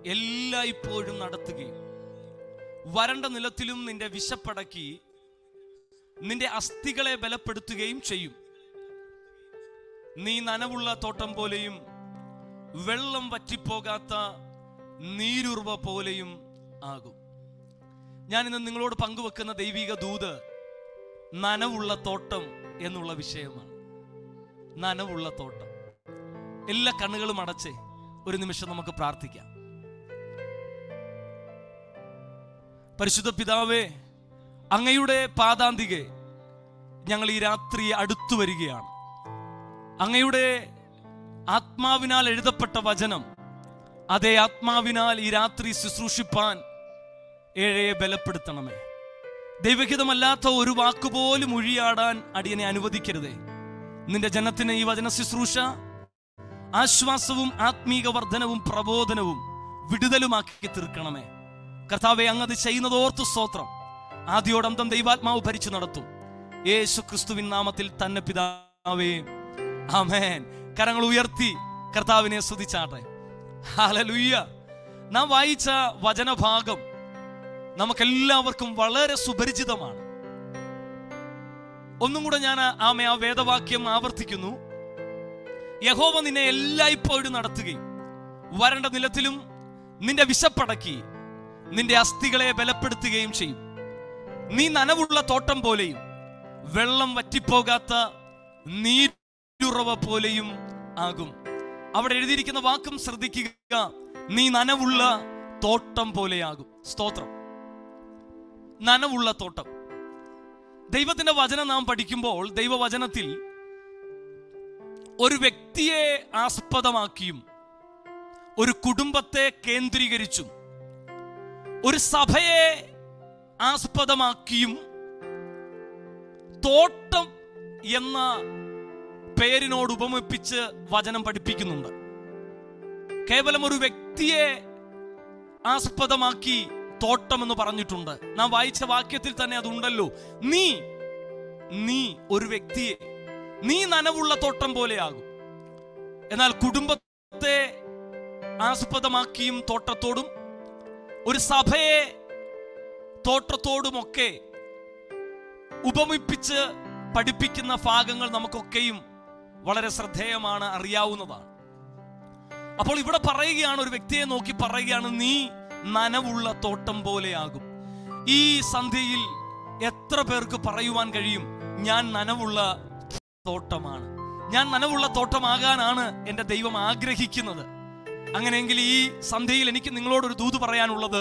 എല്ലായ്പ്പോഴും നടത്തുകയും വരണ്ട നിലത്തിലും നിന്റെ വിശപ്പടക്കി നിന്റെ അസ്ഥികളെ ബലപ്പെടുത്തുകയും ചെയ്യും നീ നനവുള്ള തോട്ടം പോലെയും വെള്ളം വറ്റിപ്പോകാത്ത നീരുറവ പോലെയും ആകും ഞാൻ ഇന്ന് നിങ്ങളോട് പങ്കുവെക്കുന്ന ദൈവിക ദൂത് നനവുള്ള തോട്ടം എന്നുള്ള വിഷയമാണ് നനവുള്ള തോട്ടം എല്ലാ കണ്ണുകളും അടച്ച് ഒരു നിമിഷം നമുക്ക് പ്രാർത്ഥിക്കാം പരിശുദ്ധ പിതാവേ അങ്ങയുടെ പാതാന്തികെ ഞങ്ങൾ ഈ രാത്രി അടുത്തു വരികയാണ് അങ്ങയുടെ ആത്മാവിനാൽ എഴുതപ്പെട്ട വചനം അതേ ആത്മാവിനാൽ ഈ രാത്രി ശുശ്രൂഷിപ്പാൻ ഏഴയെ ബലപ്പെടുത്തണമേ ദൈവഹിതമല്ലാത്ത ഒരു വാക്കുപോലും ഒഴിയാടാൻ അടിയനെ അനുവദിക്കരുതേ നിന്റെ ജനത്തിന് ഈ വചന ശുശ്രൂഷ ആശ്വാസവും ആത്മീക വർധനവും പ്രബോധനവും വിടുതലുമാക്കി തീർക്കണമേ കർത്താവെ അങ്ങത് ചെയ്യുന്നതോർത്ത് സ്തോത്രം ആദ്യോടന്തം ദൈവാത്മാവ് ഭരിച്ചു നടത്തും യേശു ക്രിസ്തുവിൻ നാമത്തിൽ തന്നെ പിതാവേ ആമേൻ കരങ്ങൾ ഉയർത്തി കർത്താവിനെ സ്തുതിച്ചാട്ടെ ഹല്ലേലൂയ നാം വായിച്ച വചനഭാഗം നമുക്കെല്ലാവർക്കും വളരെ സുപരിചിതമാണ് ഒന്നും കൂടെ ഞാൻ ആമെ ആ വേദവാക്യം ആവർത്തിക്കുന്നു യഹോവ നിന്നെ എല്ലായ്പ്പോഴും നടത്തുകയും വരണ്ട നിലത്തിലും നിന്റെ വിശപ്പടക്കി നിന്റെ അസ്ഥികളെ ബലപ്പെടുത്തുകയും ചെയ്യും നീ നനവുള്ള തോട്ടം പോലെയും വെള്ളം വറ്റിപ്പോകാത്ത നീരുറവ പോലെയും ആകും അവിടെ എഴുതിയിരിക്കുന്ന വാക്കും ശ്രദ്ധിക്കുക നീ നനവുള്ള തോട്ടം പോലെയാകും സ്തോത്രം നനവുള്ള തോട്ടം ദൈവത്തിന്റെ വചനം നാം പഠിക്കുമ്പോൾ ദൈവവചനത്തിൽ ഒരു വ്യക്തിയെ ആസ്പദമാക്കിയും ഒരു കുടുംബത്തെ കേന്ദ്രീകരിച്ചും ഒരു സഭയെ ആസ്പദമാക്കിയും തോട്ടം എന്ന പേരിനോട് ഉപമിപ്പിച്ച് വചനം പഠിപ്പിക്കുന്നുണ്ട് കേവലം ഒരു വ്യക്തിയെ ആസ്പദമാക്കി തോട്ടം എന്ന് പറഞ്ഞിട്ടുണ്ട് നാം വായിച്ച വാക്യത്തിൽ തന്നെ അതുണ്ടല്ലോ നീ നീ ഒരു വ്യക്തിയെ നീ നനവുള്ള തോട്ടം പോലെയാകും എന്നാൽ കുടുംബത്തെ ആസ്പദമാക്കിയും തോട്ടത്തോടും ഒരു സഭയെ തോട്ടത്തോടുമൊക്കെ ഉപമിപ്പിച്ച് പഠിപ്പിക്കുന്ന ഭാഗങ്ങൾ നമുക്കൊക്കെയും വളരെ ശ്രദ്ധേയമാണ് അറിയാവുന്നതാണ് അപ്പോൾ ഇവിടെ പറയുകയാണ് ഒരു വ്യക്തിയെ നോക്കി പറയുകയാണ് നീ നനവുള്ള തോട്ടം പോലെയാകും ഈ സന്ധ്യയിൽ എത്ര പേർക്ക് പറയുവാൻ കഴിയും ഞാൻ നനവുള്ള തോട്ടമാണ് ഞാൻ നനവുള്ള തോട്ടമാകാനാണ് എൻ്റെ ദൈവം ആഗ്രഹിക്കുന്നത് അങ്ങനെയെങ്കിൽ ഈ സന്ധ്യയിൽ എനിക്ക് നിങ്ങളോട് ഒരു ദൂത് പറയാനുള്ളത്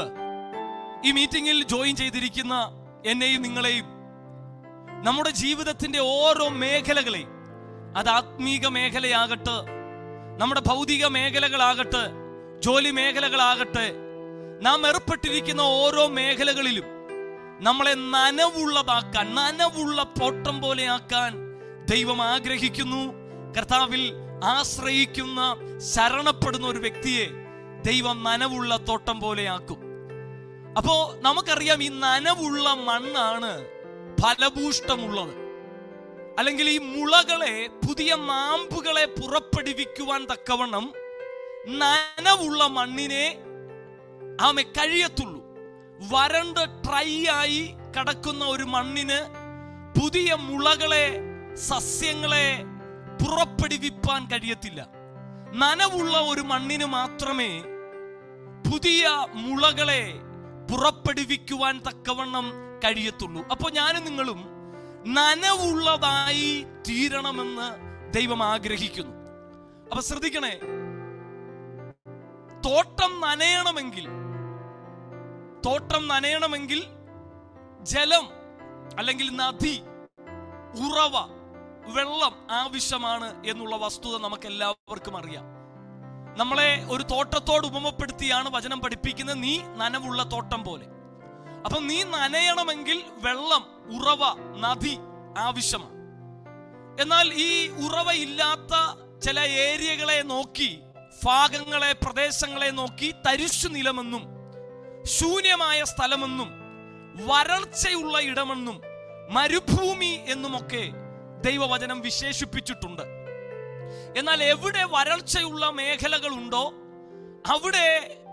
ഈ മീറ്റിംഗിൽ ജോയിൻ ചെയ്തിരിക്കുന്ന എന്നെയും നിങ്ങളെയും നമ്മുടെ ജീവിതത്തിന്റെ ഓരോ മേഖലകളെയും അത് ആത്മീക മേഖലയാകട്ടെ നമ്മുടെ ഭൗതിക മേഖലകളാകട്ടെ ജോലി മേഖലകളാകട്ടെ നാം ഏർപ്പെട്ടിരിക്കുന്ന ഓരോ മേഖലകളിലും നമ്മളെ നനവുള്ളതാക്കാൻ നനവുള്ള തോട്ടം പോലെയാക്കാൻ ദൈവം ആഗ്രഹിക്കുന്നു കർത്താവിൽ ആശ്രയിക്കുന്ന ശരണപ്പെടുന്ന ഒരു വ്യക്തിയെ ദൈവം നനവുള്ള തോട്ടം പോലെയാക്കും അപ്പോ നമുക്കറിയാം ഈ നനവുള്ള മണ്ണാണ് ഫലഭൂഷ്ടമുള്ളത് അല്ലെങ്കിൽ ഈ മുളകളെ പുതിയ നാമ്പുകളെ പുറപ്പെടുവിക്കുവാൻ തക്കവണ്ണം നനവുള്ള മണ്ണിനെ ആമെ കഴിയത്തുള്ളൂ വരണ്ട് ട്രൈ ആയി കിടക്കുന്ന ഒരു മണ്ണിന് പുതിയ മുളകളെ സസ്യങ്ങളെ പുറപ്പെടുവിപ്പാൻ കഴിയത്തില്ല നനവുള്ള ഒരു മണ്ണിന് മാത്രമേ പുതിയ മുളകളെ പുറപ്പെടുവിക്കുവാൻ തക്കവണ്ണം കഴിയത്തുള്ളൂ അപ്പൊ ഞാനും നിങ്ങളും നനവുള്ളതായി തീരണമെന്ന് ദൈവം ആഗ്രഹിക്കുന്നു അപ്പൊ ശ്രദ്ധിക്കണേ തോട്ടം നനയണമെങ്കിൽ തോട്ടം നനയണമെങ്കിൽ ജലം അല്ലെങ്കിൽ നദി ഉറവ വെള്ളം ആവശ്യമാണ് എന്നുള്ള വസ്തുത നമുക്ക് എല്ലാവർക്കും അറിയാം നമ്മളെ ഒരു തോട്ടത്തോട് ഉപമപ്പെടുത്തിയാണ് വചനം പഠിപ്പിക്കുന്നത് നീ നനവുള്ള തോട്ടം പോലെ അപ്പൊ നീ നനയണമെങ്കിൽ വെള്ളം ഉറവ നദി ആവശ്യമാണ് എന്നാൽ ഈ ഉറവയില്ലാത്ത ചില ഏരിയകളെ നോക്കി ഭാഗങ്ങളെ പ്രദേശങ്ങളെ നോക്കി തരിശു നിലമെന്നും ശൂന്യമായ സ്ഥലമെന്നും വരൾച്ചയുള്ള ഇടമെന്നും മരുഭൂമി എന്നുമൊക്കെ ദൈവവചനം വിശേഷിപ്പിച്ചിട്ടുണ്ട് എന്നാൽ എവിടെ വരൾച്ചയുള്ള മേഖലകളുണ്ടോ അവിടെ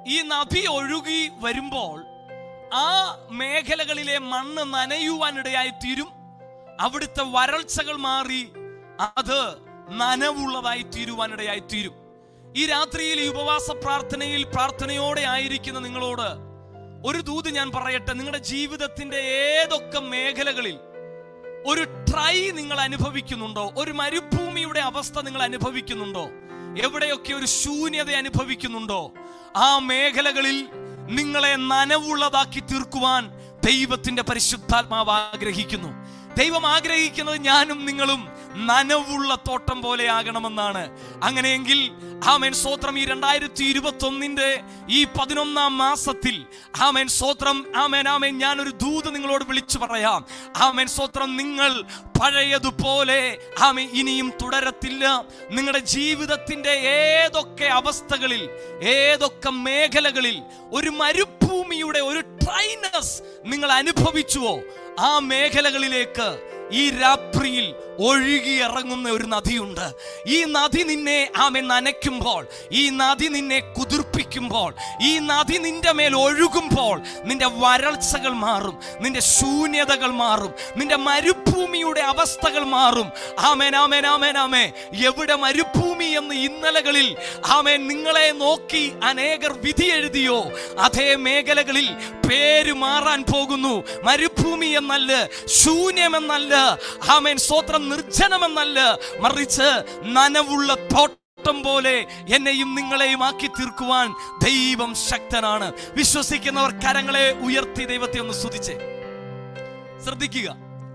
ഈ നദി ഒഴുകി വരുമ്പോൾ ആ മേഖലകളിലെ മണ്ണ് നനയുവാനിടയായി തീരും അവിടുത്തെ വരൾച്ചകൾ മാറി അത് നനവുള്ളതായി തീരുവാനിടയായി തീരും ഈ രാത്രിയിൽ ഈ ഉപവാസ പ്രാർത്ഥനയിൽ പ്രാർത്ഥനയോടെ ആയിരിക്കുന്ന നിങ്ങളോട് ഒരു ദൂത് ഞാൻ പറയട്ടെ നിങ്ങളുടെ ജീവിതത്തിന്റെ ഏതൊക്കെ മേഖലകളിൽ ഒരു ട്രൈ നിങ്ങൾ അനുഭവിക്കുന്നുണ്ടോ ഒരു മരുഭൂമിയുടെ അവസ്ഥ നിങ്ങൾ അനുഭവിക്കുന്നുണ്ടോ എവിടെയൊക്കെ ഒരു ശൂന്യത അനുഭവിക്കുന്നുണ്ടോ ആ മേഖലകളിൽ നിങ്ങളെ നനവുള്ളതാക്കി തീർക്കുവാൻ ദൈവത്തിന്റെ പരിശുദ്ധാത്മാവ് ആഗ്രഹിക്കുന്നു ദൈവം ആഗ്രഹിക്കുന്നത് ഞാനും നിങ്ങളും നനവുള്ള തോട്ടം പോലെ ആകണമെന്നാണ് അങ്ങനെയെങ്കിൽ ആമേൻ സ്വോത്രം ഈ രണ്ടായിരത്തി ഇരുപത്തി ഒന്നിന്റെ ഈ പതിനൊന്നാം മാസത്തിൽ ആമേൻ സ്വോത്രം ആമേൻ ആമേൻ ഞാൻ ഒരു ദൂത് നിങ്ങളോട് വിളിച്ചു പറയാം ആമേൻ സ്വോത്രം നിങ്ങൾ പഴയതുപോലെ ആമേൻ ഇനിയും തുടരത്തില്ല നിങ്ങളുടെ ജീവിതത്തിന്റെ ഏതൊക്കെ അവസ്ഥകളിൽ ഏതൊക്കെ മേഖലകളിൽ ഒരു മരുഭൂമിയുടെ ഒരു ട്രൈനസ് നിങ്ങൾ അനുഭവിച്ചുവോ ആ മേഖലകളിലേക്ക് ഈ രാത്രിയിൽ ഒഴുകി ഇറങ്ങുന്ന ഒരു നദിയുണ്ട് ഈ നദി നിന്നെ ആമെ നനയ്ക്കുമ്പോൾ ഈ നദി നിന്നെ കുതിർപ്പിക്കുമ്പോൾ ഈ നദി നിന്റെ മേൽ ഒഴുകുമ്പോൾ നിന്റെ വരൾച്ചകൾ മാറും നിന്റെ ശൂന്യതകൾ മാറും നിന്റെ മരുഭൂമിയുടെ അവസ്ഥകൾ മാറും ആമേൻ ആമേൻ ആമേൻ ആമേ എവിടെ മരുഭൂമി എന്ന് ഇന്നലകളിൽ ആമേൻ നിങ്ങളെ നോക്കി അനേകർ വിധി എഴുതിയോ അതേ മേഖലകളിൽ പേര് മാറാൻ പോകുന്നു മരുഭൂമി എന്നല്ല ശൂന്യമെന്നല്ല ആമേൻ സ്വത്രം നിർജ്ജനമെന്നല്ല മറിച്ച് നനവുള്ള തോട്ടം പോലെ എന്നെയും നിങ്ങളെയും ആക്കി തീർക്കുവാൻ ദൈവം ശക്തനാണ് വിശ്വസിക്കുന്നവർ കരങ്ങളെ ഉയർത്തി ദൈവത്തെ ഒന്ന് സ്തുതിച്ചേ ശ്രദ്ധിക്കുക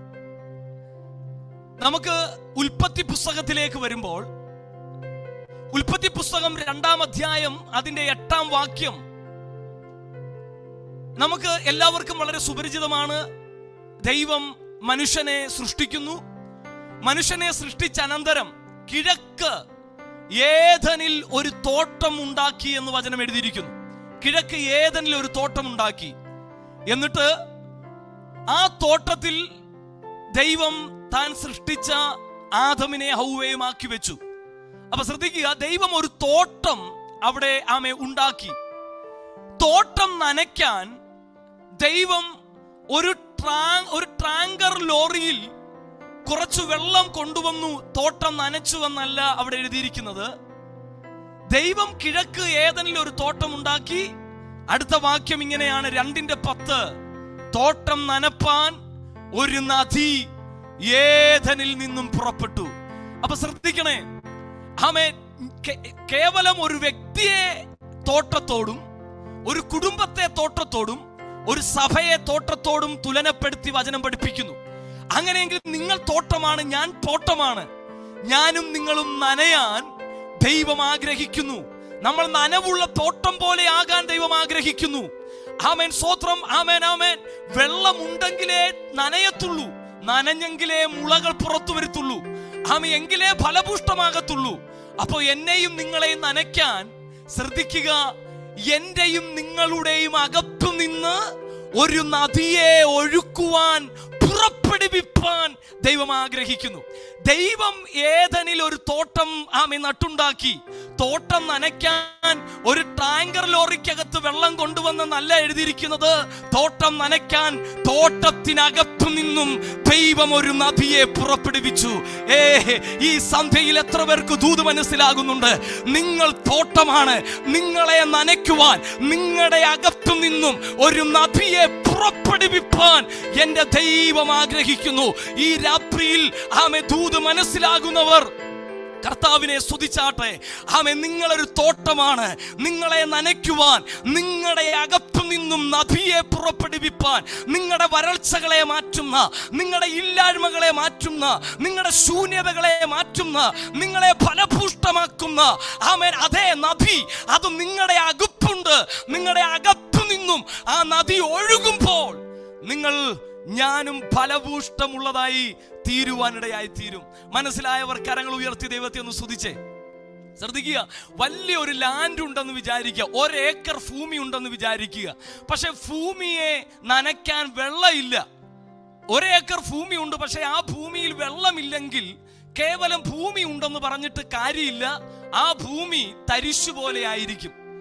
നമുക്ക് ഉൽപ്പത്തി പുസ്തകത്തിലേക്ക് വരുമ്പോൾ ഉൽപ്പത്തി പുസ്തകം രണ്ടാം അധ്യായം അതിന്റെ എട്ടാം വാക്യം നമുക്ക് എല്ലാവർക്കും വളരെ സുപരിചിതമാണ് ദൈവം മനുഷ്യനെ സൃഷ്ടിക്കുന്നു മനുഷ്യനെ സൃഷ്ടിച്ച അനന്തരം കിഴക്ക് ഏതനിൽ ഒരു തോട്ടം ഉണ്ടാക്കി എന്ന് വചനം എഴുതിയിരിക്കുന്നു കിഴക്ക് ഏതനിൽ ഒരു തോട്ടം ഉണ്ടാക്കി എന്നിട്ട് ആ തോട്ടത്തിൽ ദൈവം താൻ സൃഷ്ടിച്ച ആദമിനെ ഹൗവയും ആക്കി വെച്ചു അപ്പൊ ശ്രദ്ധിക്കുക ദൈവം ഒരു തോട്ടം അവിടെ ആമെ ഉണ്ടാക്കി തോട്ടം നനയ്ക്കാൻ ദൈവം ഒരു ട്രാ ഒരു ടാങ്കർ ലോറിയിൽ കുറച്ച് വെള്ളം കൊണ്ടുവന്നു തോട്ടം നനച്ചു എന്നല്ല അവിടെ എഴുതിയിരിക്കുന്നത് ദൈവം കിഴക്ക് ഏതെങ്കിലും ഒരു തോട്ടം ഉണ്ടാക്കി അടുത്ത വാക്യം ഇങ്ങനെയാണ് രണ്ടിന്റെ പത്ത് തോട്ടം നനപ്പാൻ ഒരു നദി ഏതനിൽ നിന്നും പുറപ്പെട്ടു അപ്പൊ ശ്രദ്ധിക്കണേ ആമേ കേ- കേവലം ഒരു വ്യക്തിയെ തോട്ടത്തോടും ഒരു കുടുംബത്തെ തോട്ടത്തോടും ഒരു സഭയെ തോട്ടത്തോടും തുലനപ്പെടുത്തി വചനം പഠിപ്പിക്കുന്നു അങ്ങനെയെങ്കിൽ നിങ്ങൾ തോട്ടമാണ് ഞാൻ തോട്ടമാണ് ഞാനും നിങ്ങളും നനയാൻ ദൈവം ആഗ്രഹിക്കുന്നു നമ്മൾ നനവുള്ള തോട്ടം പോലെ ആകാൻ ദൈവം ആഗ്രഹിക്കുന്നു ആമേൻ സ്വോത്രം ആമേൻ ആമേൻ വെള്ളമുണ്ടെങ്കിലേ നനയത്തുള്ളൂ നനഞ്ഞെങ്കിലേ മുളകൾ പുറത്തു വരുത്തുള്ളൂ ആമ എങ്കിലേ ഫലപുഷ്ടമാകത്തുള്ളൂ അപ്പോ എന്നെയും നിങ്ങളെയും നനയ്ക്കാൻ ശ്രദ്ധിക്കുക എന്റെയും നിങ്ങളുടെയും അകത്തു നിന്ന് ഒരു നദിയെ ഒഴുക്കുവാൻ പുറപ്പെടുവിപ്പാൻ ദൈവം ആഗ്രഹിക്കുന്നു ദൈവം ഏതനിൽ ഒരു തോട്ടം ആമി നട്ടുണ്ടാക്കി തോട്ടം നനയ്ക്കാൻ ഒരു ടാങ്കർ ലോറിക്കകത്ത് വെള്ളം കൊണ്ടുവന്നെന്നല്ല എഴുതിയിരിക്കുന്നത് തോട്ടം നനയ്ക്കാൻ തോട്ടത്തിനകത്തു നിന്നും ദൈവം ഒരു നദിയെ പുറപ്പെടുവിച്ചു ഏ ഈ സന്ധ്യയിൽ എത്ര പേർക്ക് ദൂത് മനസ്സിലാകുന്നുണ്ട് നിങ്ങൾ തോട്ടമാണ് നിങ്ങളെ നനയ്ക്കുവാൻ നിങ്ങളുടെ അകത്തു നിന്നും ഒരു നദിയെ പുറപ്പെടുവിപ്പാൻ എന്റെ ദൈവം ആഗ്രഹിക്കുന്നു ഈ രാത്രിയിൽ ആമെ ദൂത് മനസ്സിലാകുന്നവർ കർത്താവിനെ സ്തുതിച്ചാട്ടെ ആമെ നിങ്ങളൊരു തോട്ടമാണ് നിങ്ങളെ നനയ്ക്കുവാൻ നിങ്ങളുടെ അകത്തു നിന്നും നദിയെ പുറപ്പെടുവിപ്പാൻ നിങ്ങളുടെ വരൾച്ചകളെ മാറ്റുന്ന നിങ്ങളുടെ ഇല്ലായ്മകളെ മാറ്റുന്ന നിങ്ങളുടെ ശൂന്യതകളെ മാറ്റുന്ന നിങ്ങളെ ഫലഭൂഷ്ടമാക്കുന്ന ആമേൻ അതേ നദി അത് നിങ്ങളുടെ അകത്തുണ്ട് നിങ്ങളുടെ അകത്തു നിന്നും ആ നദി ഒഴുകുമ്പോൾ നിങ്ങൾ ഞാനും ഫലഭൂഷ്ടമുള്ളതായി തീരുവാനിടയായി തീരും മനസ്സിലായവർ കരങ്ങൾ ഉയർത്തി ദൈവത്തെ ഒന്ന് സ്തുതിച്ചേ ശ്രദ്ധിക്കുക വലിയൊരു ലാൻഡ് ഉണ്ടെന്ന് വിചാരിക്കുക ഒരേക്കർ ഭൂമി ഉണ്ടെന്ന് വിചാരിക്കുക പക്ഷെ ഭൂമിയെ നനയ്ക്കാൻ വെള്ളമില്ല ഒരേക്കർ ഭൂമി ഉണ്ട് പക്ഷെ ആ ഭൂമിയിൽ വെള്ളമില്ലെങ്കിൽ കേവലം ഭൂമി ഉണ്ടെന്ന് പറഞ്ഞിട്ട് കാര്യമില്ല ആ ഭൂമി തരിശു പോലെ ആയിരിക്കും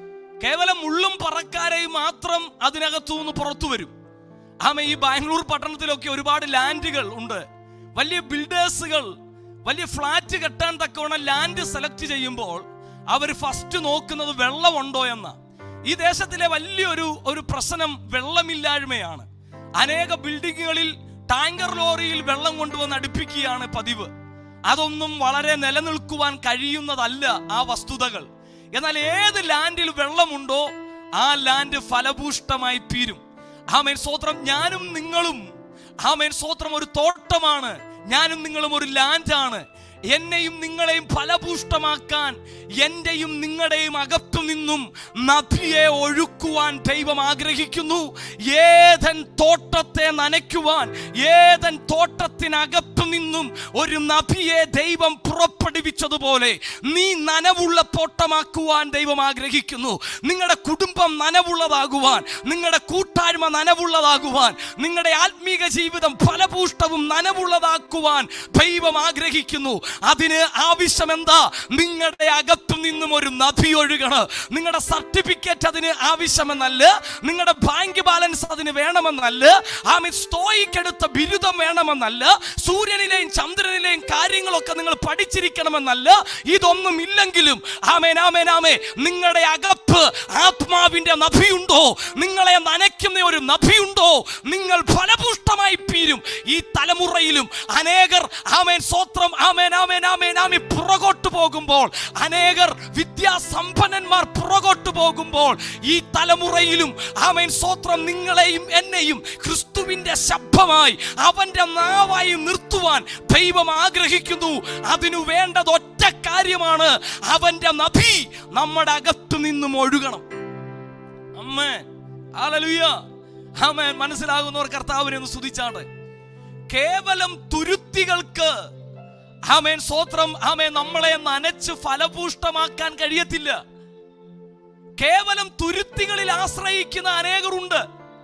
കേവലം മുള്ളും പറക്കാരെയും മാത്രം അതിനകത്തു നിന്ന് പുറത്തു വരും ആമ ഈ ബാംഗ്ലൂർ പട്ടണത്തിലൊക്കെ ഒരുപാട് ലാൻഡുകൾ ഉണ്ട് വലിയ ബിൽഡേഴ്സുകൾ വലിയ ഫ്ലാറ്റ് കെട്ടാൻ തക്കവണ്ണം ലാൻഡ് സെലക്ട് ചെയ്യുമ്പോൾ അവർ ഫസ്റ്റ് നോക്കുന്നത് വെള്ളമുണ്ടോ എന്ന ഈ ദേശത്തിലെ വലിയൊരു ഒരു പ്രശ്നം വെള്ളമില്ലായ്മയാണ് അനേക ബിൽഡിങ്ങുകളിൽ ടാങ്കർ ലോറിയിൽ വെള്ളം കൊണ്ടുവന്ന് അടുപ്പിക്കുകയാണ് പതിവ് അതൊന്നും വളരെ നിലനിൽക്കുവാൻ കഴിയുന്നതല്ല ആ വസ്തുതകൾ എന്നാൽ ഏത് ലാൻഡിൽ വെള്ളമുണ്ടോ ആ ലാൻഡ് ഫലഭൂഷ്ടമായി തീരും ആമേൻ സ്വോത്രം ഞാനും നിങ്ങളും ആമേൻ സ്വോത്രം ഒരു തോട്ടമാണ് ഞാനും നിങ്ങളും ഒരു ലാൻഡാണ് എന്നെയും നിങ്ങളെയും ഫലഭൂഷ്ടമാക്കാൻ എന്റെയും നിങ്ങളുടെയും അകത്തു നിന്നും നദിയെ ഒഴുക്കുവാൻ ദൈവം ആഗ്രഹിക്കുന്നു ഏതൻ തോട്ടത്തെ നനയ്ക്കുവാൻ ഏതൻ തോട്ടത്തിനകത്തു നിന്നും ഒരു നദിയെ ദൈവം പുറപ്പെടുവിച്ചതുപോലെ നീ നനവുള്ള തോട്ടമാക്കുവാൻ ദൈവം ആഗ്രഹിക്കുന്നു നിങ്ങളുടെ കുടുംബം നനവുള്ളതാകുവാൻ നിങ്ങളുടെ കൂട്ടായ്മ നനവുള്ളതാകുവാൻ നിങ്ങളുടെ ആത്മീക ജീവിതം ഫലഭൂഷ്ടവും നനവുള്ളതാക്കുവാൻ ദൈവം ആഗ്രഹിക്കുന്നു അതിന് ആവശ്യം എന്താ നിങ്ങളുടെ അകത്തു നിന്നും ഒരു നദി ഒഴുകണം നിങ്ങളുടെ സർട്ടിഫിക്കറ്റ് അതിന് ആവശ്യമെന്നല്ല നിങ്ങളുടെ ബാങ്ക് ബാലൻസ് അതിന് വേണമെന്നല്ല ആമി സ്റ്റോയിക്കെടുത്ത ബിരുദം വേണമെന്നല്ല സൂര്യനിലെയും ചന്ദ്രനിലെയും കാര്യങ്ങളൊക്കെ നിങ്ങൾ പഠിച്ചിരിക്കണമെന്നല്ല ഇതൊന്നും ഇല്ലെങ്കിലും ആമേൻ ആമേൻ ആമേ നിങ്ങളുടെ അകത്ത് ആത്മാവിന്റെ നഭിയുണ്ടോ നിങ്ങളെ നനയ്ക്കുന്ന ഒരു നഭിയുണ്ടോ നിങ്ങൾ ഫലപുഷ്ടമായി തീരും ഈ തലമുറയിലും അനേകർ ആമേൻ സ്വത്രം ആമേൻ ആമേൻ ആമേൻ ആമി പുറകോട്ട് പോകുമ്പോൾ അനേകർ വിദ്യാസമ്പന്നന്മാർ പുറകോട്ട് പോകുമ്പോൾ ഈ തലമുറയിലും ആമേൻ സ്വത്രം നിങ്ങളെയും എന്നെയും ക്രിസ്തുവിന്റെ ശബ്ദമായി അവന്റെ നാവായി നിർത്തുവാൻ ദൈവം ആഗ്രഹിക്കുന്നു അതിനു വേണ്ടത് ഒറ്റ കാര്യമാണ് അവന്റെ നദി നമ്മുടെ അകത്തു നിന്നും ഒഴുകണം അമ്മേ ഹല്ലേലൂയ ആമേൻ മനസ്സിലാകുന്നവർ കർത്താവിനെ ഒന്ന് സ്തുതിച്ചാണ് കേവലം തുരുത്തികൾക്ക് ആമേൻ സ്വത്രം ആമേൻ നമ്മളെ നനച്ച് ഫലഭൂഷ്ടമാക്കാൻ കഴിയത്തില്ല കേവലം തുരുത്തികളിൽ ആശ്രയിക്കുന്ന അനേകരുണ്ട്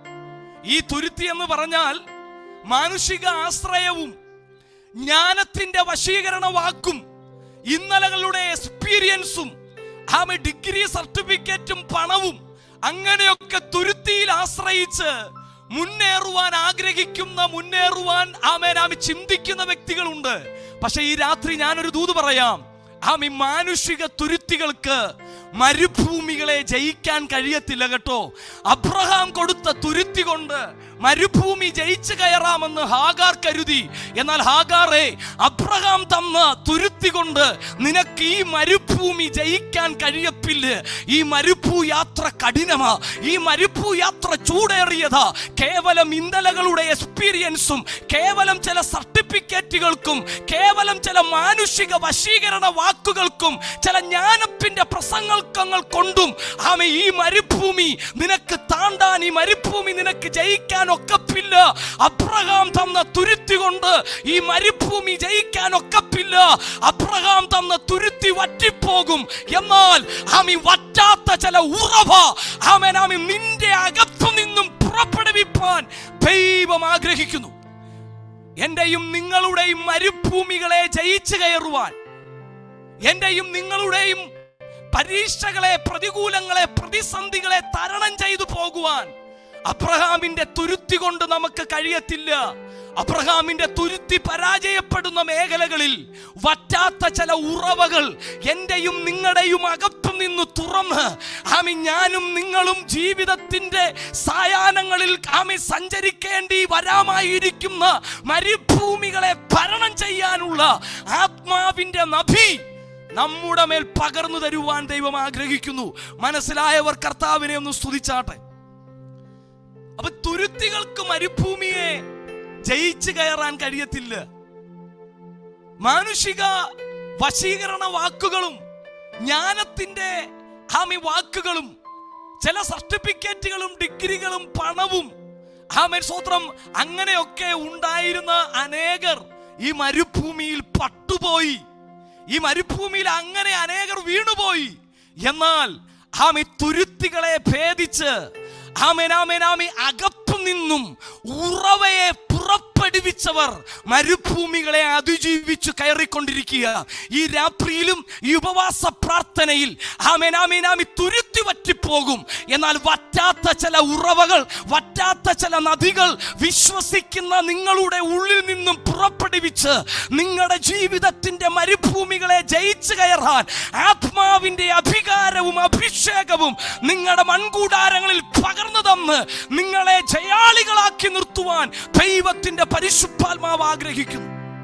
ഈ തുരുത്തി എന്ന് പറഞ്ഞാൽ മാനുഷിക ആശ്രയവും ജ്ഞാനത്തിന്റെ വശീകരണ വാക്കും ഇന്നലകളുടെ എക്സ്പീരിയൻസും ആമെ ഡിഗ്രി സർട്ടിഫിക്കറ്റും പണവും അങ്ങനെയൊക്കെ തുരുത്തിയിൽ ആശ്രയിച്ച് മുന്നേറുവാൻ ആഗ്രഹിക്കുന്ന മുന്നേറുവാൻ ആമേൻ ആമി ചിന്തിക്കുന്ന വ്യക്തികളുണ്ട് പക്ഷെ ഈ രാത്രി ഞാനൊരു ദൂത് പറയാം ആമി മാനുഷിക തുരുത്തികൾക്ക് മരുഭൂമികളെ ജയിക്കാൻ കഴിയത്തില്ല കേട്ടോ അബ്രഹാം കൊടുത്ത തുരുത്തി കൊണ്ട് മരുഭൂമി ജയിച്ചു കയറാമെന്ന് ഹാഗാർ കരുതി എന്നാൽ ഹാഗാറെ അബ്രഹാം തന്ന തുരുത്തി കൊണ്ട് നിനക്ക് ഈ മരുഭൂമി ജയിക്കാൻ കഴിയപ്പില്ല ഈ മരുഭൂ യാത്ര കഠിനമാ ഈ മരുഭൂ യാത്ര ചൂടേറിയതാ കേവലം ഇന്നലകളുടെ എക്സ്പീരിയൻസും കേവലം ചില സർട്ടിഫിക്കറ്റുകൾക്കും കേവലം ചില മാനുഷിക വശീകരണ വാക്കുകൾക്കും ചില ജ്ഞാനത്തിന്റെ പ്രസംഗങ്ങൾ കൊണ്ടും ആമ ഈ മരുഭൂമി നിനക്ക് താണ്ടാൻ ഈ മരുഭൂമി നിനക്ക് ജയിക്കാൻ ഒക്കപ്പില്ല അബ്രഹാം തന്ന തുരുത്തി കൊണ്ട് ഈ മരുഭൂമി ജയിക്കാൻ ഒക്കപ്പില്ല അബ്രഹാം തന്ന തുരുത്തി വറ്റിപ്പോകും എന്നാൽ ആമി വറ്റാത്ത ചില ഉറവ ആമൻ ആമി നിന്റെ അകത്തു നിന്നും പുറപ്പെടുവിപ്പാൻ ദൈവം ആഗ്രഹിക്കുന്നു എന്റെയും നിങ്ങളുടെയും മരുഭൂമികളെ ജയിച്ചു കയറുവാൻ എന്റെയും നിങ്ങളുടെയും പരീക്ഷകളെ പ്രതികൂലങ്ങളെ പ്രതിസന്ധികളെ തരണം ചെയ്തു പോകുവാൻ അബ്രഹാമിന്റെ തുരുത്തി കൊണ്ട് നമുക്ക് കഴിയത്തില്ല അബ്രഹാമിന്റെ തുരുത്തി പരാജയപ്പെടുന്ന മേഖലകളിൽ വറ്റാത്ത ചില ഉറവകൾ എന്റെയും നിങ്ങളുടെയും അകത്തു നിന്ന് തുറന്ന് ആമി ഞാനും നിങ്ങളും ജീവിതത്തിന്റെ സായാഹ്നങ്ങളിൽ ആമി സഞ്ചരിക്കേണ്ടി വരാമായിരിക്കുന്ന മരുഭൂമികളെ ഭരണം ചെയ്യാനുള്ള ആത്മാവിന്റെ നഭി നമ്മുടെ മേൽ പകർന്നു തരുവാൻ ദൈവം ആഗ്രഹിക്കുന്നു മനസ്സിലായവർ കർത്താവിനെ ഒന്ന് സ്തുതിച്ചാട്ടെ അപ്പൊ തുരുത്തികൾക്ക് മരുഭൂമിയെ ജയിച്ചു കയറാൻ കഴിയത്തില്ല മാനുഷിക വശീകരണ വാക്കുകളും ജ്ഞാനത്തിന്റെ ആമി വാക്കുകളും ചില സർട്ടിഫിക്കറ്റുകളും ഡിഗ്രികളും പണവും ആമേൻ സ്വത്രം അങ്ങനെയൊക്കെ ഉണ്ടായിരുന്ന അനേകർ ഈ മരുഭൂമിയിൽ പട്ടുപോയി ഈ മരുഭൂമിയിൽ അങ്ങനെ അനേകർ വീണുപോയി എന്നാൽ ആമി തുരുത്തികളെ ഭേദിച്ച് ആമേൻ ആമേൻ ആമി അകത്തു നിന്നും ഉറവയെ പുറപ്പെടു പുറപ്പെടുവിച്ചവർ മരുഭൂമികളെ അതിജീവിച്ചു കയറിക്കൊണ്ടിരിക്കുക ഈ രാത്രിയിലും ഈ ഉപവാസ പ്രാർത്ഥനയിൽ ആമേൻ ആമേൻ ആമി തുരുത്തി വറ്റിപ്പോകും എന്നാൽ വറ്റാത്ത ചില ഉറവകൾ വറ്റാത്ത ചില നദികൾ വിശ്വസിക്കുന്ന നിങ്ങളുടെ ഉള്ളിൽ നിന്നും പുറപ്പെടുവിച്ച് നിങ്ങളുടെ ജീവിതത്തിന്റെ മരുഭൂമികളെ ജയിച്ചു കയറാൻ ആത്മാവിന്റെ അധികാരവും അഭിഷേകവും നിങ്ങളുടെ മൺകൂടാരങ്ങളിൽ പകർന്നു തന്ന് നിങ്ങളെ ജയാളികളാക്കി നിർത്തുവാൻ ദൈവത്തിന്റെ പരിശുദ്ധാത്മാവ് ആഗ്രഹിക്കുന്നു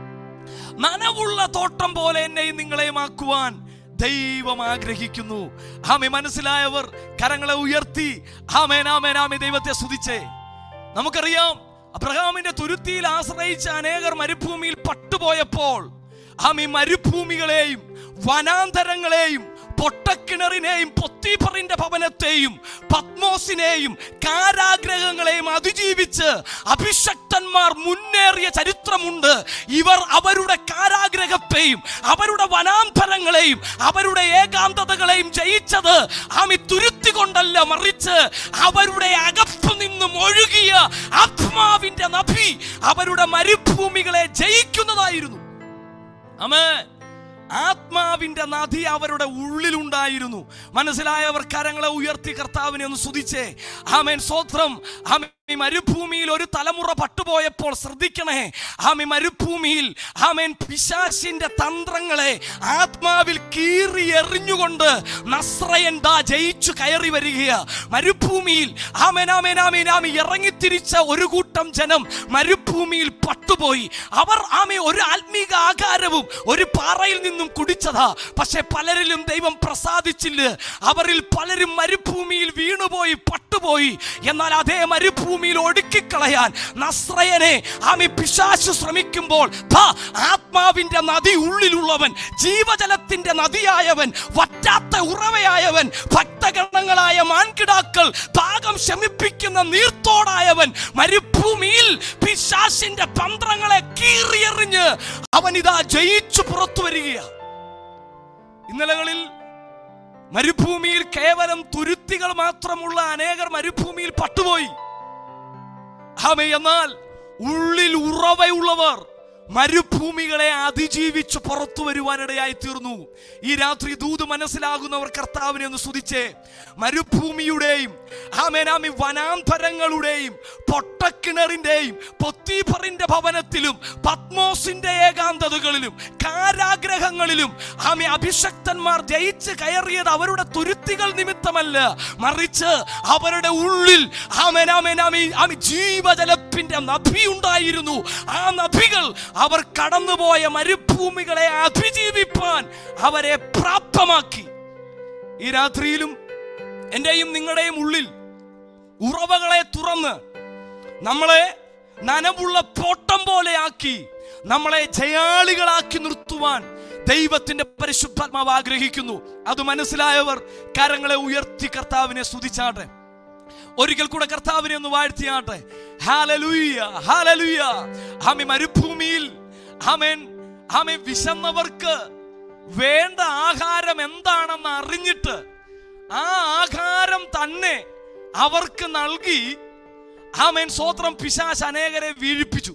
നനവുള്ള തോട്ടം പോലെ എന്നെയും നിങ്ങളെയും ആക്കുവാൻ ദൈവം ആഗ്രഹിക്കുന്നു ആമെ മനസ്സിലായവർ കരങ്ങളെ ഉയർത്തി ആമേൻ ആമേൻ ആമേ ദൈവത്തെ സ്തുതിച്ചേ നമുക്കറിയാം അബ്രഹാമിന്റെ തുരുത്തിയിൽ ആശ്രയിച്ച അനേകർ മരുഭൂമിയിൽ പട്ടുപോയപ്പോൾ ആമി മരുഭൂമികളെയും വനാന്തരങ്ങളെയും പൊട്ടക്കിണറിനെയും പൊത്തീഫറിന്റെ ഭവനത്തെയും പത്മോസിനെയും കാരാഗ്രഹങ്ങളെയും അതിജീവിച്ച് അഭിഷക്തന്മാർ മുന്നേറിയ ചരിത്രമുണ്ട് ഇവർ അവരുടെ കാരാഗ്രഹത്തെയും അവരുടെ വനാന്തരങ്ങളെയും അവരുടെ ഏകാന്തതകളെയും ജയിച്ചത് ആമി തുരുത്തി കൊണ്ടല്ല മറിച്ച് അവരുടെ അകത്തു നിന്നും ഒഴുകിയ ആത്മാവിന്റെ നഭി അവരുടെ മരുഭൂമികളെ ജയിക്കുന്നതായിരുന്നു അമേ ആത്മാവിന്റെ നദി അവരുടെ ഉള്ളിലുണ്ടായിരുന്നു മനസ്സിലായവർ കരങ്ങളെ ഉയർത്തി കർത്താവിനെ ഒന്ന് സ്തുതിച്ചേ ആമേൻ സ്വത്രം ആമേ ഈ മരുഭൂമിയിൽ ഒരു തലമുറ പട്ടുപോയപ്പോൾ ശ്രദ്ധിക്കണേ ആമി മരുഭൂമിയിൽ ആമേൻ പിശാശിന്റെ തന്ത്രങ്ങളെ ആത്മാവിൽ കീറി എറിഞ്ഞുകൊണ്ട് നസ്രയൻ ദാ ജയിച്ചു കയറി വരികയാ മരുഭൂമിയിൽ ആമേൻ ആമേൻ ആമേൻ ആമി ഇറങ്ങിത്തിരിച്ച ഒരു കൂട്ടം ജനം മരുഭൂമിയിൽ പട്ടുപോയി അവർ ആമെ ഒരു ആത്മീക ആകാരവും ഒരു പാറയിൽ നിന്നും കുടിച്ചതാ പക്ഷെ പലരിലും ദൈവം പ്രസാദിച്ചില്ല അവരിൽ പലരും മരുഭൂമിയിൽ വീണുപോയി പട്ടുപോയി എന്നാൽ അതേ മരുഭൂമിയിൽ ഒടുക്കിക്കളയാൻ നസ്രയനെ ആമി പിശാശു ശ്രമിക്കുമ്പോൾ ദാ ആത്മാവിന്റെ നദി ഉള്ളിലുള്ളവൻ ജീവജലത്തിന്റെ നദിയായവൻ വറ്റാത്ത ഉറവയായവൻ ഭക്തഗണങ്ങളായ മാൻകിടാക്കൾ ദാഹം ശമിപ്പിക്കുന്ന നീർത്തോടായവൻ മരുഭൂമിയിൽ പിശാശിന്റെ തന്ത്രങ്ങളെ കീറിയെറിഞ്ഞ് അവൻ ഇതാ ജയിച്ചു പുറത്തു വരികയാണ് ഇന്നലകളിൽ മരുഭൂമിയിൽ കേവലം തുരുത്തികൾ മാത്രമുള്ള അനേകർ മരുഭൂമിയിൽ പട്ടുപോയി ആമേ എന്നാൽ ഉള്ളിൽ ഉറവയുള്ളവർ മരുഭൂമികളെ അതിജീവിച്ച് പുറത്തു വരുവാനിടയായി തീർന്നു ഈ രാത്രി ദൂത് മനസ്സിലാകുന്നവർ കർത്താവിനെ ഒന്ന് സ്തുതിച്ചേ മരുഭൂമിയുടെയും ആമേനാമി വനാന്തരങ്ങളുടെയും പൊട്ടക്കിണറിന്റെയും പൊത്തീഫറിന്റെ ഭവനത്തിലും പത്മോസിന്റെ ഏകാന്തതകളിലും കാരാഗ്രഹങ്ങളിലും ആമി അഭിഷക്തന്മാർ ജയിച്ച് കയറിയത് അവരുടെ തുരുത്തികൾ നിമിത്തമല്ല മറിച്ച് അവരുടെ ഉള്ളിൽ ആമേനാമേനാമി ആമി ജീവജലത്തിന്റെ നദി ഉണ്ടായിരുന്നു ആ നദികൾ അവർ കടന്നുപോയ മരുഭൂമികളെ അതിജീവിപ്പാൻ അവരെ പ്രാപ്തമാക്കി ഈ രാത്രിയിലും എന്റെയും നിങ്ങളുടെയും ഉള്ളിൽ ഉറവകളെ തുറന്ന് നമ്മളെ നനവുള്ള തോട്ടം പോലെയാക്കി നമ്മളെ ജയാളികളാക്കി നിർത്തുവാൻ ദൈവത്തിന്റെ പരിശുദ്ധാത്മാവ് ആഗ്രഹിക്കുന്നു അത് മനസ്സിലായവർ കരങ്ങളെ ഉയർത്തി കർത്താവിനെ സ്തുതിച്ചാട്ടെ ഒരിക്കൽ കൂടെ കർത്താവിനെ ഒന്ന് വാഴ്ത്തിയാട്ടെ ഹാലലൂയ ഹാലലൂയ ആമി മരുഭൂമിയിൽ ആമേൻ ആമേ വിശന്നവർക്ക് വേണ്ട ആഹാരം എന്താണെന്ന് അറിഞ്ഞിട്ട് ആ ആഹാരം തന്നെ അവർക്ക് നൽകി ആമേൻ സ്വോത്രം പിശാശ് അനേകരെ വീഴിപ്പിച്ചു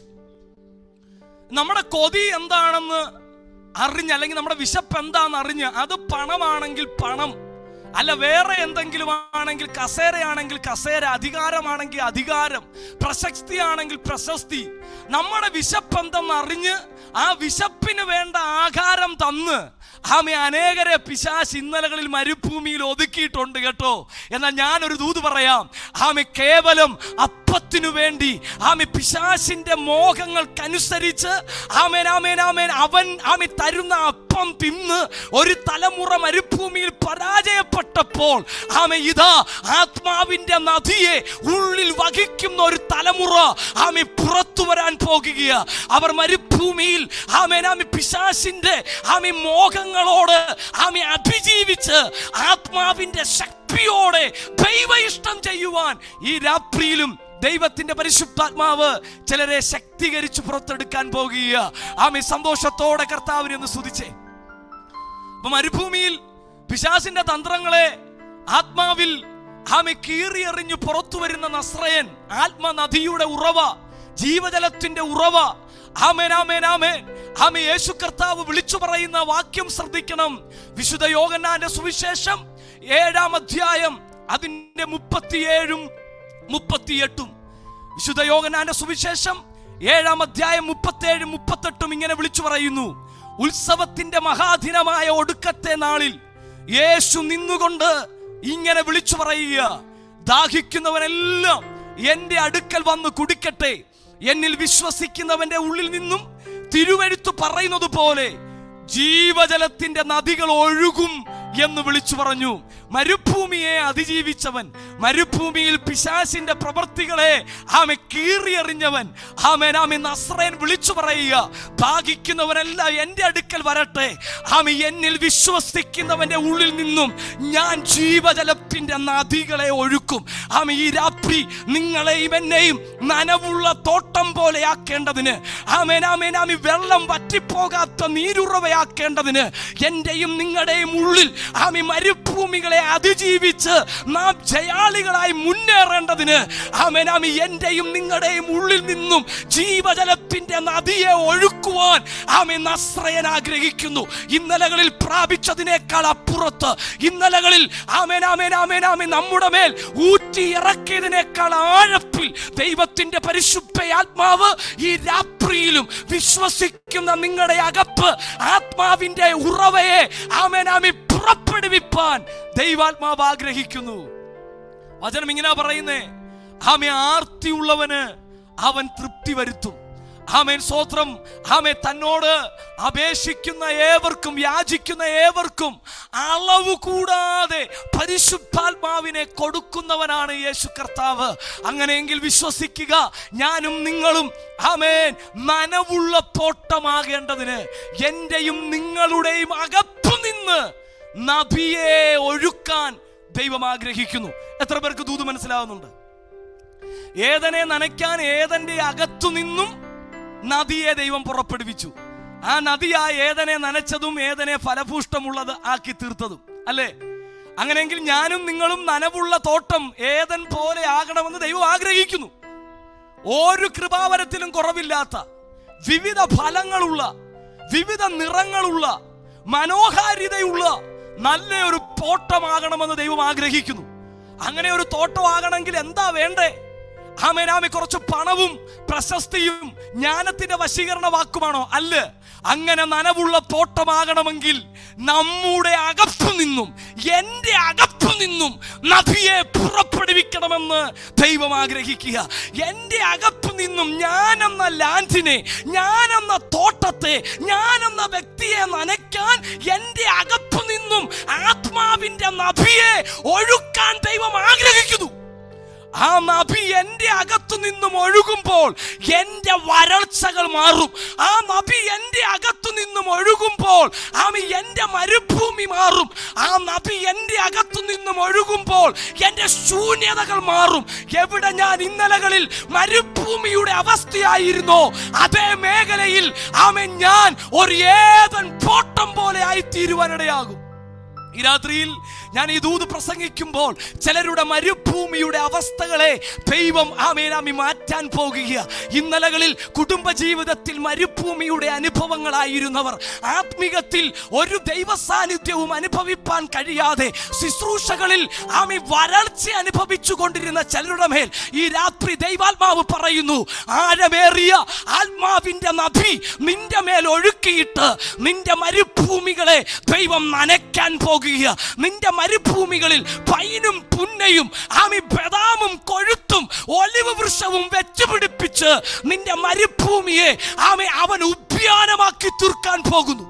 നമ്മുടെ കൊതി എന്താണെന്ന് അറിഞ്ഞ് അല്ലെങ്കിൽ നമ്മുടെ വിശപ്പ് എന്താണെന്ന് അറിഞ്ഞ് അത് പണമാണെങ്കിൽ പണം അല്ല വേറെ എന്തെങ്കിലും ആണെങ്കിൽ കസേരയാണെങ്കിൽ കസേര അധികാരമാണെങ്കിൽ അധികാരം പ്രശസ്തിയാണെങ്കിൽ പ്രശസ്തി നമ്മുടെ വിശപ്പ് എന്തെന്ന് അറിഞ്ഞ് ആ വിശപ്പിന് വേണ്ട ആഹാരം തന്ന് ആമെ അനേകരെ പിശാശ് ഇന്നലകളിൽ മരുഭൂമിയിൽ ഒതുക്കിയിട്ടുണ്ട് കേട്ടോ എന്നാൽ ഞാനൊരു ദൂത് പറയാം ആമെ കേവലം അപ്പത്തിനു വേണ്ടി ആമെ പിശാശിന്റെ മോഹങ്ങൾക്കനുസരിച്ച് ആമേൻ ആമേൻ ആമേൻ അവൻ ആമെ തരുന്ന അപ്പം തിന്ന് ഒരു തലമുറ മരുഭൂമിയിൽ പരാജയപ്പെട്ടപ്പോൾ ആമെ ഇതാ ആത്മാവിന്റെ നദിയെ ഉള്ളിൽ വഹിക്കുന്ന ഒരു തലമുറ ആമെ പുറത്തു വരാൻ പോകുകയാ അവർ മരുഭൂമിയിൽ ആമേൻ ആമെ പിശാശിന്റെ ആമെ മോഹങ്ങളോട് ആമെ അതിജീവിച്ച് ആത്മാവിന്റെ ശക്തിയോടെ ദൈവ ഇഷ്ടം ചെയ്യുവാൻ ഈ രാത്രിയിലും ദൈവത്തിന്റെ പരിശുദ്ധാത്മാവ് ചിലരെ ശക്തീകരിച്ച് പുറത്തെടുക്കാൻ പോകുക ആമി സന്തോഷത്തോടെ കർത്താവിനെ ഒന്ന് സ്തുതിച്ചേ അപ്പൊ മരുഭൂമിയിൽ പിശാസിന്റെ തന്ത്രങ്ങളെ ആത്മാവിൽ ആമി കീറിയെറിഞ്ഞു പുറത്തു വരുന്ന നസ്രയൻ ആത്മനദിയുടെ ഉറവ ജീവജലത്തിന്റെ ഉറവ ആമേൻ ആമേൻ ആമേൻ ആമേ യേശു കർത്താവ് വിളിച്ചു പറയുന്ന വാക്യം ശ്രദ്ധിക്കണം വിശുദ്ധ യോഗന്നാന്റെ സുവിശേഷം ഏഴാം അധ്യായം അതിന്റെ മുപ്പത്തിയേഴും മുപ്പത്തിയെട്ടും വിശുദ്ധ യോഗനാന്റെ സുവിശേഷം ഏഴാം അധ്യായം മുപ്പത്തേഴും മുപ്പത്തെട്ടും ഇങ്ങനെ വിളിച്ചു പറയുന്നു ഉത്സവത്തിന്റെ മഹാദിനമായ ഒടുക്കത്തെ നാളിൽ യേശു നിന്നുകൊണ്ട് ഇങ്ങനെ വിളിച്ചു പറയുക ദാഹിക്കുന്നവനെല്ലാം എന്റെ അടുക്കൽ വന്ന് കുടിക്കട്ടെ എന്നിൽ വിശ്വസിക്കുന്നവന്റെ ഉള്ളിൽ നിന്നും തിരുവെഴുത്ത് പറയുന്നത് പോലെ ജീവജലത്തിന്റെ നദികൾ ഒഴുകും എന്ന് വിളിച്ചു പറഞ്ഞു മരുഭൂമിയെ അതിജീവിച്ചവൻ മരുഭൂമിയിൽ പിശാസിന്റെ പ്രവർത്തികളെ ആമെ കീറിയെറിഞ്ഞവൻ ആമേൻ ആമെ നസ്രയൻ വിളിച്ചു പറയുക ഭാഗിക്കുന്നവരെല്ലാം എൻ്റെ അടുക്കൽ വരട്ടെ ആമെ എന്നിൽ വിശ്വസിക്കുന്നവന്റെ ഉള്ളിൽ നിന്നും ഞാൻ ജീവജലത്തിന്റെ നദികളെ ഒഴുക്കും ആമെ ഈ രാത്രി നിങ്ങളെയും എന്നെയും നനവുള്ള തോട്ടം പോലെ ആക്കേണ്ടതിന് ആമേൻ ആമേൻ ആമി വെള്ളം വറ്റിപ്പോകാത്ത നീരുറവയാക്കേണ്ടതിന് എന്റെയും നിങ്ങളുടെയും ഉള്ളിൽ ആമി മരുഭൂമികളെ അതിജീവിച്ച് നാം ജയാളികളായി മുന്നേറേണ്ടതിന് ആമേൻ ആമി എന്റെയും നിങ്ങളുടെയും ഉള്ളിൽ നിന്നും ജീവജലത്തിന്റെ നദിയെ ഒഴുക്കുവാൻ ആമി നസ്രയൻ ആഗ്രഹിക്കുന്നു ഇന്നലകളിൽ പ്രാപിച്ചതിനേക്കാൾ അപ്പുറത്ത് ഇന്നലകളിൽ ആമേൻ ആമേൻ ആമേൻ ആമേൻ നമ്മുടെ മേൽ ഊറ്റി ഇറക്കിയതിനേക്കാൾ ആഴപ്പിൽ ദൈവത്തിന്റെ പരിശുദ്ധ ആത്മാവ് ഈ രാത്രിയിലും വിശ്വസിക്കുന്ന നിങ്ങളുടെ അകപ്പ് ആത്മാവിന്റെ ഉറവയെ ആമേൻ ആമി പുറപ്പെടുവിപ്പാൻ ദൈവാത്മാവ് ആഗ്രഹിക്കുന്നു വചനം ഇങ്ങനെ പറയുന്നേ ആമെ ആർത്തിയുള്ളവന് അവൻ തൃപ്തി വരുത്തും ആമേൻ സ്വോത്രം ആമേ തന്നോട് അപേക്ഷിക്കുന്ന ഏവർക്കും യാചിക്കുന്ന ഏവർക്കും അളവ് കൂടാതെ പരിശുദ്ധാത്മാവിനെ കൊടുക്കുന്നവനാണ് യേശു കർത്താവ് അങ്ങനെയെങ്കിൽ വിശ്വസിക്കുക ഞാനും നിങ്ങളും ആമേൻ നനവുള്ള തോട്ടമാകേണ്ടതിന് എന്റെയും നിങ്ങളുടെയും അകത്തു നിന്ന് നബിയെ ഒഴുക്കാൻ ദൈവം ആഗ്രഹിക്കുന്നു എത്ര പേർക്ക് ദൂത് മനസ്സിലാവുന്നുണ്ട് ഏതനെ നനയ്ക്കാൻ ഏതന്റെ അകത്തു നിന്നും നദിയെ ദൈവം പുറപ്പെടുവിച്ചു ആ നദി ആ ഏതനെ നനച്ചതും ഏതനെ ഫലഭൂഷ്ടമുള്ളത് ആക്കി തീർത്തതും അല്ലേ അങ്ങനെയെങ്കിൽ ഞാനും നിങ്ങളും നനവുള്ള തോട്ടം ഏതൻ പോലെ ആകണമെന്ന് ദൈവം ആഗ്രഹിക്കുന്നു ഒരു കൃപാവരത്തിലും കുറവില്ലാത്ത വിവിധ ഫലങ്ങളുള്ള വിവിധ നിറങ്ങളുള്ള മനോഹാരിതയുള്ള നല്ല ഒരു തോട്ടമാകണമെന്ന് ദൈവം ആഗ്രഹിക്കുന്നു അങ്ങനെ ഒരു തോട്ടമാകണമെങ്കിൽ എന്താ വേണ്ടേ ആമേനാമി കുറച്ച് പണവും പ്രശസ്തിയും ജ്ഞാനത്തിന്റെ വശീകരണ വാക്കുമാണോ അല്ല അങ്ങനെ നനവുള്ള തോട്ടമാകണമെങ്കിൽ നമ്മുടെ അകത്തു നിന്നും എന്റെ അകത്തു നിന്നും നദിയെ പുറപ്പെടുവിക്കണമെന്ന് ദൈവം ആഗ്രഹിക്കുക എന്റെ അകത്തു നിന്നും ഞാനെന്ന ലാൻഡിനെ ഞാനെന്ന തോട്ടത്തെ ഞാനെന്ന വ്യക്തിയെ നനയ്ക്കാൻ എന്റെ അകത്തു നിന്നും ആത്മാവിന്റെ നദിയെ ഒഴുക്കാൻ ദൈവം ആഗ്രഹിക്കുന്നു ആ നബി എന്റെ അകത്തു നിന്നും ഒഴുകുമ്പോൾ എന്റെ വരൾച്ചകൾ മാറും ആ നബി എന്റെ അകത്തു നിന്നും ഒഴുകുമ്പോൾ ആമി എന്റെ മരുഭൂമി മാറും ആ നബി എന്റെ അകത്തു നിന്നും ഒഴുകുമ്പോൾ എന്റെ ശൂന്യതകൾ മാറും എവിടെ ഞാൻ ഇന്നലകളിൽ മരുഭൂമിയുടെ അവസ്ഥയായിരുന്നോ അതേ മേഖലയിൽ ആമെ ഞാൻ ഒരു ഏതൻ തോട്ടം പോലെ ആയി തീരുവാനിടയാകും ഈ രാത്രിയിൽ ഞാൻ ഈ ദൂത് പ്രസംഗിക്കുമ്പോൾ ചിലരുടെ മരുഭൂമിയുടെ അവസ്ഥകളെ ദൈവം ആമേനാമി മാറ്റാൻ പോകുക ഇന്നലകളിൽ കുടുംബജീവിതത്തിൽ മരുഭൂമിയുടെ അനുഭവങ്ങളായിരുന്നവർ ആത്മികത്തിൽ ഒരു ദൈവ സാന്നിധ്യവും അനുഭവിപ്പാൻ കഴിയാതെ ശുശ്രൂഷകളിൽ ആമി വരൾച്ച അനുഭവിച്ചു കൊണ്ടിരുന്ന ചിലരുടെ മേൽ ഈ രാത്രി ദൈവാത്മാവ് പറയുന്നു ആഴമേറിയ ആത്മാവിന്റെ നദി നിന്റെ മേൽ ഒഴുക്കിയിട്ട് നിന്റെ മരുഭൂമികളെ ദൈവം നനയ്ക്കാൻ പോകുക നിന്റെ മരുഭൂമികളിൽ പൈനും പുന്നയും ആമി ബദാമും കൊഴുത്തും ഒലിവ് വൃക്ഷവും വെച്ചുപിടിപ്പിച്ച് നിന്റെ മരുഭൂമിയെ ആമി അവൻ ഉദ്യാനമാക്കി തീർക്കാൻ പോകുന്നു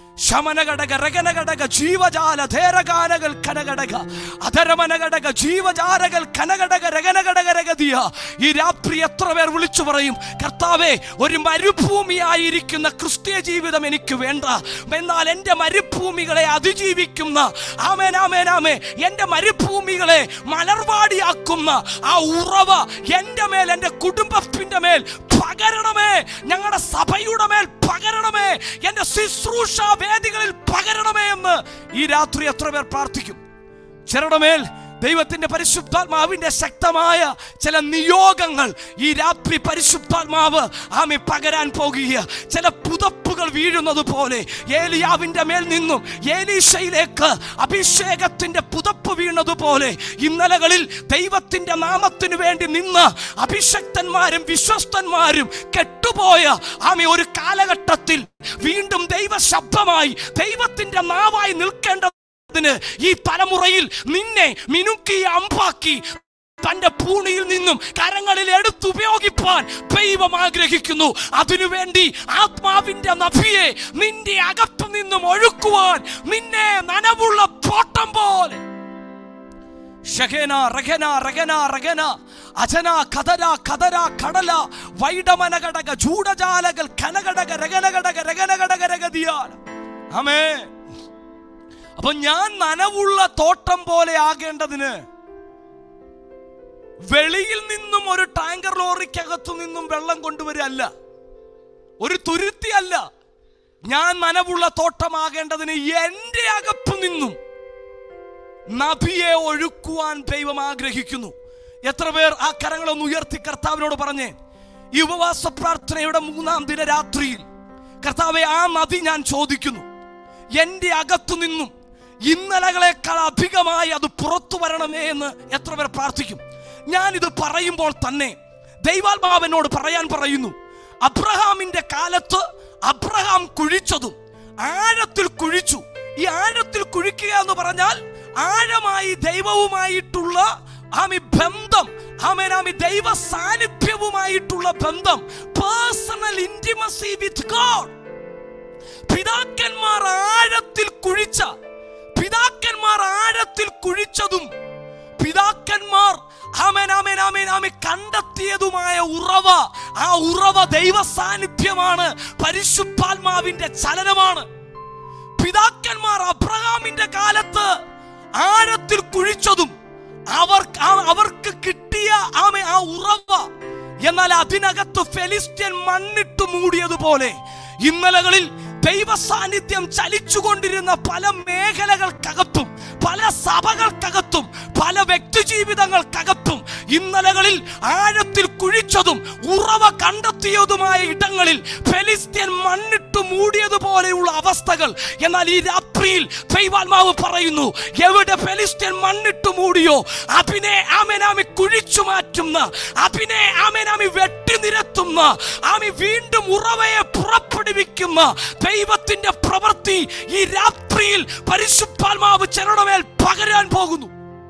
ശമനഘടക രഗനഘടക ജീവജാല ധേരഗാനകൾ കനഘടക അധരമനഘടക ജീവജാലകൾ കനഘടക രഗനഘടക രഗതിയ ഈ രാത്രി എത്ര പേർ വിളിച്ചു പറയും കർത്താവെ ഒരു മരുഭൂമിയായിരിക്കുന്ന ക്രിസ്തീയ ജീവിതം എനിക്ക് വേണ്ട എന്നാൽ എൻ്റെ മരുഭൂമികളെ അതിജീവിക്കുന്ന ആമേൻ ആമേൻ ആമേ എൻ്റെ മരുഭൂമികളെ മലർവാടിയാക്കുന്ന ആ ഉറവ എൻ്റെ മേൽ എൻ്റെ കുടുംബത്തിൻ്റെ മേൽ പകരണമേ ഞങ്ങളുടെ സഭയുടെ മേൽ പകരണമേ എൻ്റെ ശുശ്രൂഷ വേദികളിൽ പകരണമേ എന്ന് ഈ രാത്രി എത്ര പേർ പ്രാർത്ഥിക്കും ചിലരുടെ മേൽ ദൈവത്തിന്റെ പരിശുദ്ധാത്മാവിന്റെ ശക്തമായ ചില നിയോഗങ്ങൾ ഈ രാത്രി പരിശുദ്ധാത്മാവ് ആമി പകരാൻ പോകുക ചില പുതപ്പുകൾ വീഴുന്നത് പോലെ ഏലിയാവിന്റെ മേൽ നിന്നും ഏലീശയിലേക്ക് അഭിഷേകത്തിന്റെ പുതപ്പ് വീണതുപോലെ ഇന്നലകളിൽ ദൈവത്തിന്റെ നാമത്തിനു വേണ്ടി നിന്ന് അഭിഷക്തന്മാരും വിശ്വസ്തന്മാരും കെട്ടുപോയ ആമി ഒരു കാലഘട്ടത്തിൽ വീണ്ടും ദൈവ ശബ്ദമായി ദൈവത്തിന്റെ നാവായി നിൽക്കേണ്ടതിന് ഈ തലമുറയിൽ നിന്നെ മിനുക്കി അമ്പാക്കി തന്റെ പൂണിയിൽ നിന്നും കരങ്ങളിൽ എടുത്തുപയോഗിപ്പാൻ ദൈവം ആഗ്രഹിക്കുന്നു അതിനുവേണ്ടി ആത്മാവിന്റെ നഭിയെ നിന്റെ അകത്തു നിന്നും ഒഴുക്കുവാൻ നിന്നെ നനവുള്ള തോട്ടം പോലെ ഷഹേന റഹന റഹന റഹന അജന കതര കതര കടല വൈഡമന ഘടക ചൂടജാലകൾ കനഘടക രഗനഘടക രഗനഘടക രഗതിയാൽ ആമേ അപ്പൊ ഞാൻ നനവുള്ള തോട്ടം പോലെ ആകേണ്ടതിന് വെളിയിൽ നിന്നും ഒരു ടാങ്കർ ലോറിക്കകത്തു നിന്നും വെള്ളം കൊണ്ടുവരല്ല ഒരു തുരുത്തി അല്ല ഞാൻ നനവുള്ള തോട്ടമാകേണ്ടതിന് എന്റെ അകത്തു നിന്നും നബിയെ ഒഴുക്കുവാൻ ദൈവം ആഗ്രഹിക്കുന്നു എത്ര പേർ ആ കരങ്ങളൊന്ന് ഉയർത്തി കർത്താവിനോട് പറഞ്ഞേ ഈ ഉപവാസ പ്രാർത്ഥനയുടെ മൂന്നാം ദിന രാത്രിയിൽ കർത്താവെ ആ നദി ഞാൻ ചോദിക്കുന്നു എൻ്റെ അകത്തു നിന്നും ഇന്നലകളെക്കാൾ അധികമായി അത് പുറത്തു വരണമേ എന്ന് എത്ര പേർ പ്രാർത്ഥിക്കും ഞാനിത് പറയുമ്പോൾ തന്നെ ദൈവാത്മാവനോട് പറയാൻ പറയുന്നു അബ്രഹാമിന്റെ കാലത്ത് അബ്രഹാം കുഴിച്ചതും ആഴത്തിൽ കുഴിച്ചു ഈ ആഴത്തിൽ കുഴിക്കുക എന്ന് പറഞ്ഞാൽ ആഴമായി ദൈവവുമായിട്ടുള്ള ആമി ബന്ധം ആമേൻ ആമി ദൈവ സാന്നിധ്യവുമായിട്ടുള്ള ബന്ധം പേഴ്സണൽ ഇന്റിമസി വിത്ത് ഗോഡ് പിതാക്കന്മാർ ആഴത്തിൽ കുഴിച്ച പിതാക്കന്മാർ ആഴത്തിൽ കുഴിച്ചതും പിതാക്കന്മാർ ആമേൻ ആമേൻ ആമേൻ ആമേൻ കണ്ടെത്തിയതുമായ ഉറവ ആ ഉറവ ദൈവ സാന്നിധ്യമാണ് പരിശുദ്ധാത്മാവിന്റെ ചലനമാണ് പിതാക്കന്മാർ അബ്രഹാമിന്റെ കാലത്ത് ആഴത്തിൽ കുഴിച്ചതും അവർ ആ- അവർക്ക് കിട്ടിയ ആമെ ആ ഉറവ എന്നാൽ അതിനകത്ത് ഫെലിസ്ത്യൻ മണ്ണിട്ട് മൂടിയതുപോലെ ഇന്നലകളിൽ ദൈവ സാന്നിധ്യം ചലിച്ചുകൊണ്ടിരുന്ന പല മേഖലകൾക്കകത്തും പല സഭകൾക്കകത്തും പല വ്യക്തി ജീവിതങ്ങൾക്കകത്തും ഇന്നലകളിൽ ആഴത്തിൽ കുഴിച്ചതും ഉറവ കണ്ടെത്തിയതുമായ ഇടങ്ങളിൽ ഫെലിസ്ത്യൻ മണ്ണിട്ട് മൂടിയതുപോലെയുള്ള അവസ്ഥകൾ എന്നാൽ ഈ രാത്രിയിൽ ദൈവാത്മാവ് പറയുന്നു എവിടെ ഫെലിസ്ത്യൻ മണ്ണിട്ട് മൂടിയോ അതിനെ ആമേനാമി കുഴിച്ചു മാറ്റുന്ന അതിനെ ആമേനാമി വെട്ടി നിരത്തുന്ന ആമി വീണ്ടും ഉറവയെ പുറപ്പെടുവിക്കുന്ന ദൈവത്തിന്റെ പ്രവൃത്തി ഈ രാത്രിയിൽ പരിശുദ്ധാത്മാവ് ചിലരുടെ പകരാൻ പോകുന്നു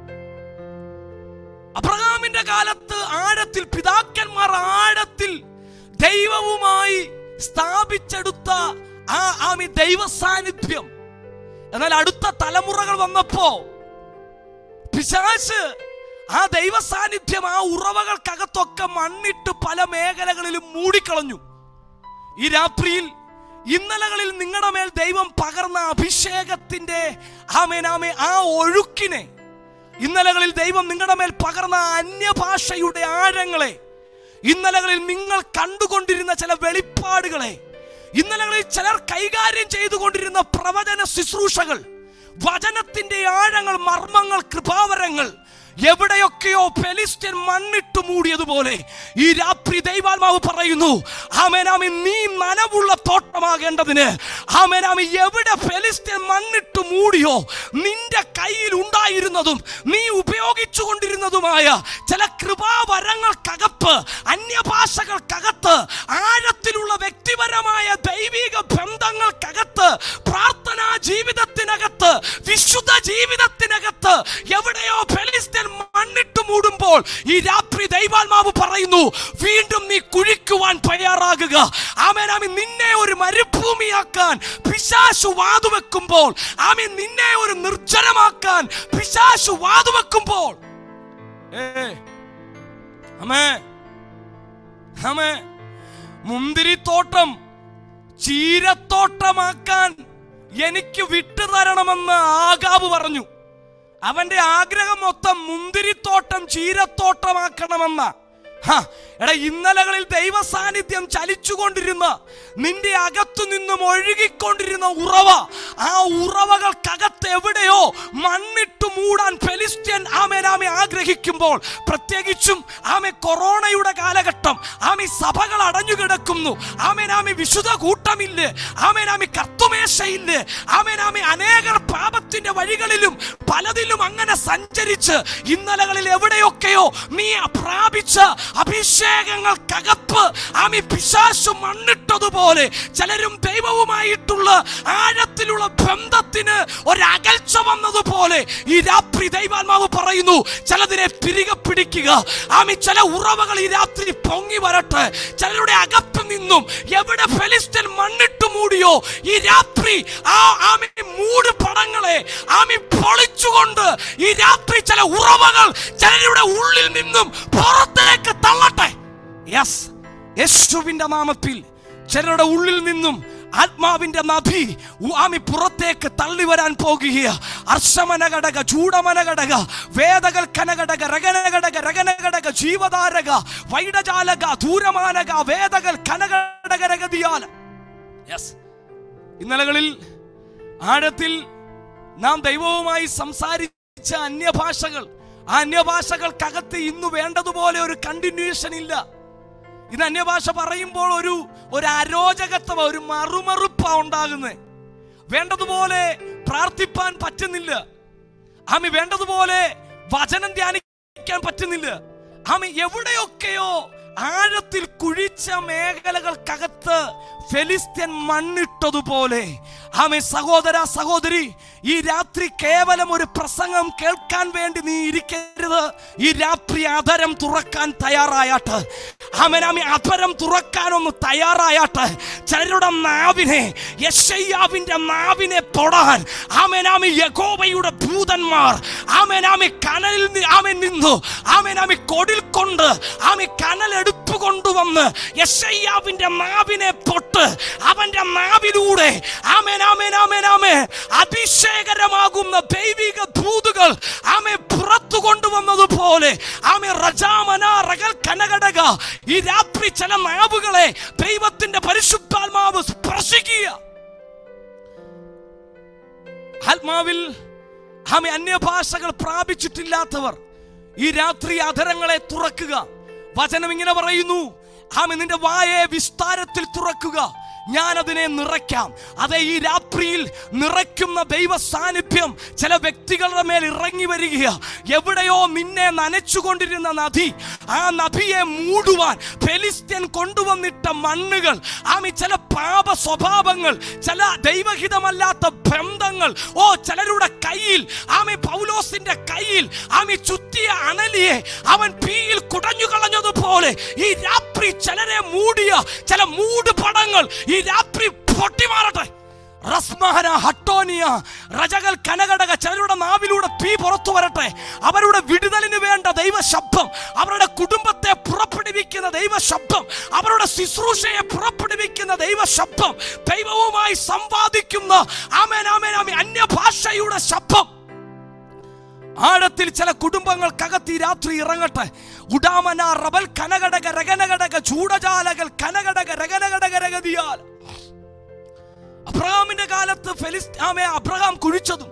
അബ്രഹാമിന്റെ കാലത്ത് ആഴത്തിൽ പിതാക്കന്മാർ ആഴത്തിൽ ദൈവവുമായി സ്ഥാപിച്ചെടുത്ത ആ ആമി ദൈവ സാന്നിധ്യം എന്നാൽ അടുത്ത തലമുറകൾ വന്നപ്പോ പിശാശ് ആ ദൈവ സാന്നിധ്യം ആ ഉറവകൾക്കകത്തൊക്കെ മണ്ണിട്ട് പല മേഖലകളിലും മൂടിക്കളഞ്ഞു ഈ രാത്രിയിൽ ഇന്നലകളിൽ നിങ്ങളുടെ മേൽ ദൈവം പകർന്ന അഭിഷേകത്തിന്റെ ആമേനാമേ ആ ഒഴുക്കിനെ ഇന്നലകളിൽ ദൈവം നിങ്ങളുടെ മേൽ പകർന്ന അന്യഭാഷയുടെ ആഴങ്ങളെ ഇന്നലകളിൽ നിങ്ങൾ കണ്ടുകൊണ്ടിരുന്ന ചില വെളിപ്പാടുകളെ ഇന്നലകളിൽ ചിലർ കൈകാര്യം ചെയ്തുകൊണ്ടിരുന്ന പ്രവചന ശുശ്രൂഷകൾ വചനത്തിന്റെ ആഴങ്ങൾ മർമ്മങ്ങൾ കൃപാവരങ്ങൾ എവിടെയൊക്കെയോ ഫെലിസ്ത്യൻ മണ്ണിട്ട് മൂടിയതുപോലെ ഈ രാത്രി ദൈവാത്മാവ് പറയുന്നു ആമേനാമി നീ നനവുള്ള തോട്ടമാകേണ്ടതിന് ആമേനാമി എവിടെ ഫെലിസ്ത്യൻ മണ്ണിട്ട് മൂടിയോ നിന്റെ കയ്യിൽ ഉണ്ടായിരുന്നതും നീ ഉപയോഗിച്ചു കൊണ്ടിരുന്നതുമായ ചില കൃപാവരങ്ങൾക്കകത്ത് അന്യഭാഷകൾക്കകത്ത് ആഴത്തിലുള്ള വ്യക്തിപരമായ ദൈവിക ബന്ധങ്ങൾക്കകത്ത് പ്രാർത്ഥനാ ജീവിതത്തിനകത്ത് വിശുദ്ധ ജീവിതത്തിനകത്ത് എവിടെയോ ഫെലിസ്ത്യൻ മണ്ണിട്ട് മൂടുമ്പോൾ ഈ രാത്രി ദൈവാത്മാവ് പറയുന്നു വീണ്ടും നീ കുഴിക്കുവാൻ തയ്യാറാകുക ആമേനാമി നിന്നെ ഒരു മരുഭൂമിയാക്കാൻ പിശാശു വാതുവെക്കുമ്പോൾ ആമീൻ നിന്നെ ഒരു നിർജ്ജനമാക്കാൻ പിശാശു വാതുവെക്കുമ്പോൾ ഏ അമേ അമേ മുന്തിരിത്തോട്ടം ചീരത്തോട്ടമാക്കാൻ എനിക്ക് വിട്ടുതരണമെന്ന് ആകാവ് പറഞ്ഞു അവന്റെ ആഗ്രഹം മൊത്തം മുന്തിരിത്തോട്ടം ചീരത്തോട്ടമാക്കണമെന്ന ഹ, എടാ ഇന്നലകളിൽ ദൈവ സാന്നിധ്യം ചലിച്ചുകൊണ്ടിരുന്ന നിന്റെ അകത്തു നിന്നും ഒഴുകിക്കൊണ്ടിരുന്ന ഉറവ ആ ഉറവകൾക്കകത്ത് എവിടെയോ മണ്ണിട്ട് മൂടാൻ ഫെലിസ്ത്യൻ ആമേൻ ആമെ ആഗ്രഹിക്കുമ്പോൾ പ്രത്യേകിച്ചും ആമെ കൊറോണയുടെ കാലഘട്ടം ആമി സഭകൾ അടഞ്ഞു കിടക്കുന്നു ആമേൻ ആമി വിശുദ്ധ കൂട്ടമില്ലേ ആമേൻ ആമി കത്തുമേശയില്ലേ ആമേൻ ആമി അനേകർ പാപത്തിന്റെ വഴികളിലും പലതിലും അങ്ങനെ സഞ്ചരിച്ച് ഇന്നലകളിൽ എവിടെയൊക്കെയോ നീ പ്രാപിച്ച അഭിഷേകങ്ങൾക്കകത്ത് ആമി പിശാശു മണ്ണിട്ടതുപോലെ ചിലരും ദൈവവുമായിട്ടുള്ള ആഴത്തിലുള്ള ബന്ധത്തിന് ഒരകൽച്ച വന്നതുപോലെ ഈ രാത്രി ദൈവാത്മാവ് പറയുന്നു ചിലതിനെ തിരികെ പിടിക്കുക ആമി ചില ഉറവകൾ ഈ രാത്രി പൊങ്ങി വരട്ടെ ചിലരുടെ അകത്ത് നിന്നും എവിടെ ഫെലിസ്റ്റൻ മണ്ണിട്ട് മൂടിയോ ഈ രാത്രി ആ ആമി മൂട് പടങ്ങളെ ആമി പൊളിച്ചുകൊണ്ട് ഈ രാത്രി ചില ഉറവകൾ ചിലരുടെ ഉള്ളിൽ നിന്നും പുറത്തേക്ക് തള്ളട്ടെ യെസ് യേശുവിന്റെ നാമത്തിൽ ചിലരുടെ ഉള്ളിൽ നിന്നും ആത്മാവിന്റെ നദി ആമി പുറത്തേക്ക് തള്ളി വരാൻ പോകുക അർശമന ഘടക ചൂടമന ഘടക വേദകൾ കനഘടക രഗനഘടക രഗനഘടക ജീവധാരക വൈഡജാലക ദൂരമാനക വേദകൾ കനഘടക രഗതിയാല യെസ് ഇന്നലകളിൽ ആഴത്തിൽ നാം ദൈവവുമായി സംസാരിച്ച അന്യഭാഷകൾ ആ അന്യഭാഷകൾക്കകത്ത് ഇന്ന് വേണ്ടതുപോലെ ഒരു കണ്ടിന്യൂഷൻ ഇല്ല ഇത് അന്യഭാഷ പറയുമ്പോൾ ഒരു ഒരു അരോചകത്വം ഒരു മറുമറുപ്പാ ഉണ്ടാകുന്നത് വേണ്ടതുപോലെ പ്രാർത്ഥിപ്പാൻ പറ്റുന്നില്ല ആമി വേണ്ടതുപോലെ വചനം ധ്യാനിക്കാൻ പറ്റുന്നില്ല ആമി എവിടെയൊക്കെയോ ആഴത്തിൽ കുഴിച്ച മേഖലകൾക്കകത്ത് ഫെലിസ്ത്യൻ മണ്ണിട്ടതുപോലെ ആമേ സഹോദര സഹോദരി ഈ രാത്രി കേവലം ഒരു പ്രസംഗം കേൾക്കാൻ വേണ്ടി നീ ഇരിക്കരുത് ഈ രാത്രി അധരം തുറക്കാൻ തയ്യാറായാട്ട് ആമേൻ ആമി അധരം തുറക്കാൻ ഒന്ന് തയ്യാറായാട്ട് ചിലരുടെ നാവിനെ യശയ്യാവിന്റെ നാവിനെ തൊടാൻ ആമേൻ ആമി യഗോവയുടെ ഭൂതന്മാർ ആമേൻ ആമി കനലിൽ നി- ആമേൻ നിന്നു ആമേൻ ആമി കൊടിൽ കൊണ്ട് ആമി കനൽ എടുത്തു കൊണ്ടുവന്ന് യശയ്യാവിന്റെ നാവിനെ പൊട്ട് അവന്റെ നാവിലൂടെ ആമേൻ ആമേൻ ആമേൻ ആമേ അതിശയകരമാകുന്ന ദൈവിക ദൂതുകൾ ആമെ പുറത്തു കൊണ്ടുവന്നതുപോലെ ആമെ റജാമന റകൽ കനകടക ഈ രാത്രി ചില നാവുകളെ ദൈവത്തിന്റെ പരിശുദ്ധാത്മാവ് സ്പർശിക്കുക ആത്മാവിൽ ആമെ അന്യഭാഷകൾ പ്രാപിച്ചിട്ടില്ലാത്തവർ ഈ രാത്രി അധരങ്ങളെ തുറക്കുക വചനം ഇങ്ങനെ പറയുന്നു ആമെ നിന്റെ വായെ വിസ്താരത്തിൽ തുറക്കുക ഞാൻ അതിനെ നിറയ്ക്കാം അതെ ഈ രാത്രിയിൽ നിറയ്ക്കുന്ന ദൈവ സാന്നിധ്യം ചില വ്യക്തികളുടെ മേൽ ഇറങ്ങി വരിക എവിടെയോ നിന്നെ നനച്ചുകൊണ്ടിരുന്ന നദി ആ നദിയെ മൂടുവാൻ ഫെലിസ്ത്യൻ കൊണ്ടുവന്നിട്ട മണ്ണുകൾ ആമി ചില പാപ സ്വഭാവങ്ങൾ ചില ദൈവഹിതമല്ലാത്ത ബന്ധങ്ങൾ ഓ ചിലരുടെ കയ്യിൽ ആമി പൗലോസിന്റെ കയ്യിൽ ആമി ചുറ്റിയ അണലിയെ അവൻ തീയിൽ കുടഞ്ഞു കളഞ്ഞതുപോലെ ഈ രാത്രി ചിലരെ മൂടിയ ചില മൂട് പടങ്ങൾ ഈ രാത്രി പൊട്ടിമാറട്ടെ റസ്മഹന ഹട്ടോനിയ റജകൾ കനകടക ചിലരുടെ നാവിലൂടെ തീ പുറത്തു വരട്ടെ അവരുടെ വിടുതലിന് വേണ്ട ദൈവ ശബ്ദം അവരുടെ കുടുംബത്തെ പുറപ്പെടുവിക്കുന്ന ദൈവ ശബ്ദം അവരുടെ ശുശ്രൂഷയെ പുറപ്പെടുവിക്കുന്ന ദൈവ ശബ്ദം ദൈവവുമായി സംവാദിക്കുന്ന ആമേൻ ആമേൻ ആമേൻ അന്യഭാഷയുടെ ശബ്ദം ആഴത്തിൽ ചില കുടുംബങ്ങൾക്കകത്ത് ഈ രാത്രി ഇറങ്ങട്ടെ ഉടാമന റബൽ കനകടക രഗനകടക ചൂടജാലകൾ കനകടക രഗനകടക രഗതിയാൽ അബ്രഹാമിന്റെ കാലത്ത് ഫെലിസ് ആമെ അബ്രഹാം കുഴിച്ചതും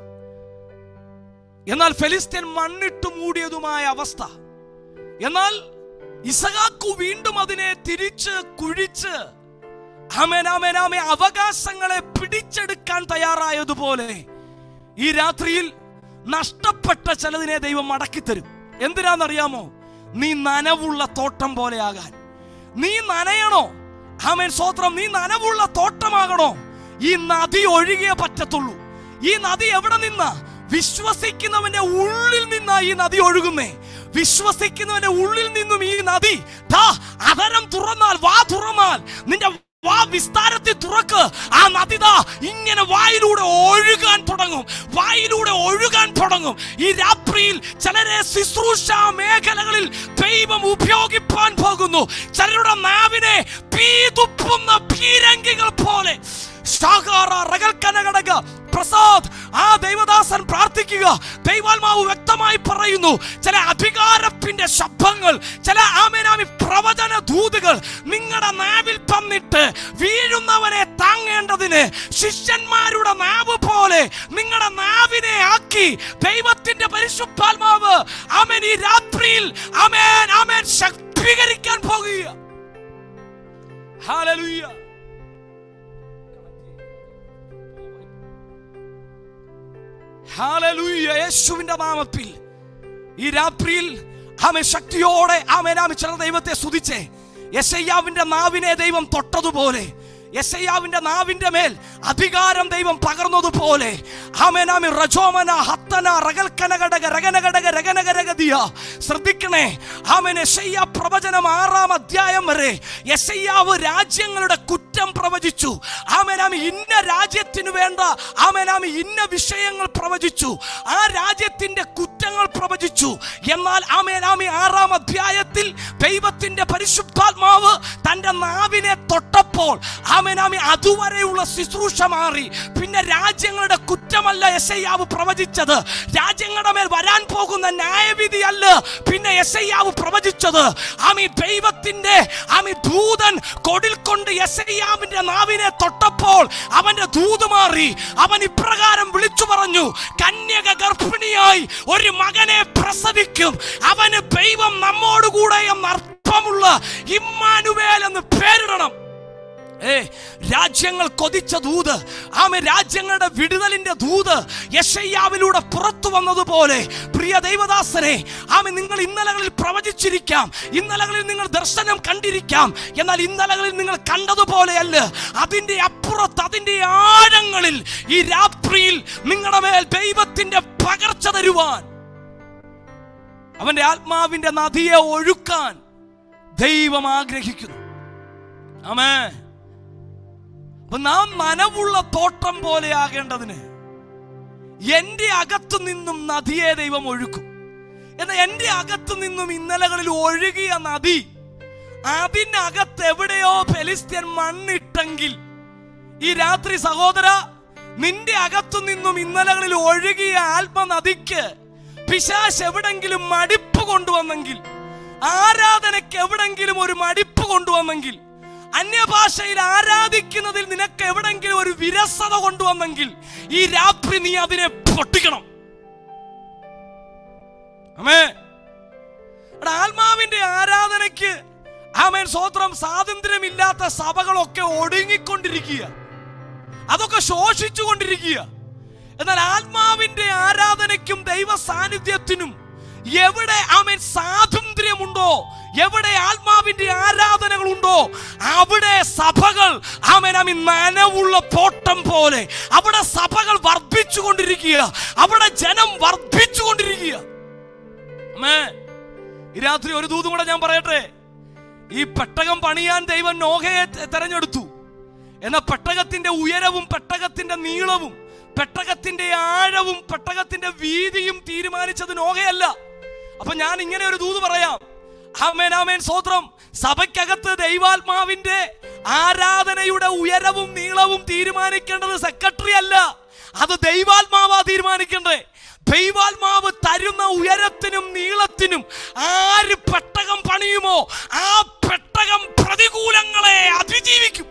എന്നാൽ ഫെലിസ്ത്യൻ മണ്ണിട്ട് മൂടിയതുമായ അവസ്ഥ എന്നാൽ ഇസഹാക്കു വീണ്ടും അതിനെ തിരിച്ച് കുഴിച്ച് ആമേനാമേനാമെ അവകാശങ്ങളെ പിടിച്ചെടുക്കാൻ തയ്യാറായതുപോലെ ഈ രാത്രിയിൽ നഷ്ടപ്പെട്ട ചിലതിനെ ദൈവം മടക്കിത്തരും എന്തിനാണെന്നറിയാമോ നീ നനവുള്ള തോട്ടം പോലെയാകാൻ നീ നനയണോ ആമേൻ സ്വോത്രം നീ നനവുള്ള തോട്ടമാകണോ ഈ നദി ഒഴുകിയേ പറ്റത്തുള്ളൂ ഈ നദി എവിടെ നിന്നാ വിശ്വസിക്കുന്നവന്റെ ഉള്ളിൽ നിന്നാ ഈ നദി ഒഴുകുന്നേ വിശ്വസിക്കുന്നവന്റെ ഉള്ളിൽ നിന്നും ഈ നദി ദാ അതരം തുറന്നാൽ വാ തുറന്നാൽ നിന്റെ വാ വിസ്താരത്തിൽ തുറക്ക് ആ നദിത ഇങ്ങനെ വായിലൂടെ ഒഴുകാൻ തുടങ്ങും വായിലൂടെ ഒഴുകാൻ തുടങ്ങും ഈ രാത്രിയിൽ ചിലരെ ശുശ്രൂഷ മേഖലകളിൽ ദൈവം ഉപയോഗിപ്പാൻ പോകുന്നു ചിലരുടെ നാവിനെ പീതുപ്പുന്ന പീരങ്കികൾ പോലെ ഷാകാറ റകൽക്കനകടക പ്രസാദ് ആ ദൈവദാസൻ പ്രാർത്ഥിക്കുക ദൈവാത്മാവ് വ്യക്തമായി പറയുന്നു ചില അധികാരത്തിന്റെ ശബ്ദങ്ങൾ ചില ആമേനാമി പ്രവചന ദൂതുകൾ നിങ്ങളുടെ നാവിൽ തന്നിട്ട് വീഴുന്നവനെ താങ്ങേണ്ടതിന് ശിഷ്യന്മാരുടെ നാവ് പോലെ നിങ്ങളുടെ നാവിനെ ആക്കി ദൈവത്തിന്റെ പരിശുദ്ധാത്മാവ് ആമേൻ ഈ രാത്രിയിൽ ആമേൻ ആമേൻ ശക്തീകരിക്കാൻ പോകുക ഹല്ലേലൂയ ഹല്ലേലൂയ യേശുവിന്റെ നാമത്തിൽ ഈ രാത്രിയിൽ ആമേ ശക്തിയോടെ ആമേ നാമ ചില ദൈവത്തെ സ്തുതിച്ചേ യശയ്യാവിന്റെ നാവിനെ ദൈവം തൊട്ടതുപോലെ യശയ്യാവിന്റെ നാവിന്റെ മേൽ അധികാരം ദൈവം പകർന്നതുപോലെ ആമേനാമി റജോമന ഹത്തന റകൽക്കനകടക രകനകടക രകനകരഗതിയ ശ്രദ്ധിക്കണേ ആമേൻ യശയ്യ പ്രവചനം ആറാം അധ്യായം വരെ യശയ്യാവ് രാജ്യങ്ങളുടെ കുറ്റം പ്രവചിച്ചു ആമേനാമി ഇന്ന രാജ്യത്തിന് വേണ്ട ആമേനാമി ഇന്ന വിഷയങ്ങൾ പ്രവചിച്ചു ആ രാജ്യത്തിന്റെ കുറ്റങ്ങൾ പ്രവചിച്ചു എന്നാൽ ആമേനാമി ആറാം അധ്യായത്തിൽ ദൈവത്തിന്റെ പരിശുദ്ധാത്മാവ് തന്റെ നാവിനെ തൊട്ടപ്പോൾ ആമേനാമി അതുവരെയുള്ള ശുശ്രൂഷ മാറി പിന്നെ രാജ്യങ്ങളുടെ കുറ്റമല്ല യശയ്യാവ് പ്രവചിച്ചത് രാജ്യങ്ങളുടെ മേൽ വരാൻ പോകുന്ന ന്യായവിധി അല്ല പിന്നെ യശയ്യാവ് പ്രവചിച്ചത് ആമി ദൈവത്തിന്റെ ആമി ദൂതൻ കൊടിൽ കൊണ്ട് യശയ്യാവിന്റെ നാവിനെ തൊട്ടപ്പോൾ അവന്റെ ദൂത് മാറി അവൻ ഇപ്രകാരം വിളിച്ചു പറഞ്ഞു കന്യക ഗർഭിണിയായി ഒരു മകനെ പ്രസവിക്കും അവന് ദൈവം നമ്മോടുകൂടെ എന്ന അർത്ഥമുള്ള ഇമ്മാനുവേൽ എന്ന് പേരിടണം ഏ രാജ്യങ്ങൾ കൊതിച്ച ദൂത് ആമെ രാജ്യങ്ങളുടെ വിടുതലിന്റെ ദൂത് യശയ്യാവിലൂടെ പുറത്തു വന്നതുപോലെ പ്രിയ ദൈവദാസനെ ആമെ നിങ്ങൾ ഇന്നലകളിൽ പ്രവചിച്ചിരിക്കാം ഇന്നലകളിൽ നിങ്ങൾ ദർശനം കണ്ടിരിക്കാം എന്നാൽ ഇന്നലകളിൽ നിങ്ങൾ കണ്ടതുപോലെയല്ല അതിന്റെ അപ്പുറത്ത് അതിന്റെ ആഴങ്ങളിൽ ഈ രാത്രിയിൽ നിങ്ങളുടെ മേൽ ദൈവത്തിന്റെ പകർച്ച തരുവാൻ അവന്റെ ആത്മാവിന്റെ നദിയെ ഒഴുക്കാൻ ദൈവം ആഗ്രഹിക്കുന്നു ആമേ അപ്പൊ നാം നനവുള്ള തോട്ടം പോലെ ആകേണ്ടതിന് എന്റെ അകത്തു നിന്നും നദിയെ ദൈവം ഒഴുക്കും എന്നാൽ എന്റെ അകത്തു നിന്നും ഇന്നലകളിൽ ഒഴുകിയ നദി അതിനകത്ത് എവിടെയോ ഫെലിസ്ത്യൻ മണ്ണിട്ടെങ്കിൽ ഈ രാത്രി സഹോദര നിന്റെ അകത്തു നിന്നും ഇന്നലകളിൽ ഒഴുകിയ ആത്മനദിക്ക് പിശാശ് എവിടെങ്കിലും മടിപ്പ് കൊണ്ടുവന്നെങ്കിൽ ആരാധനയ്ക്ക് എവിടെങ്കിലും ഒരു മടിപ്പ് കൊണ്ടുവന്നെങ്കിൽ അന്യഭാഷയിൽ ആരാധിക്കുന്നതിൽ നിനക്ക് എവിടെങ്കിലും ഒരു വിരസത കൊണ്ടുവന്നെങ്കിൽ ഈ രാത്രി നീ അതിനെ പൊട്ടിക്കണം അമേ എടാ, ആത്മാവിന്റെ ആരാധനയ്ക്ക് ആമേൻ സ്വോത്രം സ്വാതന്ത്ര്യമില്ലാത്ത സഭകളൊക്കെ ഒടുങ്ങിക്കൊണ്ടിരിക്കുക അതൊക്കെ ശോഷിച്ചുകൊണ്ടിരിക്കുക എന്നാൽ ആത്മാവിന്റെ ആരാധനയ്ക്കും ദൈവ സാന്നിധ്യത്തിനും എവിടെ ആമേൻ സ്വാതന്ത്ര്യമുണ്ടോ എവിടെ ആത്മാവിന്റെ ആരാധനകളുണ്ടോ അവിടെ സഭകൾ ആമേൻ ആമീൻ നനവുള്ള തോട്ടം പോലെ അവിടെ സഭകൾ വർദ്ധിച്ചുകൊണ്ടിരിക്കുക അവിടെ ജനം വർദ്ധിച്ചുകൊണ്ടിരിക്കുക അമ്മേ ഈ രാത്രി ഒരു ദൂതും കൂടെ ഞാൻ പറയട്ടെ ഈ പെട്ടകം പണിയാൻ ദൈവം നോഹയെ തെ- തെരഞ്ഞെടുത്തു എന്ന പെട്ടകത്തിന്റെ ഉയരവും പെട്ടകത്തിന്റെ നീളവും പെട്ടകത്തിന്റെ ആഴവും പെട്ടകത്തിന്റെ വീതിയും തീരുമാനിച്ചത് നോഹയല്ല അപ്പൊ ഞാൻ ഇങ്ങനെ ഒരു ദൂത് പറയാം ആമേൻ ആമേൻ സ്വോത്രം സഭയ്ക്കകത്ത് ദൈവാത്മാവിന്റെ ആരാധനയുടെ ഉയരവും നീളവും തീരുമാനിക്കേണ്ടത് സെക്രട്ടറി അല്ല അത് ദൈവാത്മാവാ തീരുമാനിക്കണ്ടേ ദൈവാത്മാവ് തരുന്ന ഉയരത്തിനും നീളത്തിനും ആര് പെട്ടകം പണിയുമോ ആ പെട്ടകം പ്രതികൂലങ്ങളെ അതിജീവിക്കും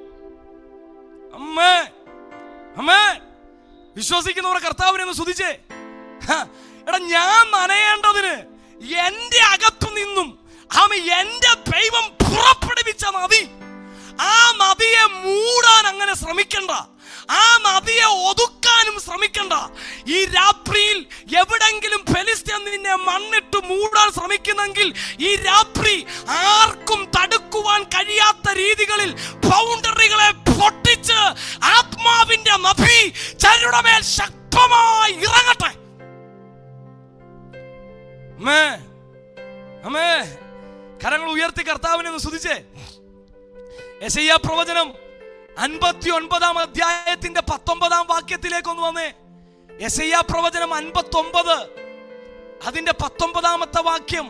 അമ്മേ അമ്മേ വിശ്വസിക്കുന്നവരെ കർത്താവിനെ ഒന്ന് സ്തുതിച്ചേ ഹ, എടാ ഞാൻ നനയേണ്ടതിന് എന്റെ അകത്തു നിന്നും ആമ എന്റെ ദൈവം പുറപ്പെടുവിച്ച നദി ആ നദിയെ മൂടാൻ അങ്ങനെ ശ്രമിക്കണ്ട ആ നദിയെ ഒതുക്കാനും ശ്രമിക്കണ്ട ഈ രാത്രിയിൽ എവിടെങ്കിലും ഫെലിസ്ത്യൻ നിന്നെ മണ്ണിട്ട് മൂടാൻ ശ്രമിക്കുന്നെങ്കിൽ ഈ രാത്രി ആർക്കും തടുക്കുവാൻ കഴിയാത്ത രീതികളിൽ ബൗണ്ടറികളെ പൊട്ടിച്ച് ആത്മാവിന്റെ നദി ചരുടെ മേൽ ശക്തമായി ഇറങ്ങട്ടെ അമ്മേ അമ്മേ കരങ്ങൾ ഉയർത്തി കർത്താവിനെ ഒന്ന് സ്തുതിച്ചേ യശയ്യ പ്രവചനം അൻപത്തി ഒൻപതാം അധ്യായത്തിന്റെ പത്തൊമ്പതാം വാക്യത്തിലേക്ക് ഒന്ന് വന്നേ യശയ്യ പ്രവചനം അൻപത്തി ഒമ്പത് അതിന്റെ പത്തൊമ്പതാമത്തെ വാക്യം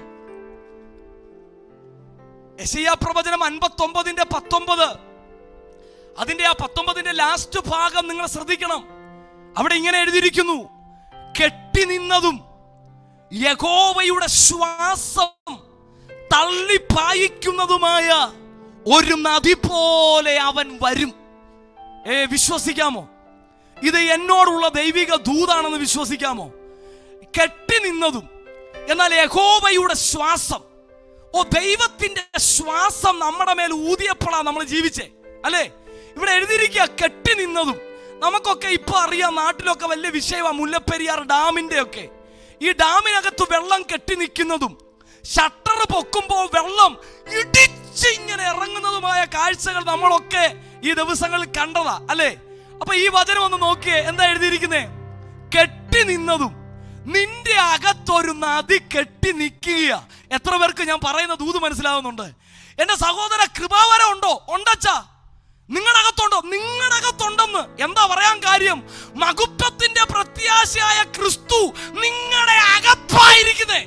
യശയ്യ പ്രവചനം അൻപത്തി ഒമ്പതിന്റെ പത്തൊമ്പത് അതിന്റെ ആ പത്തൊമ്പതിന്റെ ലാസ്റ്റ് ഭാഗം നിങ്ങൾ ശ്രദ്ധിക്കണം അവിടെ ഇങ്ങനെ എഴുതിയിരിക്കുന്നു കെട്ടി നിന്നതും യഹോവയുടെ ശ്വാസം തള്ളിപ്പായിക്കുന്നതുമായ ഒരു നദി പോലെ അവൻ വരും ഏ വിശ്വസിക്കാമോ ഇത് എന്നോടുള്ള ദൈവിക ദൂതാണെന്ന് വിശ്വസിക്കാമോ കെട്ടി നിന്നതും എന്നാൽ യഹോവയുടെ ശ്വാസം ഓ ദൈവത്തിന്റെ ശ്വാസം നമ്മുടെ മേൽ ഊതിയപ്പോഴാണ് നമ്മൾ ജീവിച്ചേ അല്ലേ ഇവിടെ എഴുതിയിരിക്കുക കെട്ടി നിന്നതും നമുക്കൊക്കെ ഇപ്പൊ അറിയാം നാട്ടിലൊക്കെ വലിയ വിഷയമാണ് മുല്ലപ്പെരിയാർ ഡാമിന്റെ ഒക്കെ ഈ ഡാമിനകത്ത് വെള്ളം കെട്ടി നിൽക്കുന്നതും ഷട്ടർ പൊക്കുമ്പോൾ വെള്ളം ഇടിച്ച് ഇങ്ങനെ ഇറങ്ങുന്നതുമായ കാഴ്ചകൾ നമ്മളൊക്കെ ഈ ദിവസങ്ങളിൽ കണ്ടതാ അല്ലേ അപ്പൊ ഈ വചനം ഒന്ന് നോക്കിയേ എന്താ എഴുതിയിരിക്കുന്നേ കെട്ടി നിന്നതും നിന്റെ അകത്തൊരു നദി കെട്ടി നിൽക്കുക എത്ര പേർക്ക് ഞാൻ പറയുന്ന ദൂത് മനസ്സിലാവുന്നുണ്ട് എന്റെ സഹോദര കൃപാവരം ഉണ്ടോ ഉണ്ടച്ചാ നിങ്ങളുടെ അകത്തുണ്ടോ നിങ്ങളുടെ അകത്തുണ്ടെന്ന് എന്താ പറയാൻ കാര്യം മകുത്വത്തിന്റെ പ്രത്യാശയായ ക്രിസ്തു നിങ്ങളുടെ അകത്തായിരിക്കുന്നേ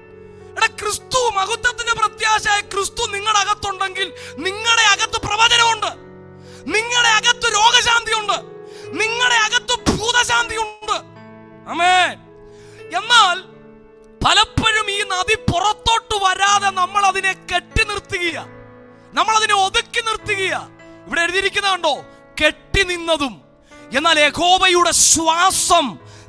എടാ ക്രിസ്തു മഹത്വത്തിന്റെ പ്രത്യാശയായ ക്രിസ്തു നിങ്ങളുടെ അകത്തുണ്ടെങ്കിൽ നിങ്ങളുടെ അകത്ത് പ്രവചനമുണ്ട് നിങ്ങളുടെ അകത്ത് രോഗശാന്തിയുണ്ട് നിങ്ങളുടെ അകത്ത് ഭൂതശാന്തിയുണ്ട് അമേ എന്നാൽ പലപ്പോഴും ഈ നദി പുറത്തോട്ട് വരാതെ നമ്മൾ അതിനെ കെട്ടി നിർത്തുകയ നമ്മൾ അതിനെ ഒതുക്കി നിർത്തുകയ ഇവിടെ എഴുതിയിരിക്കുന്നതുണ്ടോ കെട്ടി നിന്നതും എന്നാൽ യഹോവയുടെ ശ്വാസം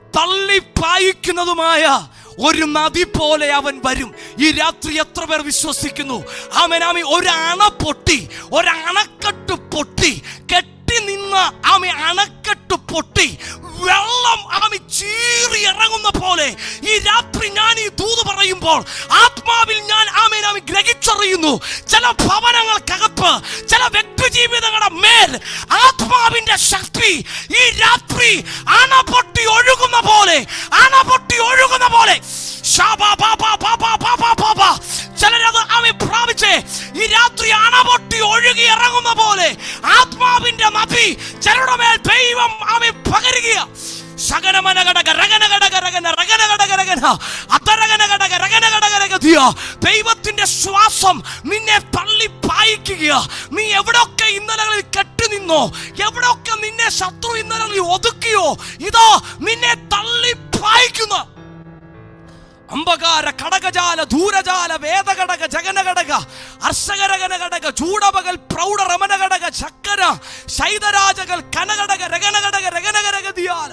തള്ളിപ്പായിക്കുന്നതുമായ ഒരു നദി പോലെ അവൻ വരും ഈ രാത്രി എത്ര പേർ വിശ്വസിക്കുന്നു ആമൻ ആമി ഒരു അണ പൊട്ടി ഒരു അണക്കെട്ട് പൊട്ടി കെട്ടി നിന്ന ആമി അണക്കെട്ട് പൊട്ടി വെള്ളം ആമി ചീറി ഇറങ്ങുന്ന പോലെ ഈ രാത്രി ഞാൻ ഈ ദൂത് പറയുമ്പോൾ ആത്മാവിൽ ഞാൻ ആമേൻ ആമി ഗ്രഹിച്ചറിയുന്നു ചില ഭവനങ്ങൾക്കകത്ത് ചില വ്യക്തി ജീവിതങ്ങളുടെ മേൽ ആത്മാവിന്റെ ശക്തി ഈ രാത്രി അണ പൊട്ടി ഒഴുകുന്ന പോലെ അണ പൊട്ടി ഒഴുകുന്ന പോലെ ശാബാ ബാബാ ബാബാ ബാബാ ബാബാ ചിലരത് ആമി പ്രാപിച്ച് ഈ രാത്രി അണ പൊട്ടി ഒഴുകി ഇറങ്ങുന്ന പോലെ ആത്മാവിന്റെ നദി ചിലരുടെ മേൽ ദൈവം ആമി പകരുക ശകനമനഘടക രഗനഘടക രഗന രഗനഘടക രഗന അതരഗനഘടക രഗനഘടക രഗതിയ ദൈവത്തിന്റെ ശ്വാസം നിന്നെ തള്ളി പായിക്കുക നീ എവിടെയൊക്കെ ഇന്നലകളിൽ കെട്ടി നിന്നോ എവിടെയൊക്കെ നിന്നെ ശത്രു ഇന്നലകളിൽ ഒതുക്കിയോ ഇതോ നിന്നെ തള്ളി പായിക്കുന്ന അമ്പകാര കടകജാല ദൂരജാല വേദഘടക ജഗനഘടക അർശകരകന ഘടക ചൂടപകൽ പ്രൗഢ രമന ഘടക ചക്കര ശൈതരാജകൾ കനഘടക രഗനഘടക രഗനഘടകതിയാൽ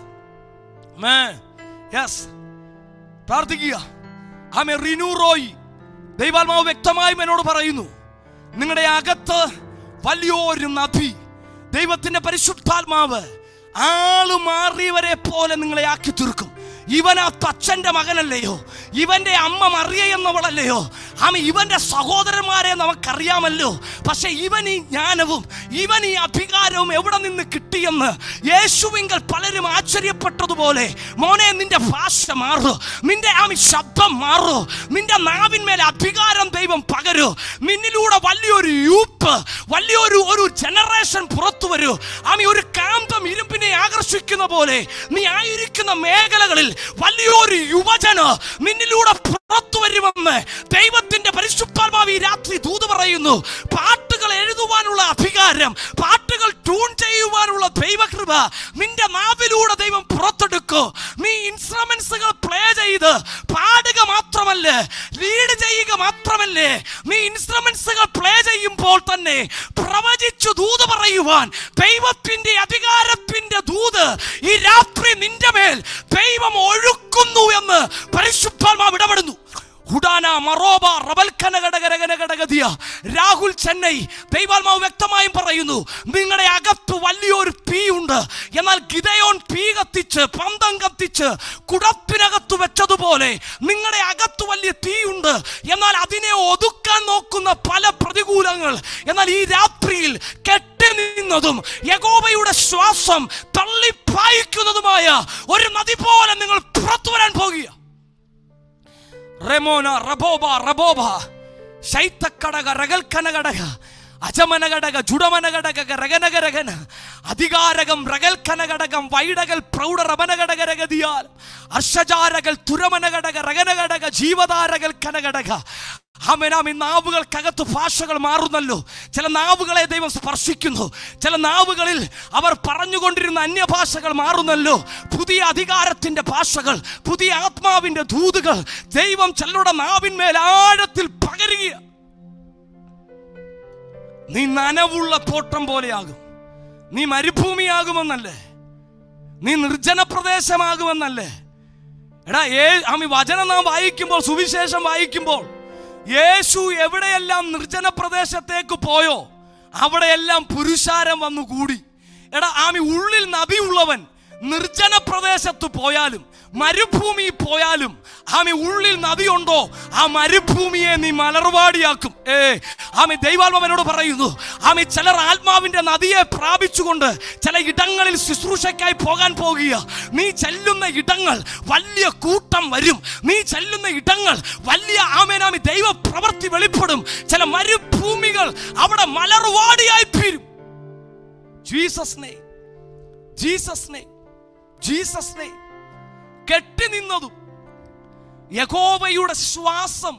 യെസ് പ്രാർത്ഥിക്കുക ആമെ റിനു റോയി ദൈവാത്മാവ് വ്യക്തമായും എന്നോട് പറയുന്നു നിങ്ങളുടെ അകത്ത് വലിയൊരു നദി ദൈവത്തിന്റെ പരിശുദ്ധാത്മാവ് ആള് മാറിയവരെ പോലെ നിങ്ങളെ ആക്കി തീർക്കും ഇവൻ ആ തച്ചന്റെ മകനല്ലയോ ഇവന്റെ അമ്മ മറിയ എന്നവളല്ലയോ ആമ ഇവന്റെ സഹോദരന്മാരെ നമുക്കറിയാമല്ലോ പക്ഷെ ഇവൻ ഈ ജ്ഞാനവും ഇവൻ ഈ അധികാരവും എവിടെ നിന്ന് കിട്ടിയെന്ന് യേശുവിങ്കൽ പലരും ആശ്ചര്യപ്പെട്ടതുപോലെ മോനെ നിന്റെ ഭാഷ മാറൂ നിന്റെ ആമി ശബ്ദം മാറൂ നിന്റെ നാവിന്മേൽ അധികാരം ദൈവം പകരൂ നിന്നിലൂടെ വലിയൊരു യൂപ്പ് വലിയൊരു ഒരു ജനറേഷൻ പുറത്തു വരൂ ആമി ഒരു കാന്തം ഇരുമ്പിനെ ആകർഷിക്കുന്ന പോലെ നീ ആയിരിക്കുന്ന മേഖലകളിൽ വലിയൊരു യുവജന നിന്നിലൂടെ പുറത്തു വരുമെന്ന് ദൈവത്തിന്റെ പരിശുദ്ധാത്മാവ് ഈ രാത്രി ദൂത് പറയുന്നു പാട്ടുകൾ എഴുതുവാനുള്ള അധികാരം പാട്ടുകൾ ട്യൂൺ ചെയ്യുവാനുള്ള ദൈവകൃപ നിന്റെ നാവിലൂടെ ദൈവം പുറത്തെടുക്കൂ നീ ഇൻസ്ട്രുമെന്റ്സുകൾ പ്ലേ ചെയ്ത് പാടുക മാത്രമല്ല ലീഡ് ചെയ്യുക മാത്രമല്ലേ നീ ഇൻസ്ട്രുമെന്റ്സുകൾ പ്ലേ ചെയ്യുമ്പോൾ തന്നെ പ്രവചിച്ചു ദൂത് പറയുവാൻ ദൈവത്തിന്റെ അധികാരത്തിന്റെ ദൂത് ഈ രാത്രി നിന്റെ മേൽ ദൈവം ഒഴുക്കുന്നു എന്ന് പരിശുദ്ധാത്മാവ് ഇടപെടുന്നു ഹുഡാന മറോബ റബൽഖന ഘടകരകന ഘടകതിയ രാഹുൽ ചെന്നൈ ദൈവാത്മാവ് വ്യക്തമായും പറയുന്നു നിങ്ങളുടെ അകത്ത് വലിയൊരു തീയുണ്ട് എന്നാൽ ഗിതയോൻ തീ കത്തിച്ച് പന്തം കത്തിച്ച് കുടപ്പിനകത്ത് വെച്ചതുപോലെ നിങ്ങളുടെ അകത്ത് വലിയ തീയുണ്ട് എന്നാൽ അതിനെ ഒതുക്കാൻ നോക്കുന്ന പല പ്രതികൂലങ്ങൾ എന്നാൽ ഈ രാത്രിയിൽ കെട്ടി നിന്നതും യഗോബയുടെ ശ്വാസം തള്ളിപ്പായിക്കുന്നതുമായ ഒരു നദി പോലെ നിങ്ങൾ പുറത്തു വരാൻ പോകുക റെമോന റബോബ റബോബ ശൈത്തക്കടക റകൽക്കനകടക അജമനഘടക ജുഡമനഘടക രഗനഗരഗന അധികാരകം റകൽക്കനഘടകം വൈഡകൽ പ്രൗഢ റമനഘടക രഗതിയാൽ അർഷജാരകൾ തുരമനഘടക രഗനഘടക ജീവതാരകൾ കനഘടക ആമേനാം ഈ നാവുകൾക്കകത്ത് ഭാഷകൾ മാറുന്നല്ലോ ചില നാവുകളെ ദൈവം സ്പർശിക്കുന്നു ചില നാവുകളിൽ അവർ പറഞ്ഞുകൊണ്ടിരുന്ന അന്യഭാഷകൾ മാറുന്നല്ലോ പുതിയ അധികാരത്തിന്റെ ഭാഷകൾ പുതിയ ആത്മാവിന്റെ ദൂതുകൾ ദൈവം ചിലരുടെ നാവിന്മേൽ ആഴത്തിൽ പകരുക നീ നനവുള്ള തോട്ടം പോലെയാകും നീ മരുഭൂമിയാകുമെന്നല്ലേ നീ നിർജ്ജന പ്രദേശമാകുമെന്നല്ലേ എടാ ഏ ആമി വചനം നാം വായിക്കുമ്പോൾ സുവിശേഷം വായിക്കുമ്പോൾ യേശു എവിടെയെല്ലാം നിർജ്ജന പ്രദേശത്തേക്ക് പോയോ അവിടെയെല്ലാം പുരുഷാരം വന്നു കൂടി എടാ ആമി ഉള്ളിൽ നബിയുള്ളവൻ നിർജ്ജന പ്രദേശത്ത് പോയാലും മരുഭൂമിയിൽ പോയാലും ആമി ഉള്ളിൽ നദിയുണ്ടോ ആ മരുഭൂമിയെ നീ മലർവാടിയാക്കും ഏ ആമി ദൈവാത്മാവനോട് പറയുന്നു ആമി ചിലർ ആത്മാവിന്റെ നദിയെ പ്രാപിച്ചുകൊണ്ട് ചില ഇടങ്ങളിൽ ശുശ്രൂഷയ്ക്കായി പോകാൻ പോകുക നീ ചെല്ലുന്ന ഇടങ്ങൾ വലിയ കൂട്ടം വരും നീ ചെല്ലുന്ന ഇടങ്ങൾ വലിയ ആമേനാമി ദൈവ പ്രവൃത്തി വെളിപ്പെടും ചില മരുഭൂമികൾ അവിടെ മലർവാടിയായി തീരും ജീസസ് നെയ് ജീസസ് നെയ് ജീസസ് നെയ് കെട്ടി നിന്നതും യഹോവയുടെ ശ്വാസം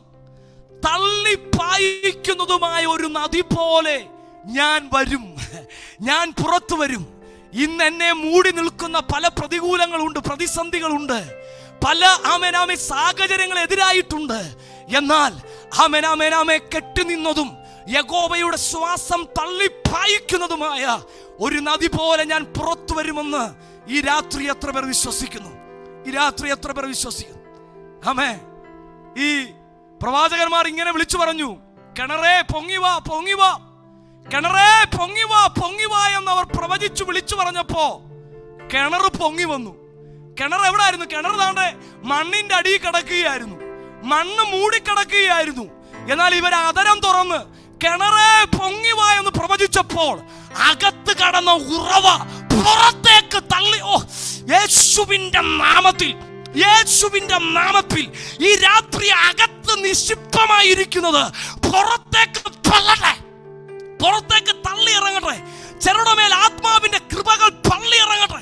തള്ളിപ്പായിക്കുന്നതുമായ ഒരു നദി പോലെ ഞാൻ വരും ഞാൻ പുറത്തു വരും ഇന്ന് എന്നെ മൂടി നിൽക്കുന്ന പല പ്രതികൂലങ്ങളുണ്ട് പ്രതിസന്ധികളുണ്ട് പല ആമേനാമെ സാഹചര്യങ്ങൾ എതിരായിട്ടുണ്ട് എന്നാൽ ആമേനാമേനാമെ കെട്ടി നിന്നതും യഗോവയുടെ ശ്വാസം തള്ളിപ്പായിക്കുന്നതുമായ ഒരു നദി പോലെ ഞാൻ പുറത്തു വരുമെന്ന് ഈ രാത്രി എത്ര പേർ വിശ്വസിക്കുന്നു ഈ രാത്രി എത്ര പേർ വിശ്വസിക്കുന്നു ആമേ ഈ പ്രവാചകന്മാർ ഇങ്ങനെ വിളിച്ചു പറഞ്ഞു കിണറേ പൊങ്ങിവാ പൊങ്ങിവാ കിണറേ പൊങ്ങിവാ പൊങ്ങിവാ എന്ന് അവർ പ്രവചിച്ചു വിളിച്ചു പറഞ്ഞപ്പോ കിണർ പൊങ്ങി വന്നു കിണർ എവിടായിരുന്നു കിണർ താണ്ടെ മണ്ണിന്റെ അടിയിൽ കിടക്കുകയായിരുന്നു മണ്ണ് മൂടിക്കിടക്കുകയായിരുന്നു എന്നാൽ ഇവർ അതരം തുറന്ന് കിണറേ പൊങ്ങിവാ എന്ന് പ്രവചിച്ചപ്പോൾ അകത്ത് കടന്ന ഉറവ പുറത്തേക്ക് തള്ളി ഓ യേശുവിന്റെ നാമത്തിൽ യേശുവിന്റെ നാമത്തിൽ ഈ രാത്രി അകത്ത് നിക്ഷിപ്തമായിരിക്കുന്നത് പുറത്തേക്ക് തള്ളട്ടെ പുറത്തേക്ക് തള്ളി ഇറങ്ങട്ടെ ചിലരുടെ മേൽ ആത്മാവിന്റെ കൃപകൾ പള്ളി ഇറങ്ങട്ടെ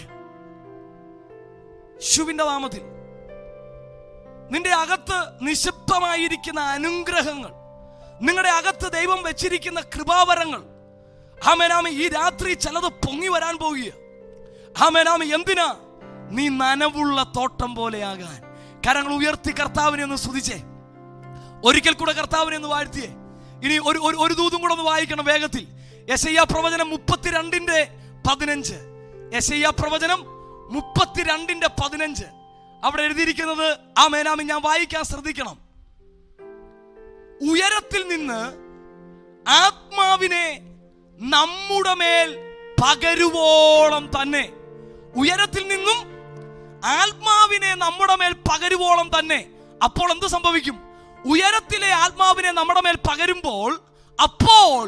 യേശുവിന്റെ നാമത്തിൽ നിന്റെ അകത്ത് നിശബ്ദമായിരിക്കുന്ന അനുഗ്രഹങ്ങൾ നിങ്ങളുടെ അകത്ത് ദൈവം വെച്ചിരിക്കുന്ന കൃപാവരങ്ങൾ ആമേനാമി ഈ രാത്രി ചിലത് പൊങ്ങി വരാൻ പോകുക ആമേനാമി എന്തിനാ നീ നനവുള്ള തോട്ടം പോലെയാകാൻ കരങ്ങൾ ഉയർത്തി കർത്താവിനെ ഒന്ന് സ്തുതിച്ചേ ഒരിക്കൽ കൂടെ കർത്താവിനെ ഒന്ന് വാഴ്ത്തിയേ ഇനി ഒരു ഒരു ഒരു ദൂതും കൂടെ ഒന്ന് വായിക്കണം വേഗത്തിൽ യശയ്യ പ്രവചനം മുപ്പത്തിരണ്ടിന്റെ പതിനഞ്ച് യശയ്യ പ്രവചനം മുപ്പത്തിരണ്ടിന്റെ പതിനഞ്ച് അവിടെ എഴുതിയിരിക്കുന്നത് ആ മേനാമി ഞാൻ വായിക്കാൻ ശ്രദ്ധിക്കണം ഉയരത്തിൽ നിന്ന് ആത്മാവിനെ നമ്മുടെ മേൽ പകരുവോളം തന്നെ ഉയരത്തിൽ നിന്നും ആത്മാവിനെ നമ്മുടെ മേൽ പകരുവോളം തന്നെ അപ്പോൾ എന്ത് സംഭവിക്കും ഉയരത്തിലെ ആത്മാവിനെ നമ്മുടെ മേൽ പകരുമ്പോൾ അപ്പോൾ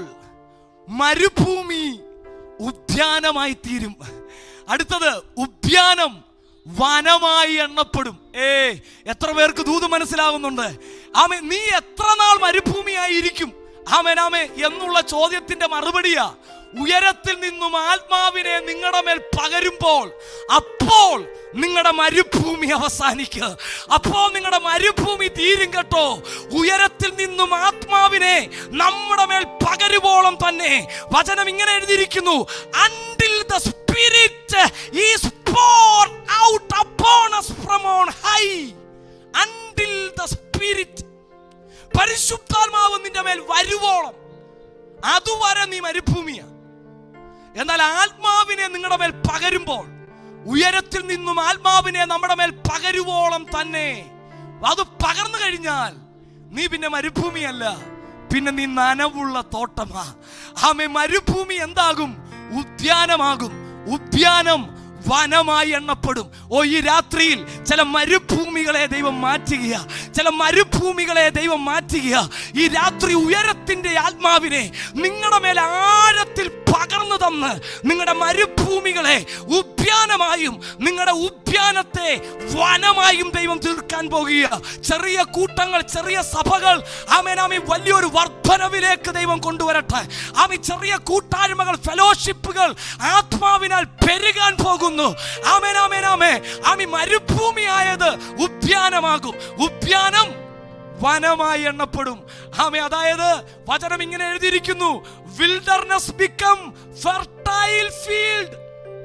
മരുഭൂമി ഉദ്യാനമായി തീരും അടുത്തത് ഉദ്യാനം വനമായി എണ്ണപ്പെടും ഏ എത്ര പേർക്ക് ദൂത് മനസ്സിലാകുന്നുണ്ട് ആമേ നീ എത്ര നാൾ മരുഭൂമിയായിരിക്കും ആമേനാമേ എന്നുള്ള ചോദ്യത്തിന്റെ മറുപടിയാ ഉയരത്തിൽ നിന്നും ആത്മാവിനെ നിങ്ങളുടെ മേൽ പകരുമ്പോൾ അപ്പോൾ നിങ്ങളുടെ മരുഭൂമി അവസാനിക്കുക അപ്പോൾ നിങ്ങളുടെ മരുഭൂമി തീരും കേട്ടോ ഉയരത്തിൽ നിന്നും ആത്മാവിനെ നമ്മുടെ മേൽ പകരുവോളം തന്നെ വചനം ഇങ്ങനെ എഴുതിയിരിക്കുന്നു until the spirit is poured out upon us from on high until the spirit പരിശുദ്ധാത്മാവ് നിന്റെ മേൽ വരുവോളം അതുവരെ നീ മരുഭൂമിയാ എന്നാൽ ആത്മാവിനെ നിങ്ങളുടെ മേൽ പകരുമ്പോൾ ഉയരത്തിൽ നിന്നും ആത്മാവിനെ നമ്മുടെ മേൽ പകരുവോളം തന്നെ അത് പകർന്നു കഴിഞ്ഞാൽ നീ പിന്നെ മരുഭൂമിയല്ല പിന്നെ നീ നനവുള്ള തോട്ടമാ ആമേ മരുഭൂമി എന്താകും ഉദ്യാനമാകും ഉദ്യാനം വനമായി എണ്ണപ്പെടും ഓ ഈ രാത്രിയിൽ ചില മരുഭൂമികളെ ദൈവം മാറ്റുക ചില മരുഭൂമികളെ ദൈവം മാറ്റുക ഈ രാത്രി ഉയരത്തിന്റെ ആത്മാവിനെ നിങ്ങളുടെ മേൽ ആഴത്തിൽ പകർന്നു തന്ന് നിങ്ങളുടെ മരുഭൂമികളെ ഉദ്യാനമായും നിങ്ങളുടെ ഉദ്യാനത്തെ വനമായും ദൈവം തീർക്കാൻ പോകുക ചെറിയ കൂട്ടങ്ങൾ ചെറിയ സഭകൾ ആമേനാമി വലിയൊരു വർധനവിലേക്ക് ദൈവം കൊണ്ടുവരട്ടെ ആമി ചെറിയ കൂട്ടായ്മകൾ ഫെലോഷിപ്പുകൾ ആത്മാവിനാൽ പെരുകാൻ പോകുന്നു ആമേനാമേനാമേ ആമി മരുഭൂമിയായത് ഉദ്യാനമാകും ഉദ്യാനം വനമായി എണ്ണപ്പെടും ആമേ അതായത് വചനം ഇങ്ങനെ എഴുതിയിരിക്കുന്നു wilderness become fertile field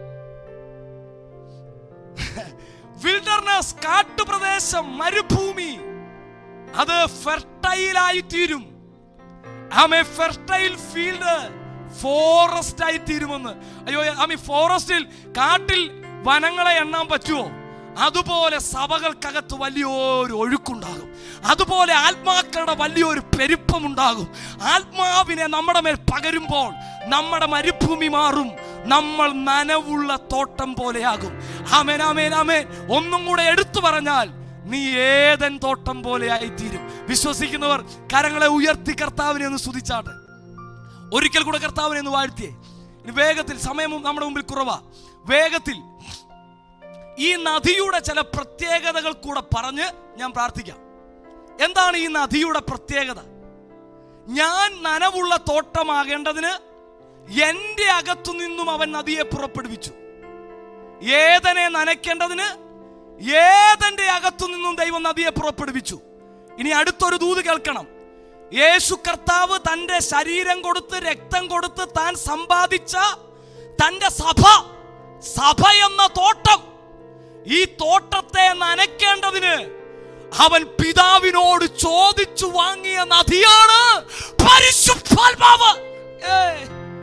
wilderness കാട്ടുപ്രദേശം മരുഭൂമി അത് ഫെർട്ടൈലായി തീരും ആമേ ഫെർട്ടൈൽ ഫീൽഡ് ഫോറസ്റ്റ് ആയി തീരുമെന്ന് അയ്യോ ആമി ഫോറസ്റ്റിൽ കാട്ടിൽ വനങ്ങളെ എണ്ണാൻ പറ്റുമോ അതുപോലെ സഭകൾക്കകത്ത് വലിയൊരു ഒഴുക്കുണ്ടാകും അതുപോലെ ആത്മാക്കളുടെ വലിയൊരു പെരുപ്പമുണ്ടാകും ആത്മാവിനെ നമ്മുടെ മേൽ പകരുമ്പോൾ നമ്മുടെ മരുഭൂമി മാറും നമ്മൾ നനവുള്ള തോട്ടം പോലെയാകും ആമേൻ ആമേൻ ആമേൻ ഒന്നും കൂടെ എടുത്തു പറഞ്ഞാൽ നീ ഏതൻ തോട്ടം പോലെ ആയിത്തീരും വിശ്വസിക്കുന്നവർ കരങ്ങളെ ഉയർത്തി കർത്താവിനെ ഒന്ന് സ്തുതിച്ചാട്ടെ ഒരിക്കൽ കൂടെ കർത്താവിനെ ഒന്ന് വാഴ്ത്തിയേ ഇനി വേഗത്തിൽ സമയവും നമ്മുടെ മുമ്പിൽ കുറവാ വേഗത്തിൽ ഈ നദിയുടെ ചില പ്രത്യേകതകൾ കൂടെ പറഞ്ഞ് ഞാൻ പ്രാർത്ഥിക്കാം എന്താണ് ഈ നദിയുടെ പ്രത്യേകത ഞാൻ നനവുള്ള തോട്ടമാകേണ്ടതിന് എൻ്റെ അകത്തു നിന്നും അവൻ നദിയെ പുറപ്പെടുവിച്ചു ഏതനെ നനയ്ക്കേണ്ടതിന് ഏതന്റെ അകത്തു നിന്നും ദൈവം നദിയെ പുറപ്പെടുവിച്ചു ഇനി അടുത്തൊരു ദൂത് കേൾക്കണം യേശു കർത്താവ് തന്റെ ശരീരം കൊടുത്ത് രക്തം കൊടുത്ത് താൻ സമ്പാദിച്ച തന്റെ സഭ സഭ എന്ന തോട്ടം ഈ തോട്ടത്തെ നനയ്ക്കേണ്ടതിന് അവൻ പിതാവിനോട് ചോദിച്ചു വാങ്ങിയ നദിയാണ് പരിശുദ്ധാത്മാവ് ഏയ്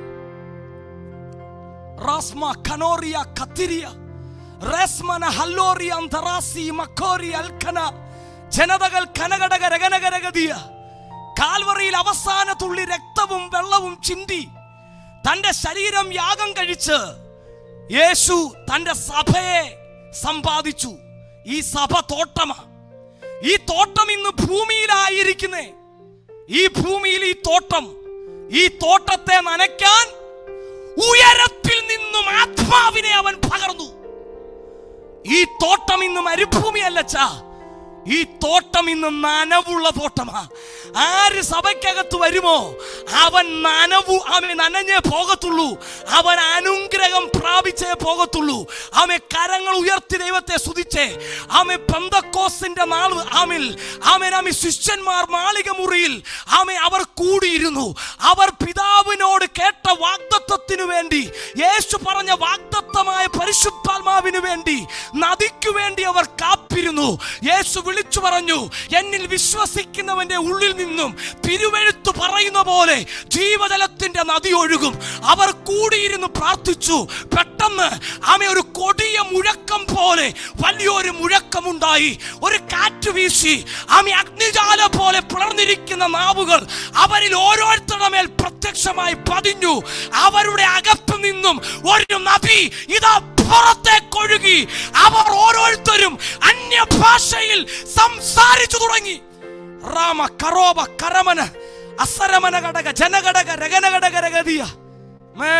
റാസ്മ കനോറിയ കത്തിരിയ റേസ്മന ഹല്ലോറിയ അന്തറാസി മക്കോറി അൽഖന ജനതകൾ കനകടക രഗനകരഗതിയ കാൽവറിയിൽ അവസാന തുള്ളി രക്തവും വെള്ളവും ചിന്തി തന്റെ ശരീരം യാഗം കഴിച്ച് യേശു തന്റെ സഭയെ സമ്പാദിച്ചു ഈ സഭ തോട്ടമാ ഈ തോട്ടം ഇന്ന് ഭൂമിയിലായിരിക്കുന്നേ ഈ ഭൂമിയിൽ ഈ തോട്ടം ഈ തോട്ടത്തെ നനയ്ക്കാൻ ഉയരത്തിൽ നിന്നും ആത്മാവിനെ അവൻ പകർന്നു ഈ തോട്ടം ഇന്ന് മരുഭൂമിയല്ലച്ചാ ഈ തോട്ടം ഇന്ന് നനവുള്ള തോട്ടമാ ആര് സഭയ്ക്കകത്ത് വരുമോ അവൻ നനവു അവൻ നനഞ്ഞേ പോകത്തുള്ളൂ അവൻ അനുഗ്രഹം പ്രാപിച്ചേ പോകത്തുള്ളൂ ആമെ കരങ്ങൾ ഉയർത്തി ദൈവത്തെ സ്തുതിച്ചേ ആമെ പന്തക്കോസിന്റെ നാൾ ആമിൽ ആമൻ ആമി ശിഷ്യന്മാർ മാളിക മുറിയിൽ ആമെ അവർ കൂടിയിരുന്നു അവർ പിതാവിനോട് കേട്ട വാഗ്ദത്വത്തിനു വേണ്ടി യേശു പറഞ്ഞ വാഗ്ദത്തമായ പരിശുദ്ധാത്മാവിനു വേണ്ടി നദിക്കു വേണ്ടി അവർ കാപ്പിരുന്നു യേശു വിളിച്ചു പറഞ്ഞു എന്നിൽ വിശ്വസിക്കുന്നവന്റെ ഉള്ളിൽ നിന്നും തിരുവെഴുത്തു പറയുന്ന പോലെ ജീവജലത്തിന്റെ നദി ഒഴുകും അവർ കൂടിയിരുന്ന് പ്രാർത്ഥിച്ചു പെട്ടെന്ന് ആമെ ഒരു കൊടിയ മുഴക്കം പോലെ വലിയൊരു മുഴക്കമുണ്ടായി ഒരു കാറ്റ് വീശി ആമെ അഗ്നിജാല പോലെ പിളർന്നിരിക്കുന്ന നാവുകൾ അവരിൽ ഓരോരുത്തരുടെ മേൽ പ്രത്യക്ഷമായി പതിഞ്ഞു അവരുടെ അകത്തു നിന്നും ഒരു നദി ഇതാ പുറത്തേക്കൊഴുകി അവർ ഓരോരുത്തരും അന്യഭാഷയിൽ സംസാരിച്ചു തുടങ്ങി റാമ കറോബ കരമന അസരമന ഘടക ജനഘടക രഗനഘടക രഗതിയ മേ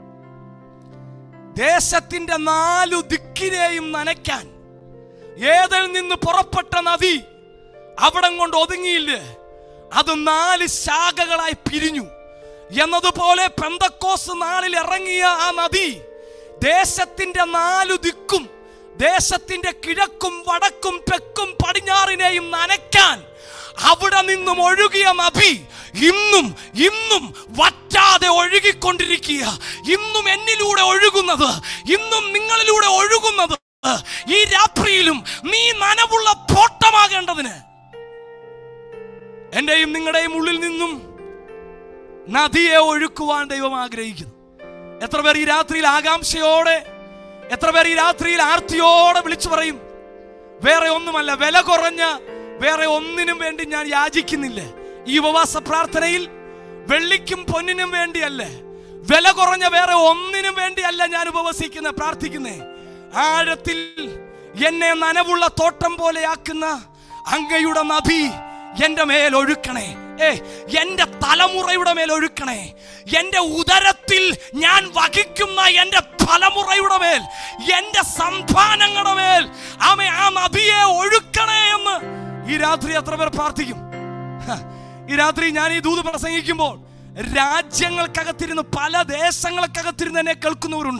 ദേശത്തിന്റെ നാലു ദിക്കിനെയും നനയ്ക്കാൻ ഏതിൽ നിന്ന് പുറപ്പെട്ട നദി അവിടം കൊണ്ട് ഒതുങ്ങിയില്ലേ അത് നാല് ശാഖകളായി പിരിഞ്ഞു എന്നതുപോലെ പെന്തക്കോസ് നാളിൽ ഇറങ്ങിയ ആ നദി ദേശത്തിന്റെ നാലു ദിക്കും ദേശത്തിന്റെ കിഴക്കും വടക്കും തെക്കും പടിഞ്ഞാറിനെയും നനയ്ക്കാൻ അവിടെ നിന്നും ഒഴുകിയ നദി ഇന്നും ഇന്നും വറ്റാതെ ഒഴുകിക്കൊണ്ടിരിക്കുക ഇന്നും എന്നിലൂടെ ഒഴുകുന്നത് ഇന്നും നിങ്ങളിലൂടെ ഒഴുകുന്നത് ഈ രാത്രിയിലും നീ നനവുള്ള തോട്ടമാകേണ്ടതിന് എന്റെയും നിങ്ങളുടെയും ഉള്ളിൽ നിന്നും നദിയെ ഒഴുക്കുവാൻ ദൈവം ആഗ്രഹിക്കുന്നു എത്ര പേർ ഈ രാത്രിയിൽ ആകാംക്ഷയോടെ എത്ര പേർ ഈ രാത്രിയിൽ ആർത്തിയോടെ വിളിച്ചു പറയും വേറെ ഒന്നുമല്ല വില കുറഞ്ഞ വേറെ ഒന്നിനും വേണ്ടി ഞാൻ യാചിക്കുന്നില്ല ഈ ഉപവാസ പ്രാർത്ഥനയിൽ വെള്ളിക്കും പൊന്നിനും വേണ്ടിയല്ല വില കുറഞ്ഞ വേറെ ഒന്നിനും വേണ്ടിയല്ല ഞാൻ ഉപവസിക്കുന്ന പ്രാർത്ഥിക്കുന്നേ ആഴത്തിൽ എന്നെ നനവുള്ള തോട്ടം പോലെയാക്കുന്ന അങ്ങയുടെ നദി എന്റെ മേൽ ഒഴുക്കണേ ഏ എന്റെ തലമുറയുടെ മേൽ ഒഴുക്കണേ എന്റെ ഉദരത്തിൽ ഞാൻ വഹിക്കുന്ന എന്റെ തലമുറയുടെ മേൽ എന്റെ സംഭാനങ്ങളുടെ മേൽ ആമേ ആ നദിയെ ഒഴുക്കണേ എന്ന് ഈ രാത്രി എത്ര പേർ പ്രാർത്ഥിക്കും ഹ, ഈ രാത്രി ഞാൻ ഈ ദൂത് പ്രസംഗിക്കുമ്പോൾ രാജ്യങ്ങൾക്കകത്തിരുന്ന് പല ദേശങ്ങൾക്കകത്തിരുന്ന് എന്നെ കേൾക്കുന്നവരുണ്ട്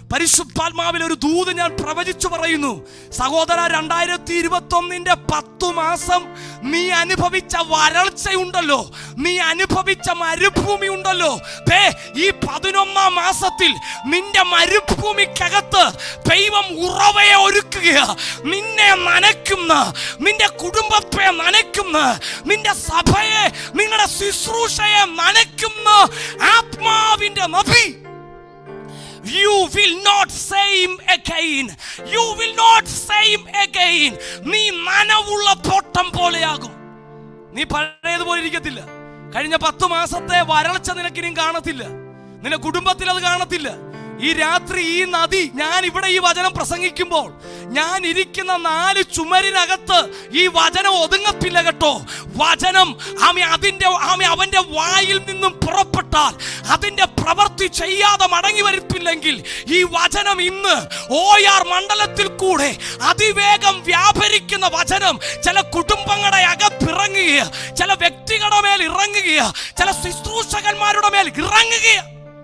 പരിശുദ്ധാത്മാവിൽ ഒരു ദൂത് ഞാൻ പ്രവചിച്ചു പറയുന്നു സഹോദര രണ്ടായിരത്തി ഇരുപത്തി ഒന്നിന്റെ പത്തു മാസം നീ അനുഭവിച്ച വരൾച്ചയുണ്ടല്ലോ നീ അനുഭവിച്ച മരുഭൂമി ഉണ്ടല്ലോ ദേ ഈ പതിനൊന്നാം മാസത്തിൽ നിന്റെ മരുഭൂമിക്കകത്ത് ദൈവം ഉറവയെ ഒരുക്കുകയാ നിന്നെ നനയ്ക്കുന്ന നിന്റെ കുടുംബത്തെ നനയ്ക്കുന്ന നിന്റെ സഭയെ നിങ്ങളുടെ ശുശ്രൂഷയെ നനയ്ക്കുന്ന ആത്മാവിന്റെ നദി You will not same again. You will not same again. നീ നനവുള്ള തോട്ടം പോലെയാകും നീ പഴയതുപോലെ ഇരിക്കത്തില്ല കഴിഞ്ഞ പത്ത് മാസത്തെ വരൾച്ച നിനക്കിനിയും കാണത്തില്ല നിന്റെ കുടുംബത്തിൽ അത് കാണത്തില്ല ഈ രാത്രി ഈ നദി ഞാൻ ഇവിടെ ഈ വചനം പ്രസംഗിക്കുമ്പോൾ ഞാൻ ഇരിക്കുന്ന നാല് ചുമരിനകത്ത് ഈ വചനം ഒതുങ്ങത്തില്ല കേട്ടോ വചനം ആമി അതിന്റെ ആമി അവന്റെ വായിൽ നിന്നും പുറപ്പെട്ടാൽ അതിന്റെ പ്രവൃത്തി ചെയ്യാതെ മടങ്ങി വരത്തില്ലെങ്കിൽ ഈ വചനം ഇന്ന് ഓയാർ മണ്ഡലത്തിൽ കൂടെ അതിവേഗം വ്യാപരിക്കുന്ന വചനം ചില കുടുംബങ്ങളുടെ അകത്തിറങ്ങുകയാ ചില വ്യക്തികളുടെ മേൽ ഇറങ്ങുകയാ ചില ശുശ്രൂഷകന്മാരുടെ മേൽ ഇറങ്ങുകയാ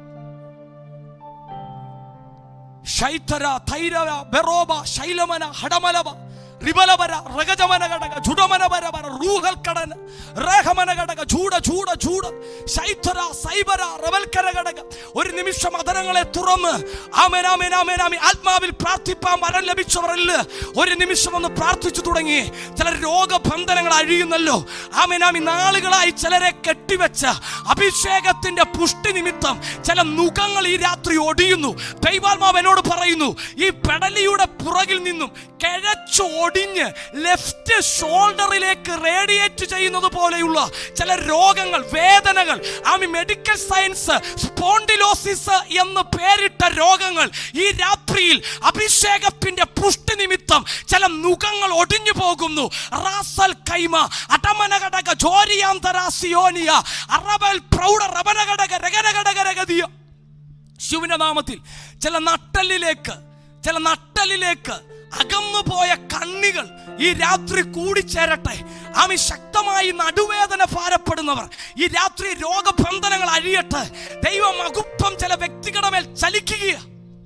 ಶೈತರ ಥೈರವ ಬೆರೋಬ ಶೈಲಮನ ಹಡಮಲವ ರಿಬಲಬರ ರಗಜಮನ ಗಡಗ ಜುಡಮನ ಬರಬರ ರೂಹಲ್ ಕಡನ ರೇಹಮನ ಗಡക ചൂട ചൂട ചൂട ശൈത്തര സൈബര റവൽക്കര ഘടക ഒരു നിമിഷം അതരങ്ങളെ തുറന്ന് ആമേൻ ആമേൻ ആമേൻ ആമേൻ ആത്മാവിൽ പ്രാർത്ഥിപ്പാൻ വരം ലഭിച്ചവരല്ല ഒരു നിമിഷം ഒന്ന് പ്രാർത്ഥിച്ചു തുടങ്ങി ചില രോഗബന്ധനങ്ങൾ അഴിയുന്നല്ലോ ആമേൻ ആമി നാളുകളായി ചിലരെ കെട്ടിവെച്ച അഭിഷേകത്തിന്റെ പുഷ്ടി നിമിത്തം ചില നുഖങ്ങൾ ഈ രാത്രി ഒടിയുന്നു ദൈവാത്മാവ് എന്നോട് പറയുന്നു ഈ പെടലിയുടെ പുറകിൽ നിന്നും കിഴച്ചു ഒടിഞ്ഞ് ലെഫ്റ്റ് ഷോൾഡറിലേക്ക് റേഡിയേറ്റ് ചെയ്യുന്നത് പോലെയുള്ള ചില രോഗങ്ങൾ വേദനകൾ ആമി മെഡിക്കൽ സയൻസ് സ്പോണ്ടിലോസിസ് എന്ന് പേരിട്ട രോഗങ്ങൾ ഈ രാത്രിയിൽ അഭിഷേകത്തിന്റെ പുഷ്ടി നിമിത്തം ചില മുഖങ്ങൾ ഒടിഞ്ഞു പോകുന്നു റാസൽ കൈമ അടമനഘടക ജോരിയാന്തരാസിയോനിയ അറബൽ പ്രൗഢ റബനഘടക രഗനഘടക രഗതിയ ശിവന്റെ നാമത്തിൽ ചില നട്ടലിലേക്ക് ചില നട്ടലിലേക്ക് അകന്നു പോയ കണ്ണികൾ ഈ രാത്രി കൂടിച്ചേരട്ടെ ആമി ശക്തമായി നടുവേദന ഭാരപ്പെടുന്നവർ ഈ രാത്രി രോഗബന്ധനങ്ങൾ അഴിയട്ടെ ദൈവം അകുപ്പം ചില വ്യക്തികളുടെ മേൽ ചലിക്കുക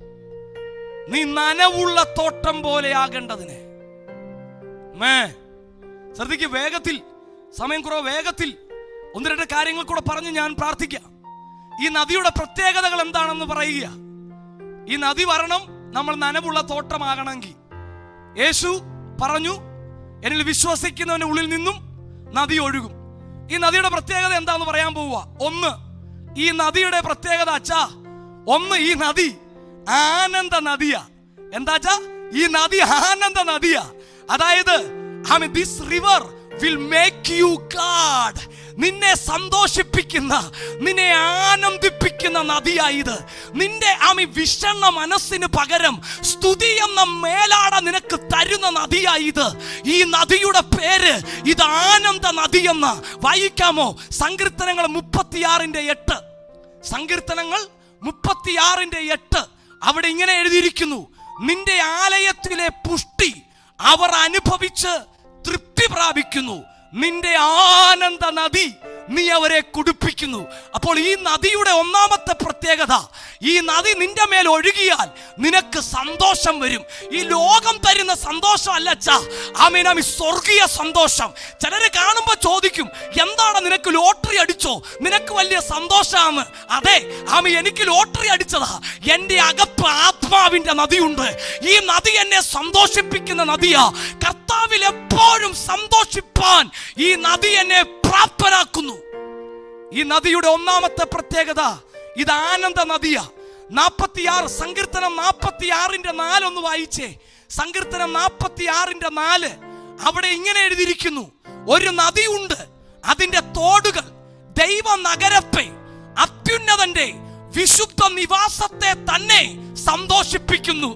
നീ നനവുള്ള തോട്ടം പോലെ ആകേണ്ടതിന് മേ ശ്രദ്ധിക്ക് വേഗത്തിൽ സമയം കുറവ് വേഗത്തിൽ ഒന്ന് രണ്ട് കാര്യങ്ങൾ കൂടെ പറഞ്ഞ് ഞാൻ പ്രാർത്ഥിക്കാം ഈ നദിയുടെ പ്രത്യേകതകൾ എന്താണെന്ന് പറയുക ഈ നദി വരണം നമ്മൾ നനവുള്ള തോട്ടമാകണമെങ്കിൽ യേശു പറഞ്ഞു എന്നിൽ വിശ്വസിക്കുന്നവന്റെ ഉള്ളിൽ നിന്നും നദി ഒഴുകും ഈ നദിയുടെ പ്രത്യേകത എന്താന്ന് പറയാൻ പോവുക ഒന്ന് ഈ നദിയുടെ പ്രത്യേകത അച്ഛാ ഒന്ന് ഈ നദി ആനന്ദ നദിയാ എന്താച്ചാ ഈ നദി ആനന്ദ നദിയാ അതായത് this river will make you glad നിന്നെ സന്തോഷിപ്പിക്കുന്ന നിന്നെ ആനന്ദിപ്പിക്കുന്ന നദിയായത് നിന്റെ ആമി വിഷണ്ണ മനസ്സിന് പകരം സ്തുതി എന്ന മേലാട നിനക്ക് തരുന്ന നദിയായത് ഈ നദിയുടെ പേര് ഇത് ആനന്ദ നദി എന്ന വായിക്കാമോ സങ്കീർത്തനങ്ങൾ മുപ്പത്തിയാറിന്റെ എട്ട് സങ്കീർത്തനങ്ങൾ മുപ്പത്തിയാറിന്റെ എട്ട് അവിടെ ഇങ്ങനെ എഴുതിയിരിക്കുന്നു നിന്റെ ആലയത്തിലെ പുഷ്ടി അവർ അനുഭവിച്ച് തൃപ്തി പ്രാപിക്കുന്നു നിന്റെ ആനന്ദ നദി നീ അവരെ കുടിപ്പിക്കുന്നു അപ്പോൾ ഈ നദിയുടെ ഒന്നാമത്തെ പ്രത്യേകത ഈ നദി നിന്റെ മേൽ ഒഴുകിയാൽ നിനക്ക് സന്തോഷം വരും ഈ ലോകം തരുന്ന സന്തോഷം അല്ല അച്ഛാ ആമീനാമി സ്വർഗീയ സന്തോഷം ചിലര് കാണുമ്പോൾ ചോദിക്കും എന്താണ് നിനക്ക് ലോട്ടറി അടിച്ചോ നിനക്ക് വലിയ സന്തോഷമാണ് അതെ ആമി എനിക്ക് ലോട്ടറി അടിച്ചതാ എൻ്റെ അകപ്പ് ആത്മാവിന്റെ നദിയുണ്ട് ഈ നദി എന്നെ സന്തോഷിപ്പിക്കുന്ന നദിയാ കർത്താവിൽ എപ്പോഴും സന്തോഷിപ്പാൻ ഈ നദി എന്നെ പ്രാപ്തരാക്കുന്നു ഈ നദിയുടെ ഒന്നാമത്തെ പ്രത്യേകത ഇത് ആനന്ദ നദിയാ നാപ്പത്തിയാറ് സങ്കീർത്തനം നാപ്പത്തിയാറിന്റെ നാലൊന്ന് വായിച്ചേ സങ്കീർത്തനം നാപ്പത്തിയാറിന്റെ നാല് അവിടെ ഇങ്ങനെ എഴുതിയിരിക്കുന്നു ഒരു നദിയുണ്ട് അതിന്റെ തോടുകൾ ദൈവ നഗരത്തെ അത്യുന്നതന്റെ വിശുദ്ധ നിവാസത്തെ തന്നെ സന്തോഷിപ്പിക്കുന്നു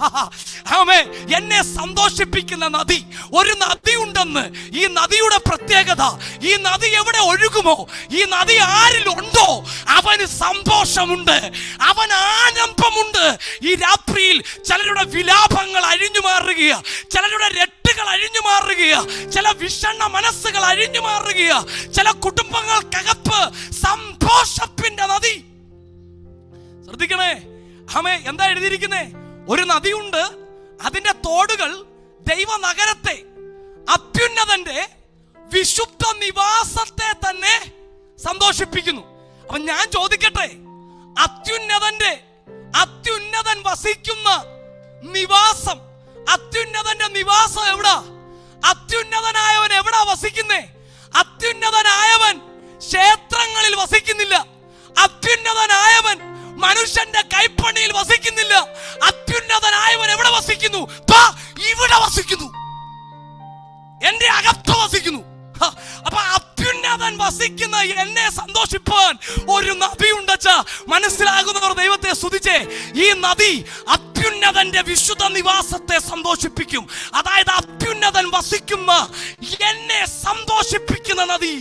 ആമേ എന്നെ സന്തോഷിപ്പിക്കുന്ന നദി ഒരു നദി ഉണ്ടെന്ന് ഈ നദിയുടെ പ്രത്യേകത ഈ നദി എവിടെ ഒഴുകുമോ ഈ നദി ആരിൽ ഉണ്ടോ അവന് സന്തോഷമുണ്ട് അവൻ ആനന്ദമുണ്ട് ഈ രാത്രിയിൽ ചിലരുടെ വിലാപങ്ങൾ അഴിഞ്ഞു മാറുകയാ ചിലരുടെ രട്ടുകൾ അഴിഞ്ഞു മാറുകയാ ചില വിഷണ്ണ മനസ്സുകൾ അഴിഞ്ഞു മാറുകയാ ചില കുടുംബങ്ങൾക്കകത്ത് സന്തോഷത്തിന്റെ നദി ശ്രദ്ധിക്കണേ ആമേ എന്താ എഴുതിയിരിക്കുന്നേ ഒരു നദിയുണ്ട് അതിന്റെ തോടുകൾ ദൈവ നഗരത്തെ അത്യുന്നതന്റെ വിശുദ്ധ നിവാസത്തെ തന്നെ സന്തോഷിപ്പിക്കുന്നു അപ്പൊ ഞാൻ ചോദിക്കട്ടെ അത്യുന്നതന്റെ അത്യുന്നതൻ വസിക്കുന്ന നിവാസം അത്യുന്നതന്റെ നിവാസം എവിടാ അത്യുന്നതനായവൻ എവിടാ വസിക്കുന്നേ അത്യുന്നതനായവൻ ക്ഷേത്രങ്ങളിൽ വസിക്കുന്നില്ല അത്യുന്നതനായവൻ മനുഷ്യന്റെ കൈപ്പണിയിൽ വസിക്കുന്നില്ല അത്യുന്നതനായവൻ എവിടെ വസിക്കുന്നു ദാ ഇവിടെ വസിക്കുന്നു എന്റെ അകത്ത് വസിക്കുന്നു ഹ, അപ്പൊ അത്യുന്നതൻ വസിക്കുന്ന എന്നെ സന്തോഷിപ്പാൻ ഒരു നദിയുണ്ടച്ച മനസ്സിലാകുന്നവർ ദൈവത്തെ സ്തുതിച്ചേ ഈ നദി അത്യുന്നതന്റെ വിശുദ്ധ നിവാസത്തെ സന്തോഷിപ്പിക്കും അതായത് അത്യുന്നതൻ വസിക്കുന്ന എന്നെ സന്തോഷിപ്പിക്കുന്ന നദി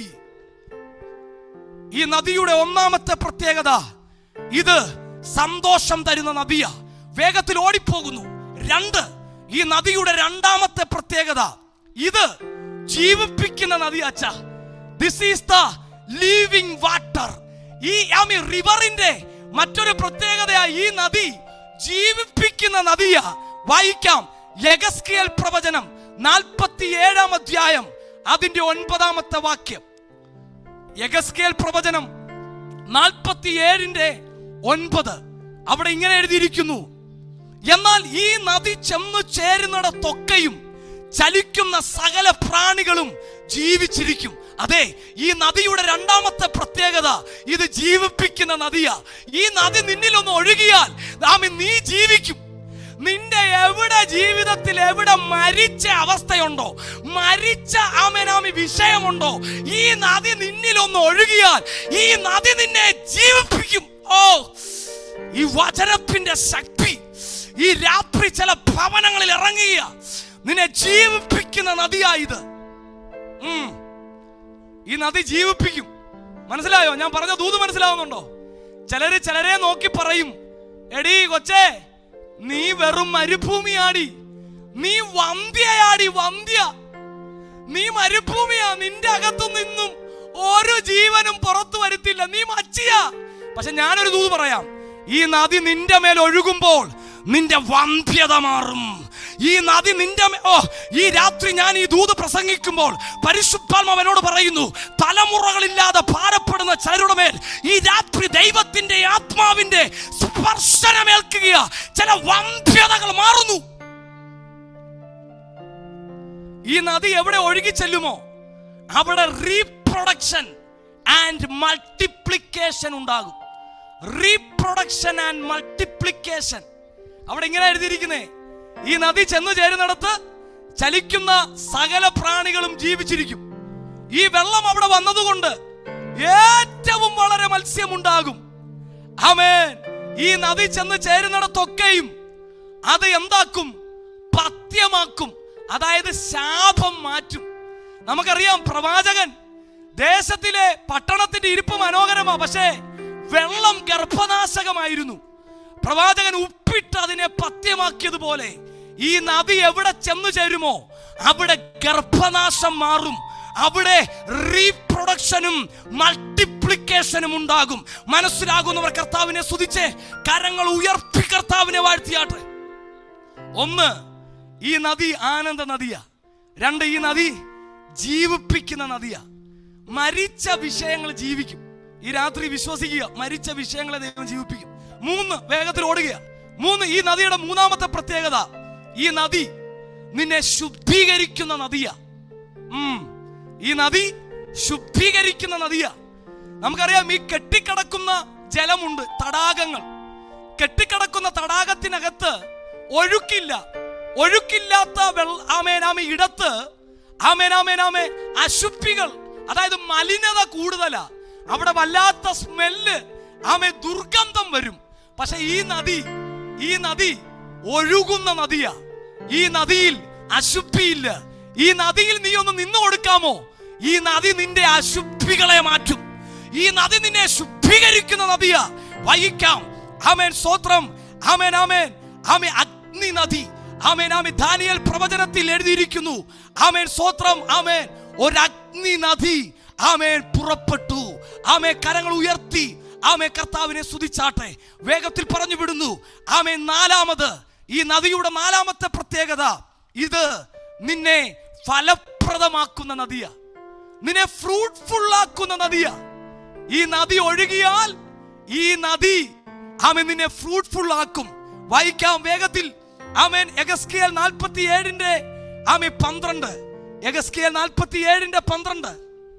ഈ നദിയുടെ ഒന്നാമത്തെ പ്രത്യേകത ഇത് സന്തോഷം തരുന്ന നദിയാ വേഗത്തിൽ ഓടിപ്പോകുന്നു രണ്ട് ഈ നദിയുടെ രണ്ടാമത്തെ പ്രത്യേകത ഇത് ജീവിപ്പിക്കുന്ന നദി അച്ഛ this is the living water ഈ ആമി റിവറിന്റെ മറ്റൊരു പ്രത്യേകതയാ ഈ നദി ജീവിപ്പിക്കുന്ന നദിയാ വായിക്കാം യഗസ്കിയൽ പ്രവചനം നാൽപ്പത്തി ഏഴാം അധ്യായം അതിന്റെ ഒൻപതാമത്തെ വാക്യം യഗസ്കേൽ പ്രവചനം നാൽപ്പത്തിയേഴിന്റെ ഒൻപത് അവിടെ ഇങ്ങനെ എഴുതിയിരിക്കുന്നു എന്നാൽ ഈ നദി ചെന്നു ചേരുന്നിടത്തൊക്കെയും ചലിക്കുന്ന സകല പ്രാണികളും ജീവിച്ചിരിക്കും അതെ ഈ നദിയുടെ രണ്ടാമത്തെ പ്രത്യേകത ഇത് ജീവിപ്പിക്കുന്ന നദിയാ ഈ നദി നിന്നിലൊന്ന് ഒഴുകിയാൽ ആമി നീ ജീവിക്കും നിന്റെ എവിടെ ജീവിതത്തിൽ എവിടെ മരിച്ച അവസ്ഥയുണ്ടോ മരിച്ച ആമനാമി വിഷയമുണ്ടോ ഈ നദി നിന്നിലൊന്ന് ഒഴുകിയാൽ ഈ നദി നിന്നെ ജീവിപ്പിക്കും ഓ ഈ വചനത്തിന്റെ ശക്തി ഈ രാത്രി ചില ഭവനങ്ങളിൽ ഇറങ്ങിയ നിന്നെ ജീവിപ്പിക്കുന്ന നദിയായത് ഉം. ഈ നദി ജീവിപ്പിക്കും മനസ്സിലായോ ഞാൻ പറഞ്ഞ ദൂത് മനസ്സിലാവുന്നുണ്ടോ ചിലര് ചിലരെ നോക്കി പറയും എടീ കൊച്ചേ നീ വെറും മരുഭൂമിയാടി നീ വന്ധ്യയാടി വന്ധ്യ നീ മരുഭൂമിയാ നിന്റെ അകത്തു നിന്നും ഒരു ജീവനും പുറത്തു വരുത്തില്ല നീ മച്ചിയാ പക്ഷെ ഞാനൊരു ദൂത് പറയാം ഈ നദി നിന്റെ മേൽ ഒഴുകുമ്പോൾ നിന്റെ വന്ധ്യത മാറും ഈ നദി നിന്റെ മേ- ഓ ഈ രാത്രി ഞാൻ ഈ ദൂത് പ്രസംഗിക്കുമ്പോൾ പരിശുദ്ധാത്മാവനോട് പറയുന്നു തലമുറകളില്ലാതെ ഭാരപ്പെടുന്ന ചിലരുടെ മേൽ ഈ രാത്രി ദൈവത്തിന്റെ ആത്മാവിന്റെ സ്പർശനമേൽക്കുകയാ ചില വന്ധ്യതകൾ മാറുന്നു ഈ നദി എവിടെ ഒഴുകി ചെല്ലുമോ അവിടെ റീപ്രൊഡക്ഷൻ ആൻഡ് മൾട്ടിപ്ലിക്കേഷൻ ഉണ്ടാകും റീപ്രൊഡക്ഷൻ ആൻഡ് മൾട്ടിപ്ലിക്കേഷൻ അവിടെ ഇങ്ങനെ എഴുതിയിരിക്കുന്നേ ഈ നദി ചെന്നു ചേരുന്നിടത്ത് ചലിക്കുന്ന സകല പ്രാണികളും ജീവിച്ചിരിക്കും ഈ വെള്ളം അവിടെ വന്നതുകൊണ്ട് ഏറ്റവും വളരെ മത്സ്യമുണ്ടാകും ആമേൻ ഈ നദി ചെന്ന് ചേരുന്നിടത്തൊക്കെയും അത് എന്താക്കും പത്യമാക്കും അതായത് ശാപം മാറ്റും നമുക്കറിയാം പ്രവാചകൻ ദേശത്തിലെ പട്ടണത്തിന്റെ ഇരിപ്പ് മനോഹരമാ പക്ഷേ വെള്ളം ഗർഭനാശകമായിരുന്നു പ്രവാചകൻ ഉപ്പിട്ട് അതിനെ പത്യമാക്കിയതുപോലെ ഈ നദി എവിടെ ചെന്നു ചേരുമോ അവിടെ ഗർഭനാശം മാറും അവിടെ റീപ്രൊഡക്ഷനും മൾട്ടിപ്ലിക്കേഷനും ഉണ്ടാകും മനസ്സിലാകുന്നവർ കർത്താവിനെ സ്തുതിച്ച് കരങ്ങൾ ഉയർത്തി കർത്താവിനെ വാഴ്ത്തിയാട്ടെ ഒന്ന് ഈ നദി ആനന്ദ നദിയാ രണ്ട് ഈ നദി ജീവിപ്പിക്കുന്ന നദിയാ മരിച്ച വിഷയങ്ങൾ ജീവിക്കും ഈ രാത്രി വിശ്വസിക്കുക മരിച്ച വിഷയങ്ങളെ ദൈവം ജീവിപ്പിക്കും മൂന്ന് വേഗത്തിൽ ഓടുക മൂന്ന് ഈ നദിയുടെ മൂന്നാമത്തെ പ്രത്യേകത ഈ നദി നിന്നെ ശുദ്ധീകരിക്കുന്ന നദിയാ ഉം. ഈ നദി ശുദ്ധീകരിക്കുന്ന നദിയാ നമുക്കറിയാം ഈ കെട്ടിക്കിടക്കുന്ന ജലമുണ്ട് തടാകങ്ങൾ കെട്ടിക്കിടക്കുന്ന തടാകത്തിനകത്ത് ഒഴുക്കില്ല ഒഴുക്കില്ലാത്ത വെള്ള ആമേനാമേ ഇടത്ത് ആമേനാമേനാമേ അശുദ്ധികൾ അതായത് മലിനത കൂടുതലാ അവിടെ വല്ലാത്ത സ്മെല്ല് ആമേ ദുർഗന്ധം വരും പക്ഷെ ഈ നദി ഈ നദി ഒഴുകുന്ന നദിയാ ഈ നദിയിൽ അശുദ്ധിയില്ല ഈ നദിയിൽ നീ ഒന്ന് നിന്നു കൊടുക്കാമോ ഈ നദി നിന്റെ അശുദ്ധികളെ മാറ്റും ഈ നദി നിന്നെ ശുദ്ധീകരിക്കുന്ന നദിയാ വഹിക്കാം ആമേൻ സ്തോത്രം ആമേൻ ആമേൻ ആമേ അഗ്നി നദി ആമേൻ ആമേ ദാനിയൽ പ്രവചനത്തിൽ എഴുതിയിരിക്കുന്നു ആമേൻ സ്തോത്രം ആമേൻ ഒരു അഗ്നി നദി ആമേൻ പുറപ്പെട്ടു ആമേ കരങ്ങൾ ഉയർത്തി ആമേ കർത്താവിനെ സ്തുതിച്ചാട്ടെ വേഗത്തിൽ പറഞ്ഞു വിടുന്നു ആമേ നാലാമത് ഈ നദിയുടെ നാലാമത്തെ പ്രത്യേകത ഇത് നിന്നെ ഫലപ്രദമാക്കുന്ന നദിയാ നിന്നെ ഫ്രൂട്ട്ഫുൾ ആക്കുന്ന നദിയാ ഈ നദി ഒഴുകിയാൽ ഈ നദി ആമൻ നിന്നെ ഫ്രൂട്ട്ഫുൾ ആക്കും വായിക്കാം വേഗത്തിൽ ആമേൻ എഗസ്കിയൽ നാൽപ്പത്തി ഏഴിന്റെ ആമേ പന്ത്രണ്ട് എഗസ്കിയൽ നാൽപ്പത്തി ഏഴിന്റെ പന്ത്രണ്ട്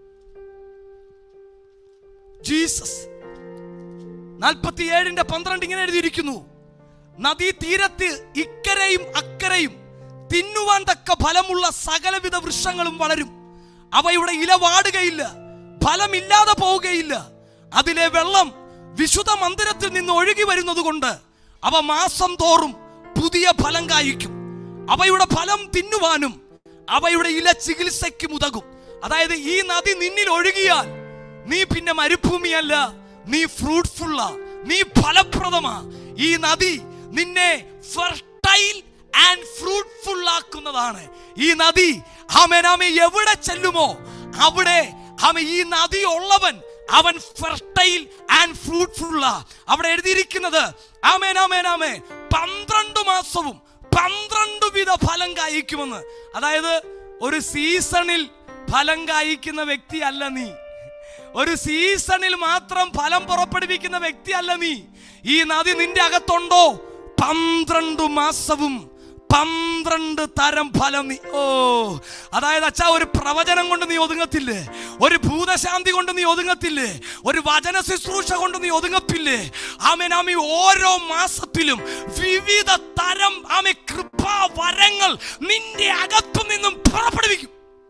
ജീസസ് നാൽപ്പത്തി ഏഴിന്റെ പന്ത്രണ്ട് ഇങ്ങനെ എഴുതിയിരിക്കുന്നു നദീ തീരത്ത് ഇക്കരയും അക്കരയും തിന്നുവാൻ തക്ക ഫലമുള്ള സകലവിധ വൃക്ഷങ്ങളും വളരും അവയുടെ ഇല വാടുകയില്ല ഫലമില്ലാതെ പോവുകയില്ല അതിലെ വെള്ളം വിശുദ്ധ മന്ദിരത്തിൽ നിന്ന് ഒഴുകി വരുന്നത് കൊണ്ട് അവ മാസം തോറും പുതിയ ഫലം കായ്ക്കും അവയുടെ ഫലം തിന്നുവാനും അവയുടെ ഇല ചികിത്സയ്ക്കും ഉതകും അതായത് ഈ നദി നിന്നിൽ ഒഴുകിയാൽ നീ പിന്നെ മരുഭൂമിയല്ല നീ ഫ്രൂട്ട്ഫുള്ളാ നീ ഫലപ്രദമാ ഈ നദി നിന്നെ ഫെർട്ടൈൽ ആൻഡ് ഫ്രൂട്ട്ഫുൾ ആക്കുന്നതാണ് ഈ നദി ആമേൻ ആമേ എവിടെ ചെല്ലുമോ അവിടെ ആമ ഈ നദി ഉള്ളവൻ അവൻ ഫെർട്ടൈൽ ആൻഡ് ഫ്രൂട്ട്ഫുള്ള അവിടെ എഴുതിയിരിക്കുന്നത് ആമേൻ ആമേൻ ആമേ പന്ത്രണ്ട് മാസവും പന്ത്രണ്ട് വിധ ഫലം കായ്ക്കുമെന്ന് അതായത് ഒരു സീസണിൽ ഫലം കായ്ക്കുന്ന വ്യക്തി അല്ല നീ ഒരു സീസണിൽ മാത്രം ഫലം പുറപ്പെടുവിക്കുന്ന വ്യക്തിയല്ല നീ ഈ നദി നിന്റെ അകത്തുണ്ടോ പന്ത്രണ്ട് മാസവും പന്ത്രണ്ട് തരം ഫലം നീ ഓ അതായത് അച്ഛാ ഒരു പ്രവചനം കൊണ്ട് നീ ഒതുങ്ങത്തില്ലേ ഒരു ഭൂതശാന്തി കൊണ്ട് നീ ഒതുങ്ങത്തില്ലേ ഒരു വചന ശുശ്രൂഷ കൊണ്ട് നീ ഒതുങ്ങത്തില്ലേ ആമേൻ ആമി ഓരോ മാസത്തിലും വിവിധ തരം ആമെ കൃപാ വരങ്ങൾ നിന്റെ അകത്തു നിന്നും പുറപ്പെടുവിക്കും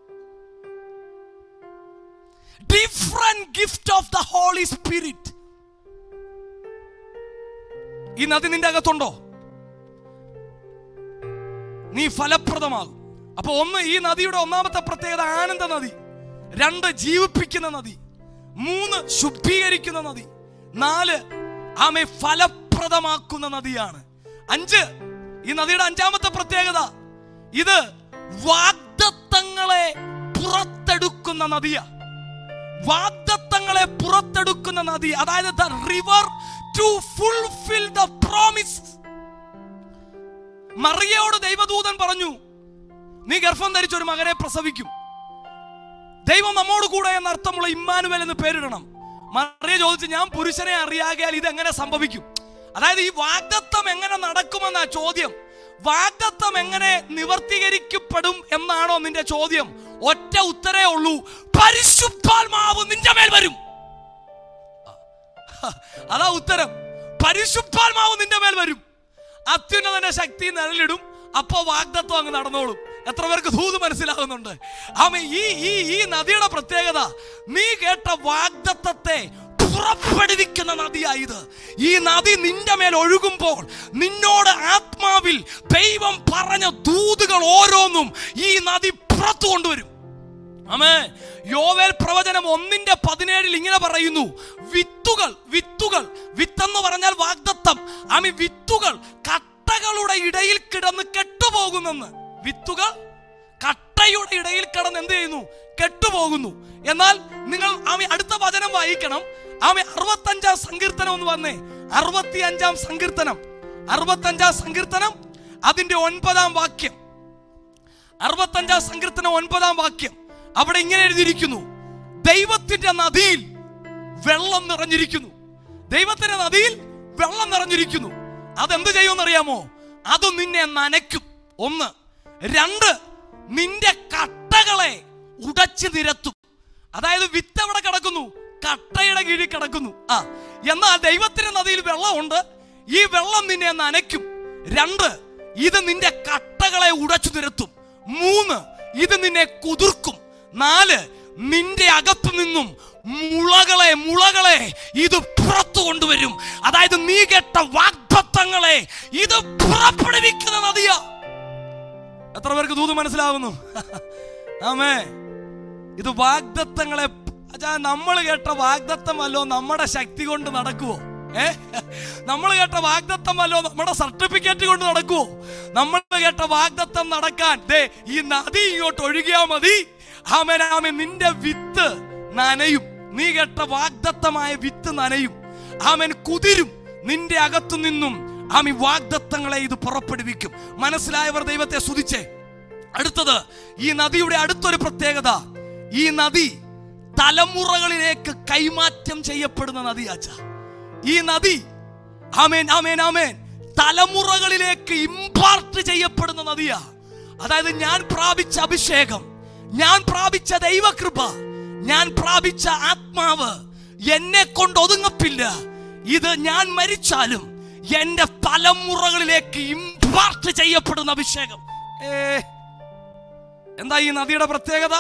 different gift of the holy spirit ഈ നദി നിന്റെ അകത്തുണ്ടോ നീ ഫലപ്രദമാകും അപ്പൊ ഒന്ന് ഈ നദിയുടെ ഒന്നാമത്തെ പ്രത്യേകത ആനന്ദ നദി രണ്ട് ജീവിപ്പിക്കുന്ന നദി മൂന്ന് ശുദ്ധീകരിക്കുന്ന നദി നാല് ആമെ ഫലപ്രദമാക്കുന്ന നദിയാണ് അഞ്ച് ഈ നദിയുടെ അഞ്ചാമത്തെ പ്രത്യേകത ഇത് വാഗ്ദത്തങ്ങളെ പുറത്തെടുക്കുന്ന നദിയാ വാഗ്ദത്തങ്ങളെ പുറത്തെടുക്കുന്ന നദി അതായത് the river to fulfil the promise മറിയയോട് ദൈവദൂതൻ പറഞ്ഞു നീ ഗർഭം ധരിച്ച ഒരു മകനെ പ്രസവിക്കും ദൈവം നമ്മോട് കൂടെ എന്ന അർത്ഥമുള്ള ഇമ്മാനുവൽ എന്ന് പേരിടണം മറിയ ചോദിച്ചു ഞാൻ പുരുഷനെ അറിയാകിയാൽ ഇത് എങ്ങനെ സംഭവിക്കും അതായത് ഈ വാഗ്ദത്തം എങ്ങനെ നടക്കുമെന്ന ചോദ്യം വാഗ്ദത്തം എങ്ങനെ നിവർത്തീകരിക്കപ്പെടും എന്നാണോ നിന്റെ ചോദ്യം ഒറ്റ ഉത്തരേ ഉള്ളൂ പരിശുദ്ധാത്മാവ് നിന്റെ മേൽ വരും അതാ ഉത്തരം പരിശുദ്ധാത്മാവ് നിന്റെ മേൽ വരും അത്യുന്നതന്റെ ശക്തി നിഴലിടും അപ്പോ വാഗ്ദത്വം അങ്ങ് നടന്നോളും എത്ര പേർക്ക് ധൂത് മനസ്സിലാകുന്നുണ്ട് ആമ ഈ ഈ ഈ നദിയുടെ പ്രത്യേകത നീ കേട്ട വാഗ്ദത്തത്തെ പുറപ്പെടുവിക്കുന്ന നദിയായത് ഈ നദി നിന്റെ മേൽ ഒഴുകുമ്പോൾ നിന്നോട് ആത്മാവിൽ ദൈവം പറഞ്ഞ ദൂതുകൾ ഓരോന്നും ഈ നദി പുറത്തു കൊണ്ടുവരും ആമേ യോവേൽ പ്രവചനം ഒന്നിന്റെ പതിനേഴിൽ ഇങ്ങനെ പറയുന്നു വിത്തുകൾ വിത്തുകൾ വിത്തെന്ന് പറഞ്ഞാൽ വാഗ്ദത്തം ആമി വിത്തുകൾ കട്ടകളുടെ ഇടയിൽ കിടന്ന് കെട്ടുപോകുന്നെന്ന് വിത്തുകൾ കട്ടയുടെ ഇടയിൽ കിടന്ന് എന്ത് ചെയ്യുന്നു കെട്ടുപോകുന്നു എന്നാൽ നിങ്ങൾ ആമി അടുത്ത വചനം വായിക്കണം ആമി അറുപത്തഞ്ചാം സങ്കീർത്തനം ഒന്ന് വന്നേ അറുപത്തി അഞ്ചാം സങ്കീർത്തനം അറുപത്തഞ്ചാം സങ്കീർത്തനം അതിന്റെ ഒൻപതാം വാക്യം അറുപത്തഞ്ചാം സങ്കീർത്തനം ഒൻപതാം വാക്യം അവിടെ ഇങ്ങനെ എഴുതിയിരിക്കുന്നു ദൈവത്തിന്റെ നദിയിൽ വെള്ളം നിറഞ്ഞിരിക്കുന്നു ദൈവത്തിന്റെ നദിയിൽ വെള്ളം നിറഞ്ഞിരിക്കുന്നു അതെന്ത് ചെയ്യുമെന്നറിയാമോ അത് നിന്നെ നനയ്ക്കും ഒന്ന് രണ്ട് നിന്റെ കട്ടകളെ ഉടച്ചു നിരത്തും അതായത് വിത്ത് എവിടെ കിടക്കുന്നു കട്ടയുടെ കീഴിൽ കിടക്കുന്നു ആ എന്നാൽ ദൈവത്തിന്റെ നദിയിൽ വെള്ളമുണ്ട് ഈ വെള്ളം നിന്നെ നനയ്ക്കും രണ്ട് ഇത് നിന്റെ കട്ടകളെ ഉടച്ചു നിരത്തും മൂന്ന് ഇത് നിന്നെ കുതിർക്കും നാല് നിന്റെ അകത്തു നിന്നും മുളകളെ മുളകളെ ഇത് പുറത്തു കൊണ്ടുവരും അതായത് നീ കേട്ട വാഗ്ദത്തങ്ങളെ ഇത് പുറപ്പെടുവിക്കുന്ന നദിയാ എത്ര പേർക്ക് ദൂത് മനസ്സിലാകുന്നു ആമേ ഇത് വാഗ്ദത്തങ്ങളെ അച്ഛാ നമ്മൾ കേട്ട വാഗ്ദത്തം വല്ലോ നമ്മുടെ ശക്തി കൊണ്ട് നടക്കുവോ ഏ നമ്മൾ കേട്ട വാഗ്ദത്തം വല്ലോ നമ്മുടെ സർട്ടിഫിക്കറ്റ് കൊണ്ട് നടക്കുവോ നമ്മൾ കേട്ട വാഗ്ദത്തം നടക്കാൻ ദേ ഈ നദി ഇങ്ങോട്ട് ഒഴുകിയാ മതി ആമേൻ ആമേ നിന്റെ വിത്ത് നനയും നീ കേട്ട വാഗ്ദത്തമായ വിത്ത് നനയും ആമൻ കുതിരും നിന്റെ അകത്തു നിന്നും ആമി വാഗ്ദത്തങ്ങളെ ഇത് പുറപ്പെടുവിക്കും മനസ്സിലായവർ ദൈവത്തെ സ്തുതിച്ചേ അടുത്തത് ഈ നദിയുടെ അടുത്തൊരു പ്രത്യേകത ഈ നദി തലമുറകളിലേക്ക് കൈമാറ്റം ചെയ്യപ്പെടുന്ന നദിയാച്ച ഈ നദി ആമേൻ ആമേൻ ആമേൻ തലമുറകളിലേക്ക് ഇമ്പാർട്ട് ചെയ്യപ്പെടുന്ന നദിയാ അതായത് ഞാൻ പ്രാപിച്ച അഭിഷേകം ഞാൻ പ്രാപിച്ച ദൈവകൃപ ഞാൻ പ്രാപിച്ച ആത്മാവ് എന്നെ കൊണ്ട് ഒതുങ്ങപ്പില്ല ഇത് ഞാൻ മരിച്ചാലും എന്റെ തലമുറകളിലേക്ക് ഇമ്പാർട്ട് ചെയ്യപ്പെടുന്ന അഭിഷേകം ഏ എന്താ ഈ നദിയുടെ പ്രത്യേകത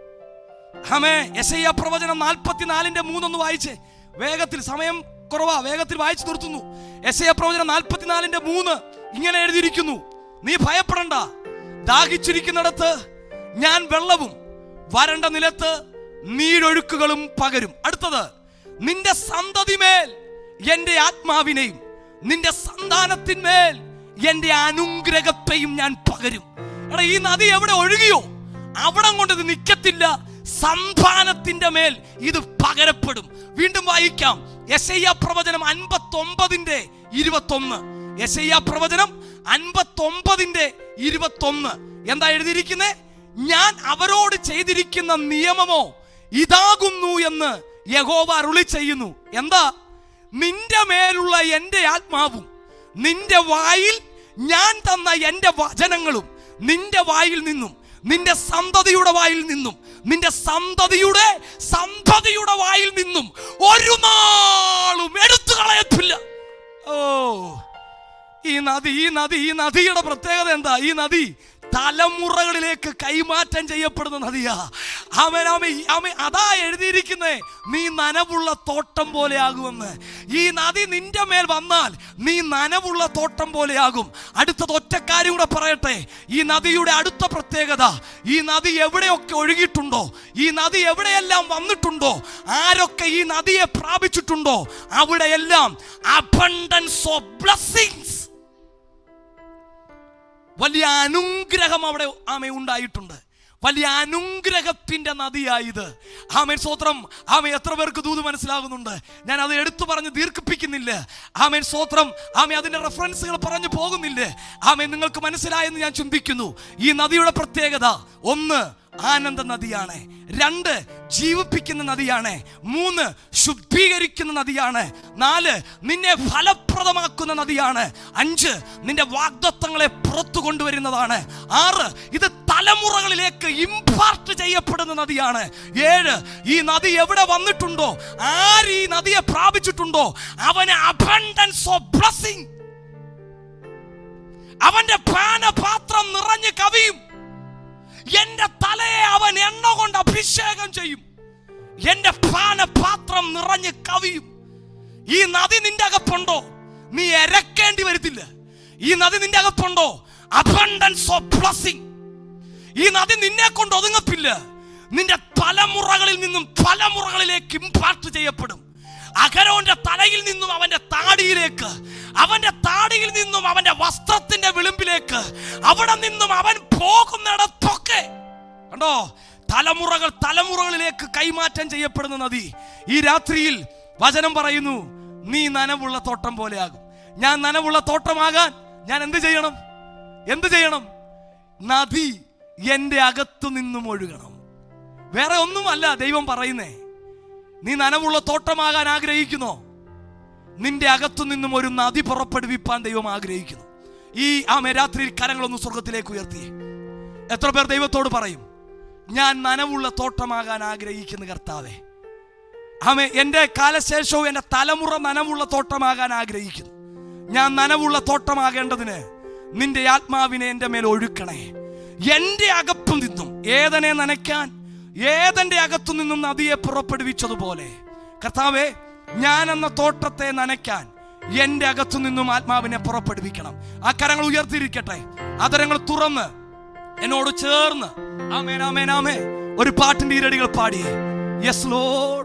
ഹമേ യശയ്യ പ്രവചനം നാൽപ്പത്തിനാലിന്റെ മൂന്നൊന്ന് വായിച്ചേ വേഗത്തിൽ സമയം കുറവാ വേഗത്തിൽ വായിച്ചു നിർത്തുന്നു യശയ്യ പ്രവചനം നാൽപ്പത്തിനാലിന്റെ മൂന്ന് ഇങ്ങനെ എഴുതിയിരിക്കുന്നു നീ ഭയപ്പെടണ്ട ദാഹിച്ചിരിക്കുന്നിടത്ത് ഞാൻ വെള്ളവും വരണ്ട നിലത്ത് നീരൊഴുക്കുകളും പകരും അടുത്തത് നിന്റെ സന്തതിമേൽ എന്റെ ആത്മാവിനെയും നിന്റെ സന്താനത്തിന്മേൽ എന്റെ അനുഗ്രഹത്തെയും ഞാൻ പകരും എടാ ഈ നദി എവിടെ ഒഴുകിയോ അവിടെ കൊണ്ട് ഇത് നിൽക്കത്തില്ല സന്താനത്തിന്റെ മേൽ ഇത് പകരപ്പെടും വീണ്ടും വായിക്കാം യശയ്യ പ്രവചനം അൻപത്തി ഒമ്പതിന്റെ ഇരുപത്തി ഒന്ന് യശയ്യ പ്രവചനം അൻപത്തി ഒമ്പതിന്റെ ഇരുപത്തി ഒന്ന് എന്താ എഴുതിയിരിക്കുന്നേ ഞാൻ അവരോട് ചെയ്തിരിക്കുന്ന നിയമമോ ഇതാകുന്നു എന്ന് യഹോവ അരുളി ചെയ്യുന്നു എന്താ നിന്റെ മേലുള്ള എൻ്റെ ആത്മാവും നിന്റെ വായിൽ ഞാൻ തന്ന എൻ്റെ വചനങ്ങളും നിന്റെ വായിൽ നിന്നും നിന്റെ സന്തതിയുടെ വായിൽ നിന്നും നിന്റെ സന്തതിയുടെ സന്തതിയുടെ വായിൽ നിന്നും ഒരു നാളും എടുത്തു കളയത്തില്ല ഓ ഈ നദി ഈ നദി ഈ നദിയുടെ പ്രത്യേകത എന്താ ഈ നദി തലമുറകളിലേക്ക് കൈമാറ്റം ചെയ്യപ്പെടുന്ന നദിയാ അവൻ അവൻ അവൻ അതാ എഴുതിയിരിക്കുന്നേ നീ നനവുള്ള തോട്ടം പോലെ ആകുമെന്ന് ഈ നദി നിന്റെ മേൽ വന്നാൽ നീ നനവുള്ള തോട്ടം പോലെയാകും അടുത്തത് ഒറ്റക്കാര്യം കൂടെ പറയട്ടെ ഈ നദിയുടെ അടുത്ത പ്രത്യേകത ഈ നദി എവിടെയൊക്കെ ഒഴുകിയിട്ടുണ്ടോ ഈ നദി എവിടെയെല്ലാം വന്നിട്ടുണ്ടോ ആരൊക്കെ ഈ നദിയെ പ്രാപിച്ചിട്ടുണ്ടോ അവിടെയെല്ലാം അബണ്ടൻസ് ഓഫ് ബ്ലസ്സിങ്സ് വലിയ അനുഗ്രഹം അവിടെ ആമ ഉണ്ടായിട്ടുണ്ട് വലിയ അനുഗ്രഹത്തിന്റെ നദിയായത് ആമേൻ സ്വത്രം ആമ എത്ര പേർക്ക് ദൂത് മനസ്സിലാകുന്നുണ്ട് ഞാൻ അത് എടുത്തു പറഞ്ഞ് ദീർഘിപ്പിക്കുന്നില്ല ആമേൻ സ്വത്രം ആമ അതിന്റെ റെഫറൻസുകൾ പറഞ്ഞു പോകുന്നില്ല ആമേൻ നിങ്ങൾക്ക് മനസ്സിലായെന്ന് ഞാൻ ചിന്തിക്കുന്നു ഈ നദിയുടെ പ്രത്യേകത ഒന്ന് ആനന്ദ നദിയാണ് രണ്ട് ജീവിപ്പിക്കുന്ന നദിയാണ് മൂന്ന് ശുദ്ധീകരിക്കുന്ന നദിയാണ് നാല് നിന്നെ ഫലപ്രദമാക്കുന്ന നദിയാണ് അഞ്ച് നിന്റെ വാഗ്ദത്വങ്ങളെ പുറത്തു കൊണ്ടുവരുന്നതാണ് ആറ് ഇത് തലമുറകളിലേക്ക് ഇമ്പാർട്ട് ചെയ്യപ്പെടുന്ന നദിയാണ് ഏഴ് ഈ നദി എവിടെ വന്നിട്ടുണ്ടോ ആര് ഈ നദിയെ പ്രാപിച്ചിട്ടുണ്ടോ അവന് അബണ്ടൻസ് ഓഫ് ബ്ലസ്സിംഗ് അവന്റെ പാനപാത്രം നിറഞ്ഞ് കവിയും എന്റെ തലയെ അവൻ എണ്ണ കൊണ്ട് അഭിഷേകം ചെയ്യും എന്റെ പാനപാത്രം നിറഞ്ഞ് കവിയും ഈ നദി നിന്റെ അകത്തുണ്ടോ നീ എരക്കേണ്ടി വരത്തില്ല ഈ നദി നിന്റെ അകത്തുണ്ടോ അബണ്ടൻസ് ഓഫ് ബ്ലസ്സിംഗ് ഈ നദി നിന്നെ കൊണ്ട് ഒതുങ്ങത്തില്ല നിന്റെ തലമുറകളിൽ നിന്നും തലമുറകളിലേക്ക് ഇമ്പാക്ട് ചെയ്യപ്പെടും അകരോന്റെ തലയിൽ നിന്നും അവന്റെ താടിയിലേക്ക് അവന്റെ താടിയിൽ നിന്നും അവന്റെ വസ്ത്രത്തിന്റെ വിളിമ്പിലേക്ക് അവിടെ നിന്നും അവൻ പോകുന്നിടത്തൊക്കെ കണ്ടോ തലമുറകൾ തലമുറകളിലേക്ക് കൈമാറ്റം ചെയ്യപ്പെടുന്ന നദി ഈ രാത്രിയിൽ വചനം പറയുന്നു നീ നനവുള്ള തോട്ടം പോലെയാകും ഞാൻ നനവുള്ള തോട്ടമാകാൻ ഞാൻ എന്ത് ചെയ്യണം എന്ത് ചെയ്യണം നദി എൻ്റെ അകത്തു നിന്നും ഒഴുകണം വേറെ ഒന്നുമല്ല ദൈവം പറയുന്നേ നീ നനവുള്ള തോട്ടമാകാൻ ആഗ്രഹിക്കുന്നോ നിന്റെ അകത്തു നിന്നും ഒരു നദി പുറപ്പെടുവിപ്പാൻ ദൈവം ആഗ്രഹിക്കുന്നു ഈ ആ രാത്രിയിൽ കരങ്ങളൊന്ന് സ്വർഗത്തിലേക്ക് ഉയർത്തി എത്ര പേർ ദൈവത്തോട് പറയും ഞാൻ നനവുള്ള തോട്ടമാകാൻ ആഗ്രഹിക്കുന്നു കർത്താവേ ആമേ എൻ്റെ കാലശേഷവും എൻ്റെ തലമുറ നനവുള്ള തോട്ടമാകാൻ ആഗ്രഹിക്കുന്നു ഞാൻ നനവുള്ള തോട്ടമാകേണ്ടതിന് നിന്റെ ആത്മാവിനെ എൻ്റെ മേൽ ഒഴുക്കണേ എൻ്റെ അകത്തു നിന്നും ഏതനെ നനയ്ക്കാൻ ഏതന്റെ അകത്തു നിന്നും നദിയെ പുറപ്പെടുവിച്ചതുപോലെ കർത്താവെ ഞാൻ എന്ന തോട്ടത്തെ നനയ്ക്കാൻ എൻ്റെ അകത്തു നിന്നും ആത്മാവിനെ പുറപ്പെടുവിക്കണം ആ കരങ്ങൾ ഉയർത്തിയിരിക്കട്ടെ അതരങ്ങൾ തുറന്ന് എന്നോട് ചേർന്ന് ആമേൻ ആമേൻ ആമേ ഒരു പാട്ടിന്റെ ഈരടികൾ പാടി യെസ് ലോഡ്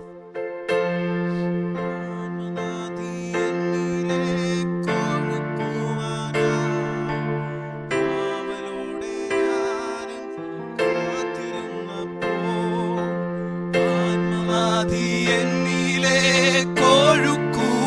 നദി എന്നിലേക്ക് ഒഴുക്കുവാനായി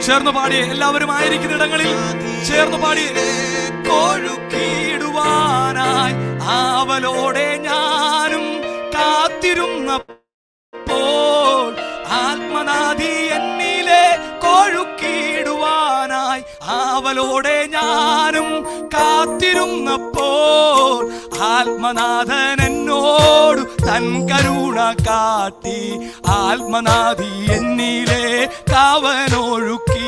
ചേർന്ന് പാടിയേ എല്ലാവരും ആയിരിക്കുന്ന ഇടങ്ങളിൽ ചേർന്ന് പാടിയേ കൊഴുക്കിടുവാനായി ആവലോടെ ഞാനും കാത്തിരുന്നപ്പോൾ ആത്മനാദി എന്നിലെ കൊഴുക്കിടുവാനായി ആവലോടെ ഞാനും കാത്തിരുന്നപ്പോൾ ആത്മനാഥൻ എന്നോട് തൻ കരുണ കാട്ടി ആത്മനാദി എന്നിലെ കാവനൊഴുക്കി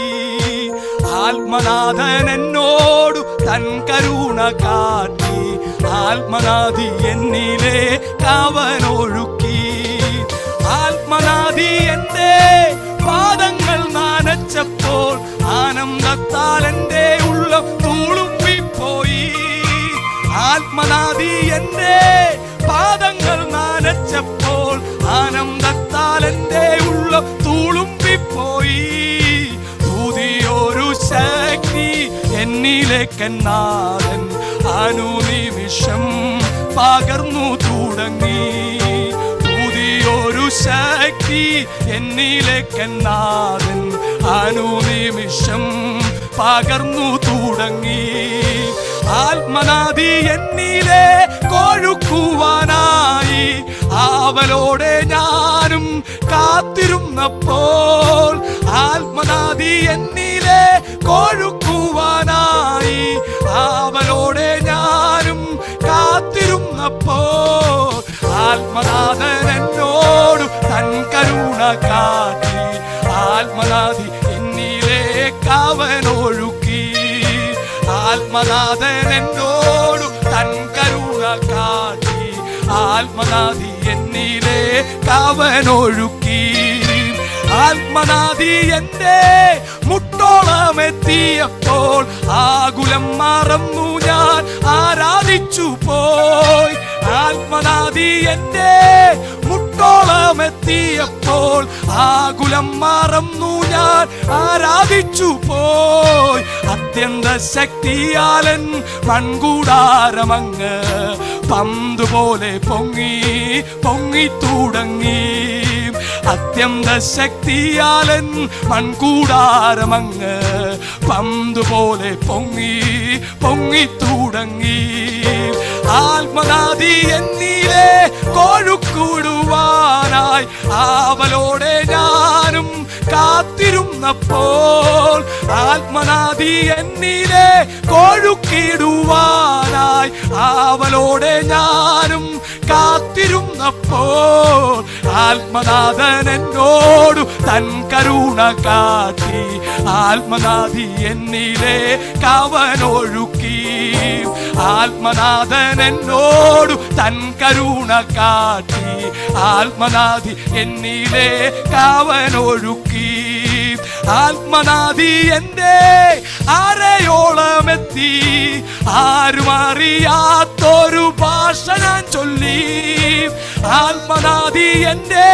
ആത്മനാഥൻ എന്നോട് തൻ കരുണ കാട്ടി ആത്മനാദി എന്നിലെ കാവനൊഴുക്കി ആത്മനാദി എന്റെ പാദങ്ങൾ നനച്ചപ്പോൾ ആനന്ദത്താൽ എന്റെ ഉള്ളം തൂളുമ്പിപ്പോയി ആത്മനാദി എന്റെ പാദങ്ങൾ നനച്ചപ്പോൾ ആനന്ദത്താൽ എന്റെ ഉള്ളം തൂളുമ്പിപ്പോയി പുതിയൊരു ശക്തി എന്നിലേക്കെന്നാഥൻ അനുനിമിഷം പകർന്നു തുടങ്ങി പുതിയൊരു ശക്തി എന്നിലേക്കെന്നാഥൻ അനുനിമിഷം പകർന്നു തുടങ്ങി ആത്മനാദി എന്നിലെ കൊഴുക്കുവാനായി ആവലോടെ ഞാനും കാത്തിരുന്നപ്പോൾ ആത്മനാദി എന്നിലെ കൊഴുക്കുവാനായി ആവലോടെ ഞാനും കാത്തിരുന്നപ്പോൾ ആത്മനാഥൻ എന്നോട് തൻ കരുണ കാട്ടി ആത്മനാഥി എന്നിലേക്ക് അവനൊഴുക്കി ആത്മനാഥൻ എന്നോട് തൻ കരുണ കാട്ടി ആത്മനാഥി എന്നിലേക്ക് അവനൊഴുക്കി ആത്മനാദി എന്റെ മുട്ടോളം എത്തിയപ്പോൾ ആകുലം മറന്നു ഞാൻ ആരാധിച്ചു പോയി ആത്മനാദി എന്റെ മുട്ടോളം എത്തിയപ്പോൾ ആകുലം മറന്നു ഞാൻ ആരാധിച്ചു പോയി അത്യന്ത ശക്തിയാലൻ മൺകൂടാരമങ്ങ് പന്തുപോലെ പൊങ്ങി പൊങ്ങി തുടങ്ങി അത്യന്ത ശക്തിയാലൻ മൺകൂടാരമങ്ങ് പന്തുപോലെ പൊങ്ങി പൊങ്ങി തുടങ്ങി ആത്മനാദി എന്നിലെ കോഴുക്കൂടുവാനായി ആവലോടെ ഞാനും കാത്തിരുന്നപ്പോൾ ആത്മനാദി എന്നിലെ കോഴുക്കിടുവാനായി ആവലോടെ ഞാനും കാത്തിരുന്നപ്പോൾ ആത്മനാഥൻ എന്നോടു തൻ കരുണ കാട്ടി ആത്മനാഥി എന്നിലെ കവനൊഴുക്കി ആത്മനാഥൻ എന്നോടു തൻ കരുണ കാട്ടി ആത്മനാഥി എന്നിലെ കവനൊഴുക്കി ആത്മനാഥി എന്റെ അരയോളമെത്തി ആരും അറിയാത്തൊരു ഭാഷ ഞാൻ ചൊല്ലി ആത്മനാഥി എന്റെ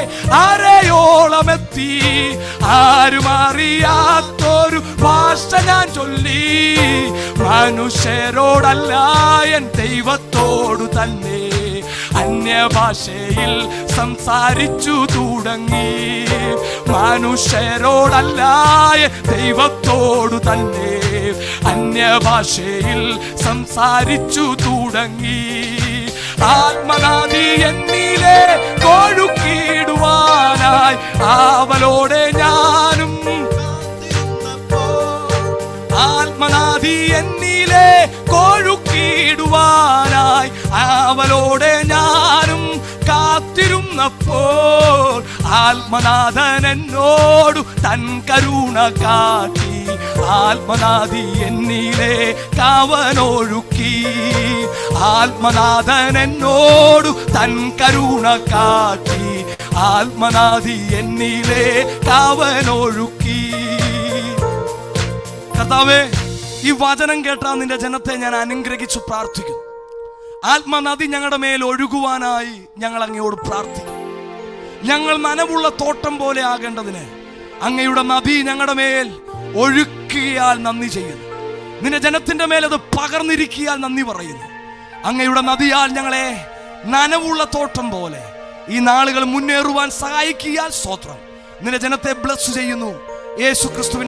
അരയോളമെത്തി ആരും അറിയാത്തൊരു ഭാഷ ഞാൻ ചൊല്ലി മനുഷ്യരോടല്ല എൻ ദൈവത്തോടു തന്നെ അന്യഭാഷയിൽ സംസാരിച്ചു തുടങ്ങി മനുഷ്യരോടല്ല എൻ ദൈവത്തോടു തന്നെ അന്യഭാഷയിൽ സംസാരിച്ചു തുടങ്ങി ആത്മനാദി എന്നിലെ കൊഴുക്കിടുവാനായി ആവലോടെ ഞാനും ആത്മനാദി എന്നിലെ കൊഴുക്കിടുവാനായി ആവലോടെ ഞാനും കാത്തിരുന്നപ്പോൾ ആത്മനാഥൻ എന്നോടു തൻ കരുണ കാട്ടി ആത്മനാദി എന്നിലെ കാവനൊഴുക്കി ആത്മനാഥൻ എന്നോടു തൻ കരുണ കാട്ടി ആത്മനാദി എന്നിലെ കാവനൊഴുക്കി കർത്താവേ ഈ വചനം കേട്ടാ നിന്റെ ജനത്തെ ഞാൻ അനുഗ്രഹിച്ചു പ്രാർത്ഥിക്കുന്നു ആത്മനദി ഞങ്ങളുടെ മേൽ ഒഴുകുവാനായി ഞങ്ങൾ അങ്ങയോട് പ്രാർത്ഥിക്കും ഞങ്ങൾ നനവുള്ള തോട്ടം പോലെ ആകേണ്ടതിന് അങ്ങയുടെ നദി ഞങ്ങളുടെ മേൽ ഒഴുക്കിയാൽ നന്ദി ചെയ്യുന്നു നിന്റെ ജനത്തിന്റെ മേൽ അത് പകർന്നിരിക്കിയാൽ നന്ദി പറയുന്നു അങ്ങയുടെ നദിയാൽ ഞങ്ങളെ നനവുള്ള തോട്ടം പോലെ ഈ നാളുകൾ മുന്നേറുവാൻ സഹായിക്കിയാൽ സ്വത്രം നിന്റെ ജനത്തെ ബ്ലസ് ചെയ്യുന്നു യേശു ക്രിസ്തുവിൻ